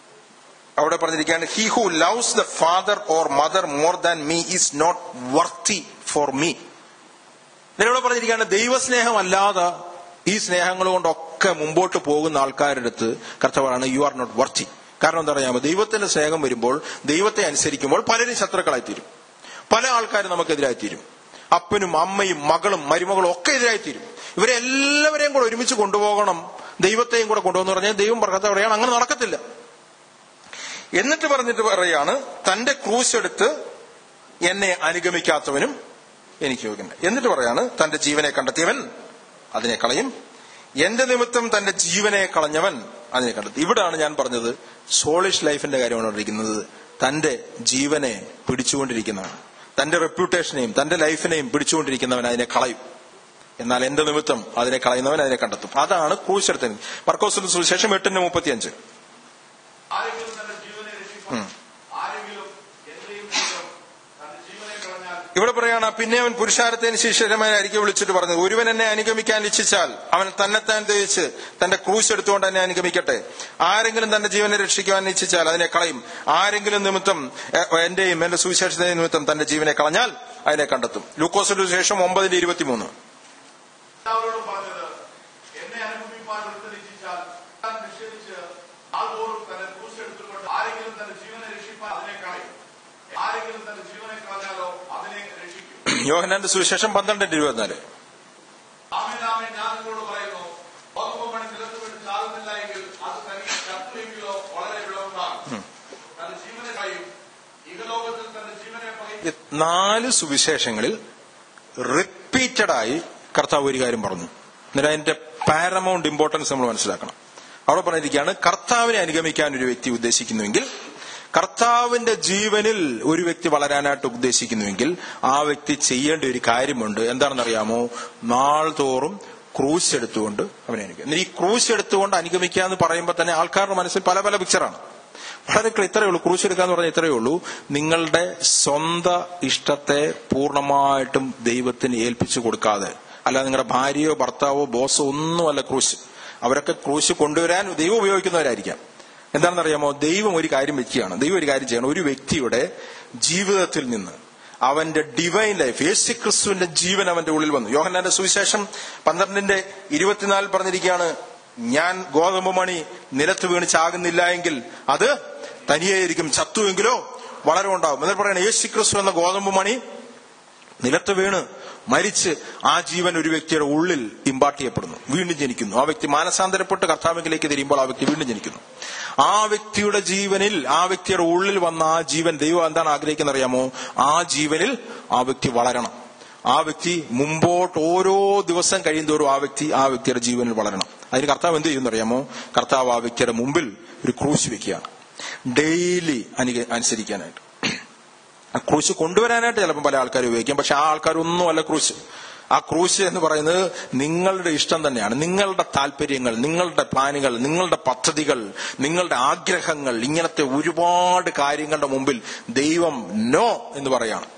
അവിടെ പറഞ്ഞിരിക്കുകയാണ് he who loves the father or mother more than me is not worthy for me ഇതിലൂടെ പറഞ്ഞിരിക്കുകയാണ് ദൈവസ്നേഹമല്ലാതെ ഈ സ്നേഹങ്ങൾ കൊണ്ടൊക്കെ മുമ്പോട്ട് പോകുന്ന ആൾക്കാരുടെ അടുത്ത് കർത്തവാണ് യു ആർ നോട്ട് വർത്തി കാരണം എന്താ പറയാമോ ദൈവത്തിന്റെ സ്നേഹം വരുമ്പോൾ ദൈവത്തെ അനുസരിക്കുമ്പോൾ പലരും ശത്രുക്കളായി തീരും പല ആൾക്കാരും നമുക്കെതിരായി തീരും അപ്പനും അമ്മയും മകളും മരുമകളും ഒക്കെ എതിരായി തീരും ഇവരെ എല്ലാവരെയും കൂടെ ഒരുമിച്ച് കൊണ്ടുപോകണം ദൈവത്തെയും കൂടെ കൊണ്ടുപോകുന്ന പറഞ്ഞാൽ ദൈവം പറഞ്ഞത് പറയാണ് അങ്ങനെ നടക്കത്തില്ല എന്നിട്ട് പറഞ്ഞിട്ട് പറയാണ് തന്റെ ക്രൂശ് എടുത്ത് എന്നെ അനുഗമിക്കാത്തവനും എനിക്ക് യോഗ്യൻ എന്നിട്ട് പറയാണ് തന്റെ ജീവനെ കണ്ടെത്തിയവൻ അതിനെ കളയും എന്റെ നിമിത്തം തന്റെ ജീവനെ കളഞ്ഞവൻ അതിനെ കണ്ടെത്തി ഇവിടാണ് ഞാൻ പറഞ്ഞത് സോളിഷ് ലൈഫിന്റെ കാര്യമാണ് പറഞ്ഞിരിക്കുന്നത് തന്റെ ജീവനെ പിടിച്ചുകൊണ്ടിരിക്കുന്നവൻ തന്റെ റെപ്യൂട്ടേഷനെയും തന്റെ ലൈഫിനെയും പിടിച്ചുകൊണ്ടിരിക്കുന്നവൻ അതിനെ കളയും എന്നാൽ എന്റെ നിമിത്തം അതിനെ കളയുന്നവൻ അതിനെ കണ്ടെത്തും അതാണ് ക്രൂശെടുത്തത് മർക്കോസിന്റെ സുവിശേഷം എട്ടിന്റെ മുപ്പത്തിയഞ്ച് ആരെങ്കിലും തന്റെ ജീവനെ രക്ഷിക്കും ആരെങ്കിലും എന്റെയും നിമിത്തം തന്റെ ജീവനെ കളഞ്ഞാൽ ഇവിടെ പറയാണ് പിന്നെ അവൻ പുരുഷാരത്തിന് ശിഷ്യരമായി അരികെ വിളിച്ചിട്ട് പറഞ്ഞു ഒരുവൻ എന്നെ അനുഗമിക്കാൻ ഇച്ഛിച്ചാൽ അവൻ തന്നെത്താൻ തേച്ച് തന്റെ ക്രൂശ് എടുത്തുകൊണ്ട് എന്നെ അനുഗമിക്കട്ടെ ആരെങ്കിലും തന്റെ ജീവനെ രക്ഷിക്കുവാൻ ഇച്ഛിച്ചാൽ അതിനെ കളയും ആരെങ്കിലും നിമിത്തം എ- എന്റെയും എന്റെ സുവിശേഷത്തിന്റെ നിമിത്തം തന്റെ ജീവനെ കളഞ്ഞാൽ അതിനെ കണ്ടെത്തും ലൂക്കോസിന്റെ ശേഷം ഒമ്പതിന്റെ ഇരുപത്തിമൂന്ന് എല്ലാവരോടും പറഞ്ഞത് എന്നെ അനുഭവിപ്പാൻ ഒരുത്തൻ ഇച്ഛിച്ചാൽ താൻ നിഷേധിച്ച് ആൾപോലും തന്റെ ക്രൂശ് എടുത്തുകൊണ്ട് ആരെങ്കിലും തന്റെ ജീവനെ രക്ഷിപ്പാൻ അതിനെ കളയും ആരെങ്കിലും തന്റെ ജീവനെ കളഞ്ഞാലോ അതിനെ രക്ഷിക്കും യോഹനാന്റെ സുവിശേഷം പന്ത്രണ്ടിന്റെ ഇരുപത്തിനാല് തന്റെ ജീവനെ കഴിയും ഇഹലോകത്തിൽ തന്റെ ജീവനെ പകയും ഈ നാല് സുവിശേഷങ്ങളിൽ റിപ്പീറ്റഡ് ആയി കർത്താവ് ഒരു കാര്യം പറഞ്ഞു എന്നിട്ട് അതിന്റെ പാരമൗണ്ട് ഇമ്പോർട്ടൻസ് നമ്മൾ മനസ്സിലാക്കണം അവിടെ പറഞ്ഞിരിക്കുകയാണ് കർത്താവിനെ അനുഗമിക്കാൻ ഒരു വ്യക്തി ഉദ്ദേശിക്കുന്നുവെങ്കിൽ കർത്താവിന്റെ ജീവനിൽ ഒരു വ്യക്തി വളരാനായിട്ട് ഉദ്ദേശിക്കുന്നുവെങ്കിൽ ആ വ്യക്തി ചെയ്യേണ്ട ഒരു കാര്യമുണ്ട് എന്താണെന്നറിയാമോ നാൾ തോറും ക്രൂശ് എടുത്തുകൊണ്ട് അവനെ അനുഗമിക്കും എന്നിട്ട് ഈ ക്രൂശ് എടുത്തുകൊണ്ട് അനുഗമിക്കുക എന്ന് പറയുമ്പോൾ തന്നെ ആൾക്കാരുടെ മനസ്സിൽ പല പല പിക്ചറാണ് വളരെ ക്ലിയർ ഇത്രയേ ഉള്ളൂ ക്രൂശ് എടുക്കുക എന്ന് പറഞ്ഞാൽ ഇത്രയേ ഉള്ളൂ നിങ്ങളുടെ സ്വന്തം ഇഷ്ടത്തെ പൂർണ്ണമായിട്ടും ദൈവത്തിന് ഏൽപ്പിച്ചു കൊടുക്കാതെ അല്ല നിങ്ങളുടെ ഭാര്യയോ ഭർത്താവോ ബോസോ ഒന്നുമല്ല ക്രൂശ് അവരൊക്കെ ക്രൂശ് കൊണ്ടുവരാൻ ദൈവം ഉപയോഗിക്കുന്നവരായിരിക്കാം എന്താണെന്നറിയാമോ ദൈവം ഒരു കാര്യം വെക്കുകയാണ് ദൈവം ഒരു കാര്യം ചെയ്യണം ഒരു വ്യക്തിയുടെ ജീവിതത്തിൽ നിന്ന് അവന്റെ ഡിവൈൻ ലൈഫ് യേശു ക്രിസ്തുവിന്റെ ജീവൻ അവന്റെ ഉള്ളിൽ വന്നു യോഹന്നാന്റെ സുവിശേഷം പന്ത്രണ്ടിന്റെ ഇരുപത്തിനാലിൽ പറഞ്ഞിരിക്കുകയാണ് ഞാൻ ഗോതമ്പ് മണി നിലത്ത് വീണ് ചാകുന്നില്ല എങ്കിൽ അത് തനിയായിരിക്കും ചത്തുവെങ്കിലോ വളരെ ഉണ്ടാവും എന്നിട്ട് പറയണ യേശു ക്രിസ്തു എന്ന ഗോതമ്പ് മണി നിലത്ത് വീണ് മരിച്ച് ആ ജീവൻ ഒരു വ്യക്തിയുടെ ഉള്ളിൽ ഇമ്പാർട്ട് ചെയ്യപ്പെടുന്നു വീണ്ടും ജനിക്കുന്നു ആ വ്യക്തി മാനസാന്തരപ്പെട്ട് കർത്താവിലേക്ക് തിരിയുമ്പോൾ ആ വ്യക്തി വീണ്ടും ജനിക്കുന്നു ആ വ്യക്തിയുടെ ജീവനിൽ ആ വ്യക്തിയുടെ ഉള്ളിൽ വന്ന ആ ജീവൻ ദൈവം എന്താണ് ആഗ്രഹിക്കുന്നത് അറിയാമോ ആ ജീവനിൽ ആ വ്യക്തി വളരണം ആ വ്യക്തി മുമ്പോട്ട് ഓരോ ദിവസം കഴിയുന്തോറും ആ വ്യക്തി ആ വ്യക്തിയുടെ ജീവനിൽ വളരണം അതിന് കർത്താവ് എന്ത് ചെയ്യുമെന്ന് അറിയാമോ കർത്താവ് ആ വ്യക്തിയുടെ മുമ്പിൽ ഒരു ക്രൂശ് വെക്കുകയാണ് ഡെയിലി അനുക അനുസരിക്കാനായിട്ട് ആ ക്രൂശ് കൊണ്ടുവരാനായിട്ട് ചിലപ്പോൾ പല ആൾക്കാർ ഉപയോഗിക്കാം പക്ഷെ ആ ആൾക്കാരൊന്നും അല്ല ക്രൂശ് ആ ക്രൂശ് എന്ന് പറയുന്നത് നിങ്ങളുടെ ഇഷ്ടം തന്നെയാണ് നിങ്ങളുടെ താല്പര്യങ്ങൾ നിങ്ങളുടെ പ്ലാനുകൾ നിങ്ങളുടെ പദ്ധതികൾ നിങ്ങളുടെ ആഗ്രഹങ്ങൾ ഇങ്ങനത്തെ ഒരുപാട് കാര്യങ്ങളുടെ മുമ്പിൽ ദൈവം നോ എന്ന് പറയാണ്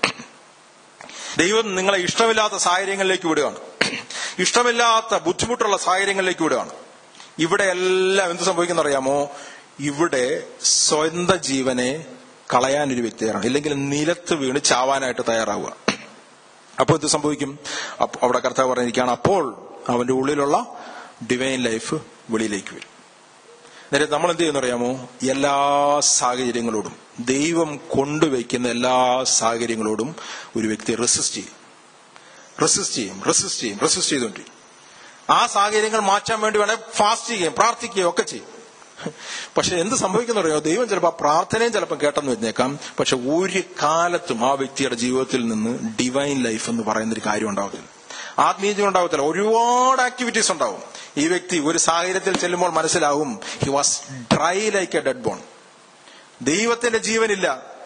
ദൈവം നിങ്ങളെ ഇഷ്ടമില്ലാത്ത സാഹചര്യങ്ങളിലേക്ക് വിടുകയാണ് ഇഷ്ടമില്ലാത്ത ബുദ്ധിമുട്ടുള്ള സാഹചര്യങ്ങളിലേക്ക് വിടുകയാണ് ഇവിടെ എല്ലാം എന്ത് സംഭവിക്കുന്ന അറിയാമോ ഇവിടെ സ്വന്തം ജീവനെ കളയാൻ ഒരു വ്യക്തി തയ്യാറാണ് ഇല്ലെങ്കിൽ നിലത്ത് വീണ് ചാവാനായിട്ട് തയ്യാറാവുക അപ്പോൾ എന്ത് സംഭവിക്കും അപ്പ- അവിടെ കർത്താവ് പറഞ്ഞിരിക്കുകയാണ് അപ്പോൾ അവന്റെ ഉള്ളിലുള്ള ഡിവൈൻ ലൈഫ് വെളിയിലേക്ക് വരും നേരെ നമ്മൾ എന്ത് ചെയ്യുന്ന അറിയാമോ എല്ലാ സാഹചര്യങ്ങളോടും ദൈവം കൊണ്ടുവയ്ക്കുന്ന എല്ലാ സാഹചര്യങ്ങളോടും ഒരു വ്യക്തി റെസിസ്റ്റ് ചെയ്യും റെസിസ്റ്റ് ചെയ്യും റെസിസ്റ്റ് ചെയ്യും റെസിസ്റ്റ് ചെയ്തുകൊണ്ടിരിക്കും ആ സാഹചര്യങ്ങൾ മാറ്റാൻ വേണ്ടി വേണേൽ ഫാസ്റ്റ് ചെയ്യുകയും പ്രാർത്ഥിക്കുകയും ഒക്കെ ചെയ്യും പക്ഷെ എന്ത് സംഭവിക്കുന്ന അറിയോ ദൈവം ചിലപ്പോൾ ആ പ്രാർത്ഥനയും ചിലപ്പോൾ കേട്ടെന്ന് വെച്ചേക്കാം പക്ഷെ ഒരു കാലത്തും ആ വ്യക്തിയുടെ ജീവിതത്തിൽ നിന്ന് ഡിവൈൻ ലൈഫ് എന്ന് പറയുന്ന ഒരു കാര്യം ഉണ്ടാവത്തില്ല ആത്മീയ ജീവൻ ഉണ്ടാവത്തില്ല ഒരുപാട് ആക്ടിവിറ്റീസ് ഉണ്ടാവും ഈ വ്യക്തി ഒരു സാഹചര്യത്തിൽ ചെല്ലുമ്പോൾ മനസ്സിലാവും he was dry like a dead bone ദൈവത്തിന്റെ ജീവനില്ല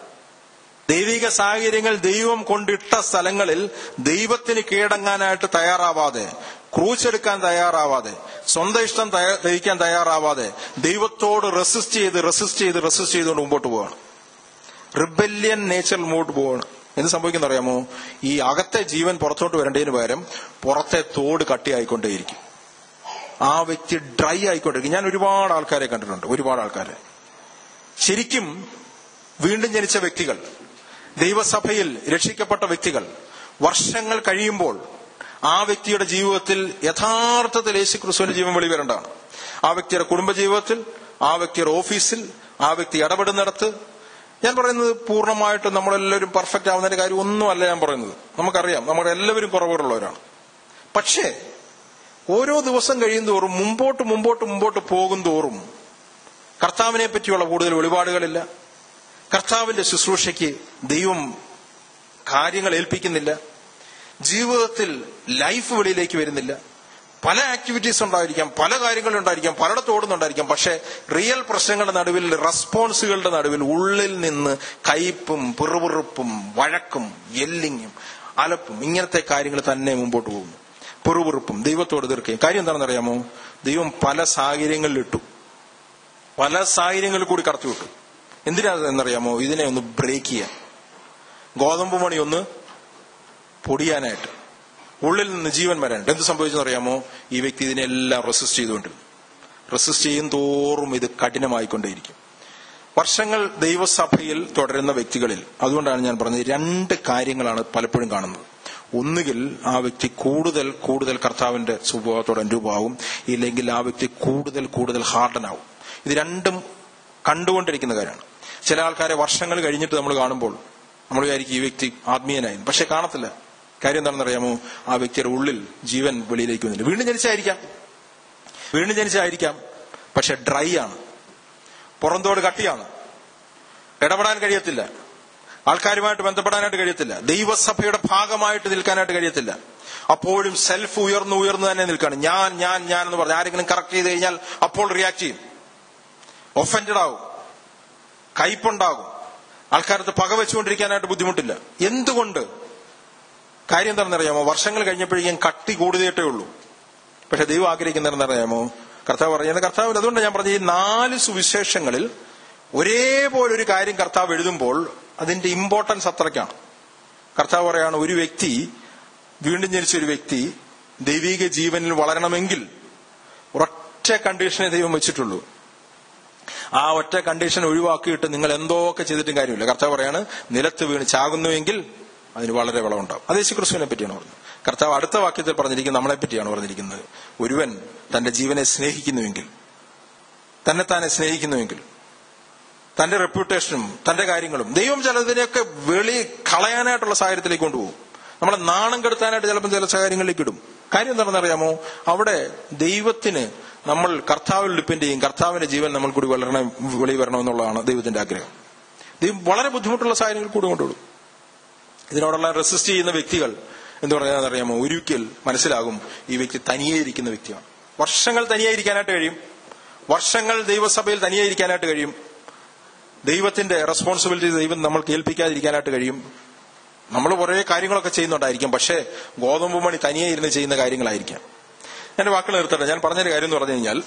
ദൈവിക സാഹചര്യങ്ങൾ ദൈവം കൊണ്ടിട്ട സ്ഥലങ്ങളിൽ ദൈവത്തിന് കീഴടങ്ങാനായിട്ട് തയ്യാറാവാതെ ക്രൂശെടുക്കാൻ തയ്യാറാവാതെ സ്വന്തം ഇഷ്ടം തയ്യാ- ത്യജിക്കാൻ തയ്യാറാവാതെ ദൈവത്തോട് റെസിസ്റ്റ് ചെയ്ത് റെസിസ്റ്റ് ചെയ്ത് റെസിസ്റ്റ് ചെയ്തുകൊണ്ട് മുമ്പോട്ട് പോവാണ് റിബല്യൻ നേച്ചറിൽ മുമ്പോട്ട് പോവാണ് എന്ത് സംഭവിക്കുന്ന അറിയാമോ ഈ അകത്തെ ജീവൻ പുറത്തോട്ട് വരേണ്ടതിന് പകരം പുറത്തെ തോട് കട്ടിയായിക്കൊണ്ടേയിരിക്കും ആ വ്യക്തി ഡ്രൈ ആയിക്കൊണ്ടിരിക്കും ഞാൻ ഒരുപാട് ആൾക്കാരെ കണ്ടിട്ടുണ്ട് ഒരുപാട് ആൾക്കാരെ ശരിക്കും വീണ്ടും ജനിച്ച വ്യക്തികൾ ദൈവസഭയിൽ രക്ഷിക്കപ്പെട്ട വ്യക്തികൾ വർഷങ്ങൾ കഴിയുമ്പോൾ ആ വ്യക്തിയുടെ ജീവിതത്തിൽ യഥാർത്ഥത്തിൽ യേശു ക്രിസ്തുവിന്റെ ജീവൻ വെളി വരേണ്ടതാണ് ആ വ്യക്തിയുടെ കുടുംബജീവിതത്തിൽ ആ വ്യക്തിയുടെ ഓഫീസിൽ ആ വ്യക്തി ഇടപെടുന്നിടത്ത് ഞാൻ പറയുന്നത് പൂർണ്ണമായിട്ടും നമ്മളെല്ലാവരും പെർഫെക്റ്റ് ആവുന്നതിന്റെ കാര്യം ഒന്നുമല്ല ഞാൻ പറയുന്നത് നമുക്കറിയാം നമ്മൾ എല്ലാവരും കുറവുകളുള്ളവരാണ് പക്ഷേ ഓരോ ദിവസം കഴിയും തോറും മുമ്പോട്ട് മുമ്പോട്ട് മുമ്പോട്ട് പോകും തോറും കർത്താവിനെ പറ്റിയുള്ള കൂടുതൽ വെളിപാടുകളില്ല കർത്താവിന്റെ ശുശ്രൂഷയ്ക്ക് ദൈവം കാര്യങ്ങൾ ഏൽപ്പിക്കുന്നില്ല ജീവിതത്തിൽ ലൈഫ് വെളിയിലേക്ക് വരുന്നില്ല പല ആക്ടിവിറ്റീസ് ഉണ്ടായിരിക്കാം പല കാര്യങ്ങളും ഉണ്ടായിരിക്കാം പലയിടത്ത് ഓടുന്നുണ്ടായിരിക്കാം പക്ഷെ റിയൽ പ്രശ്നങ്ങളുടെ നടുവിൽ റെസ്പോൺസുകളുടെ നടുവിൽ ഉള്ളിൽ നിന്ന് കയ്പും പിറുപിറുപ്പും വഴക്കും എല്ലിങ്ങും അലപ്പും ഇങ്ങനത്തെ കാര്യങ്ങൾ തന്നെ മുമ്പോട്ട് പോകുന്നു പിറുപിറുപ്പും ദൈവത്തോട് തീർക്കുകയും കാര്യം എന്താണെന്ന് അറിയാമോ ദൈവം പല സാഹചര്യങ്ങളിലിട്ടു പല സാഹചര്യങ്ങളിൽ കൂടി കടത്തിവിട്ടു എന്തിനാ എന്നറിയാമോ ഇതിനെ ഒന്ന് ബ്രേക്ക് ചെയ്യാൻ ഗോതമ്പ് മണി ഒന്ന് പൊടിയാനായിട്ട് ഉള്ളിൽ നിന്ന് ജീവൻ വരാനായിട്ട് എന്ത് സംഭവിച്ചെന്ന് അറിയാമോ ഈ വ്യക്തി ഇതിനെല്ലാം റെസിസ്റ്റ് ചെയ്തുകൊണ്ടിരുന്നു റെസിസ്റ്റ് ചെയ്യും തോറും ഇത് കഠിനമായിക്കൊണ്ടേയിരിക്കും വർഷങ്ങൾ ദൈവസഭയിൽ തുടരുന്ന വ്യക്തികളിൽ അതുകൊണ്ടാണ് ഞാൻ പറഞ്ഞത് രണ്ട് കാര്യങ്ങളാണ് പലപ്പോഴും കാണുന്നത് ഒന്നുകിൽ ആ വ്യക്തി കൂടുതൽ കൂടുതൽ കർത്താവിന്റെ സ്വഭാവത്തോട് അനുരൂപമാവും ഇല്ലെങ്കിൽ ആ വ്യക്തി കൂടുതൽ കൂടുതൽ ഹാർഡനാവും ഇത് രണ്ടും കണ്ടുകൊണ്ടിരിക്കുന്ന കാര്യമാണ് ചില ആൾക്കാരെ വർഷങ്ങൾ കഴിഞ്ഞിട്ട് നമ്മൾ കാണുമ്പോൾ നമ്മൾ വിചാരിക്കും ഈ വ്യക്തി ആത്മീയനായി പക്ഷെ കാണത്തില്ല കാര്യം എന്താണെന്ന് അറിയാമോ ആ വ്യക്തിയുടെ ഉള്ളിൽ ജീവൻ വെളിയിലേക്ക് വന്നില്ല വീണ്ടും ജനിച്ചായിരിക്കാം വീണ്ടും ജനിച്ചായിരിക്കാം പക്ഷെ ഡ്രൈ ആണ് പുറന്തോട് കട്ടിയാണ് ഇടപെടാൻ കഴിയത്തില്ല ആൾക്കാരുമായിട്ട് ബന്ധപ്പെടാനായിട്ട് കഴിയത്തില്ല ദൈവസഭയുടെ ഭാഗമായിട്ട് നിൽക്കാനായിട്ട് കഴിയത്തില്ല അപ്പോഴും സെൽഫ് ഉയർന്നു ഉയർന്നു തന്നെ നിൽക്കുകയാണ് ഞാൻ ഞാൻ ഞാൻ എന്ന് പറഞ്ഞ് ആരെങ്കിലും കറക്റ്റ് ചെയ്ത് കഴിഞ്ഞാൽ അപ്പോൾ റിയാക്ട് ചെയ്യും ഒഫൻഡഡ് ആകും കയ്പുണ്ടാകും ആൾക്കാരത്ത് പക വെച്ചുകൊണ്ടിരിക്കാനായിട്ട് ബുദ്ധിമുട്ടില്ല എന്തുകൊണ്ട് കാര്യം എന്താണെന്നറിയാമോ വർഷങ്ങൾ കഴിഞ്ഞപ്പോഴേക്കും കട്ടി കൂടുതലായിട്ടേ ഉള്ളൂ പക്ഷെ ദൈവം ആഗ്രഹിക്കുന്നതെന്നറിയാമോ കർത്താവ് പറയുന്നത് കർത്താവ് അതുകൊണ്ട് ഞാൻ പറഞ്ഞ ഈ നാല് സുവിശേഷങ്ങളിൽ ഒരേപോലെ ഒരു കാര്യം കർത്താവ് എഴുതുമ്പോൾ അതിന്റെ ഇമ്പോർട്ടൻസ് അത്രയ്ക്കാണ് കർത്താവ് പറയാണ് ഒരു വ്യക്തി വീണ്ടും ജനിച്ച ഒരു വ്യക്തി ദൈവിക ജീവനിൽ വളരണമെങ്കിൽ ഒരൊറ്റ കണ്ടീഷനെ ദൈവം വെച്ചിട്ടുള്ളൂ ആ ഒറ്റ കണ്ടീഷൻ ഒഴിവാക്കിയിട്ട് നിങ്ങൾ എന്തൊക്കെ ചെയ്തിട്ടും കാര്യമില്ല കർത്താവ് പറയാണ് നിലത്ത് വീണ് ചാകുന്നുവെങ്കിൽ അതിന് വളരെ വിളവുണ്ടാവും അത് യേശു ക്രിസ്തുവിനെ പറ്റിയാണ് പറഞ്ഞത് കർത്താവ് അടുത്ത വാക്യത്തിൽ പറഞ്ഞിരിക്കുന്നത് നമ്മളെ പറ്റിയാണ് പറഞ്ഞിരിക്കുന്നത് ഒരുവൻ തന്റെ ജീവനെ സ്നേഹിക്കുന്നുവെങ്കിൽ തന്നെ താനെ സ്നേഹിക്കുന്നുവെങ്കിൽ തന്റെ റെപ്യൂട്ടേഷനും തന്റെ കാര്യങ്ങളും ദൈവം ചിലതിനെയൊക്കെ വെളി കളയാനായിട്ടുള്ള സാഹചര്യത്തിലേക്ക് കൊണ്ടുപോകും നമ്മളെ നാണം കെടുത്താനായിട്ട് ചിലപ്പോൾ ചില കാര്യങ്ങളിലേക്ക് ഇടും കാര്യം എന്താണെന്ന് അറിയാമോ അവിടെ ദൈവത്തിന് നമ്മൾ കർത്താവിൽ ഡിപ്പെൻഡ് ചെയ്യും കർത്താവിന്റെ ജീവൻ നമ്മൾ കൂടി വളരണം വെളി വരണമെന്നുള്ളതാണ് ദൈവത്തിന്റെ ആഗ്രഹം ദൈവം വളരെ ബുദ്ധിമുട്ടുള്ള സാഹചര്യങ്ങൾ കൂടി കൊണ്ടുവിടും ഇതിനോടുള്ള റെസിസ്റ്റ് ചെയ്യുന്ന വ്യക്തികൾ എന്ന് പറയുന്നത് അറിയാമോ ഒരിക്കൽ മനസ്സിലാകും ഈ വ്യക്തി തനിയെ ഇരിക്കുന്ന വ്യക്തിയാണ് വർഷങ്ങൾ തനിയെ ഇരിക്കാനായിട്ട് കഴിയും വർഷങ്ങൾ ദൈവസഭയിൽ തനിയെ ഇരിക്കാനായിട്ട് കഴിയും ദൈവത്തിന്റെ റെസ്പോൺസിബിലിറ്റി ദൈവം നമ്മൾക്ക് ഏൽപ്പിക്കാതിരിക്കാനായിട്ട് കഴിയും നമ്മൾ കുറേ കാര്യങ്ങളൊക്കെ ചെയ്യുന്നുണ്ടായിരിക്കും പക്ഷേ ഗോതമ്പ് മണി തനിയെ ഇരുന്ന് ചെയ്യുന്ന കാര്യങ്ങളായിരിക്കാം എന്റെ വാക്കുകൾ നിർത്തട്ടെ ഞാൻ പറഞ്ഞൊരു കാര്യം എന്ന് പറഞ്ഞു കഴിഞ്ഞാൽ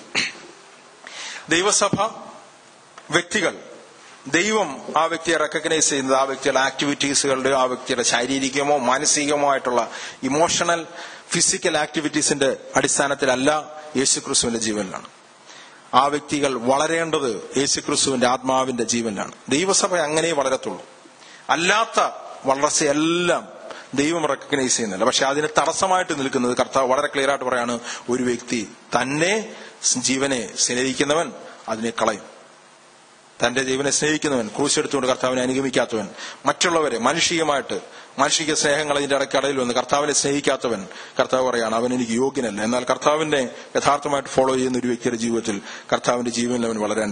ദൈവസഭ വ്യക്തികൾ ദൈവം ആ വ്യക്തിയെ റെക്കഗ്നൈസ് ചെയ്യുന്നത് ആ വ്യക്തിയുടെ ആക്ടിവിറ്റീസുകളുടെ ആ വ്യക്തിയുടെ ശാരീരികമോ മാനസികമോ ആയിട്ടുള്ള ഇമോഷണൽ ഫിസിക്കൽ ആക്ടിവിറ്റീസിന്റെ അടിസ്ഥാനത്തിലല്ല യേശുക്രിസ്തുവിന്റെ ജീവനിലാണ് ആ വ്യക്തികൾ വളരേണ്ടത് യേശുക്രിസ്തുവിന്റെ ആത്മാവിന്റെ ജീവനിലാണ് ദൈവസഭ അങ്ങനെ വളരത്തുള്ളൂ അല്ലാത്ത വളർച്ചയെല്ലാം ദൈവം റെക്കഗ്നൈസ് ചെയ്യുന്നില്ല പക്ഷെ അതിന് തടസ്സമായിട്ട് നിൽക്കുന്നത് കർത്താവ് വളരെ ക്ലിയർ ആയിട്ട് പറയാണ് ഒരു വ്യക്തി തന്നെ ജീവനെ സ്നേഹിക്കുന്നവൻ അതിനെ കളയും തന്റെ ജീവനെ സ്നേഹിക്കുന്നവൻ ക്രൂശെടുത്തുകൊണ്ട് കർത്താവിനെ അനുഗമിക്കാത്തവൻ മറ്റുള്ളവരെ മാനുഷികമായിട്ട് മാനുഷിക സ്നേഹങ്ങൾ അതിന്റെ ഇടയ്ക്കടയിൽ വന്ന് കർത്താവിനെ സ്നേഹിക്കാത്തവൻ കർത്താവ് പറയാണ് അവൻ എനിക്ക് യോഗ്യനല്ല എന്നാൽ കർത്താവിനെ യഥാർത്ഥമായിട്ട് ഫോളോ ചെയ്യുന്ന ഒരു വ്യക്തിയുടെ ജീവിതത്തിൽ കർത്താവിന്റെ ജീവനിൽ അവൻ വളരാൻ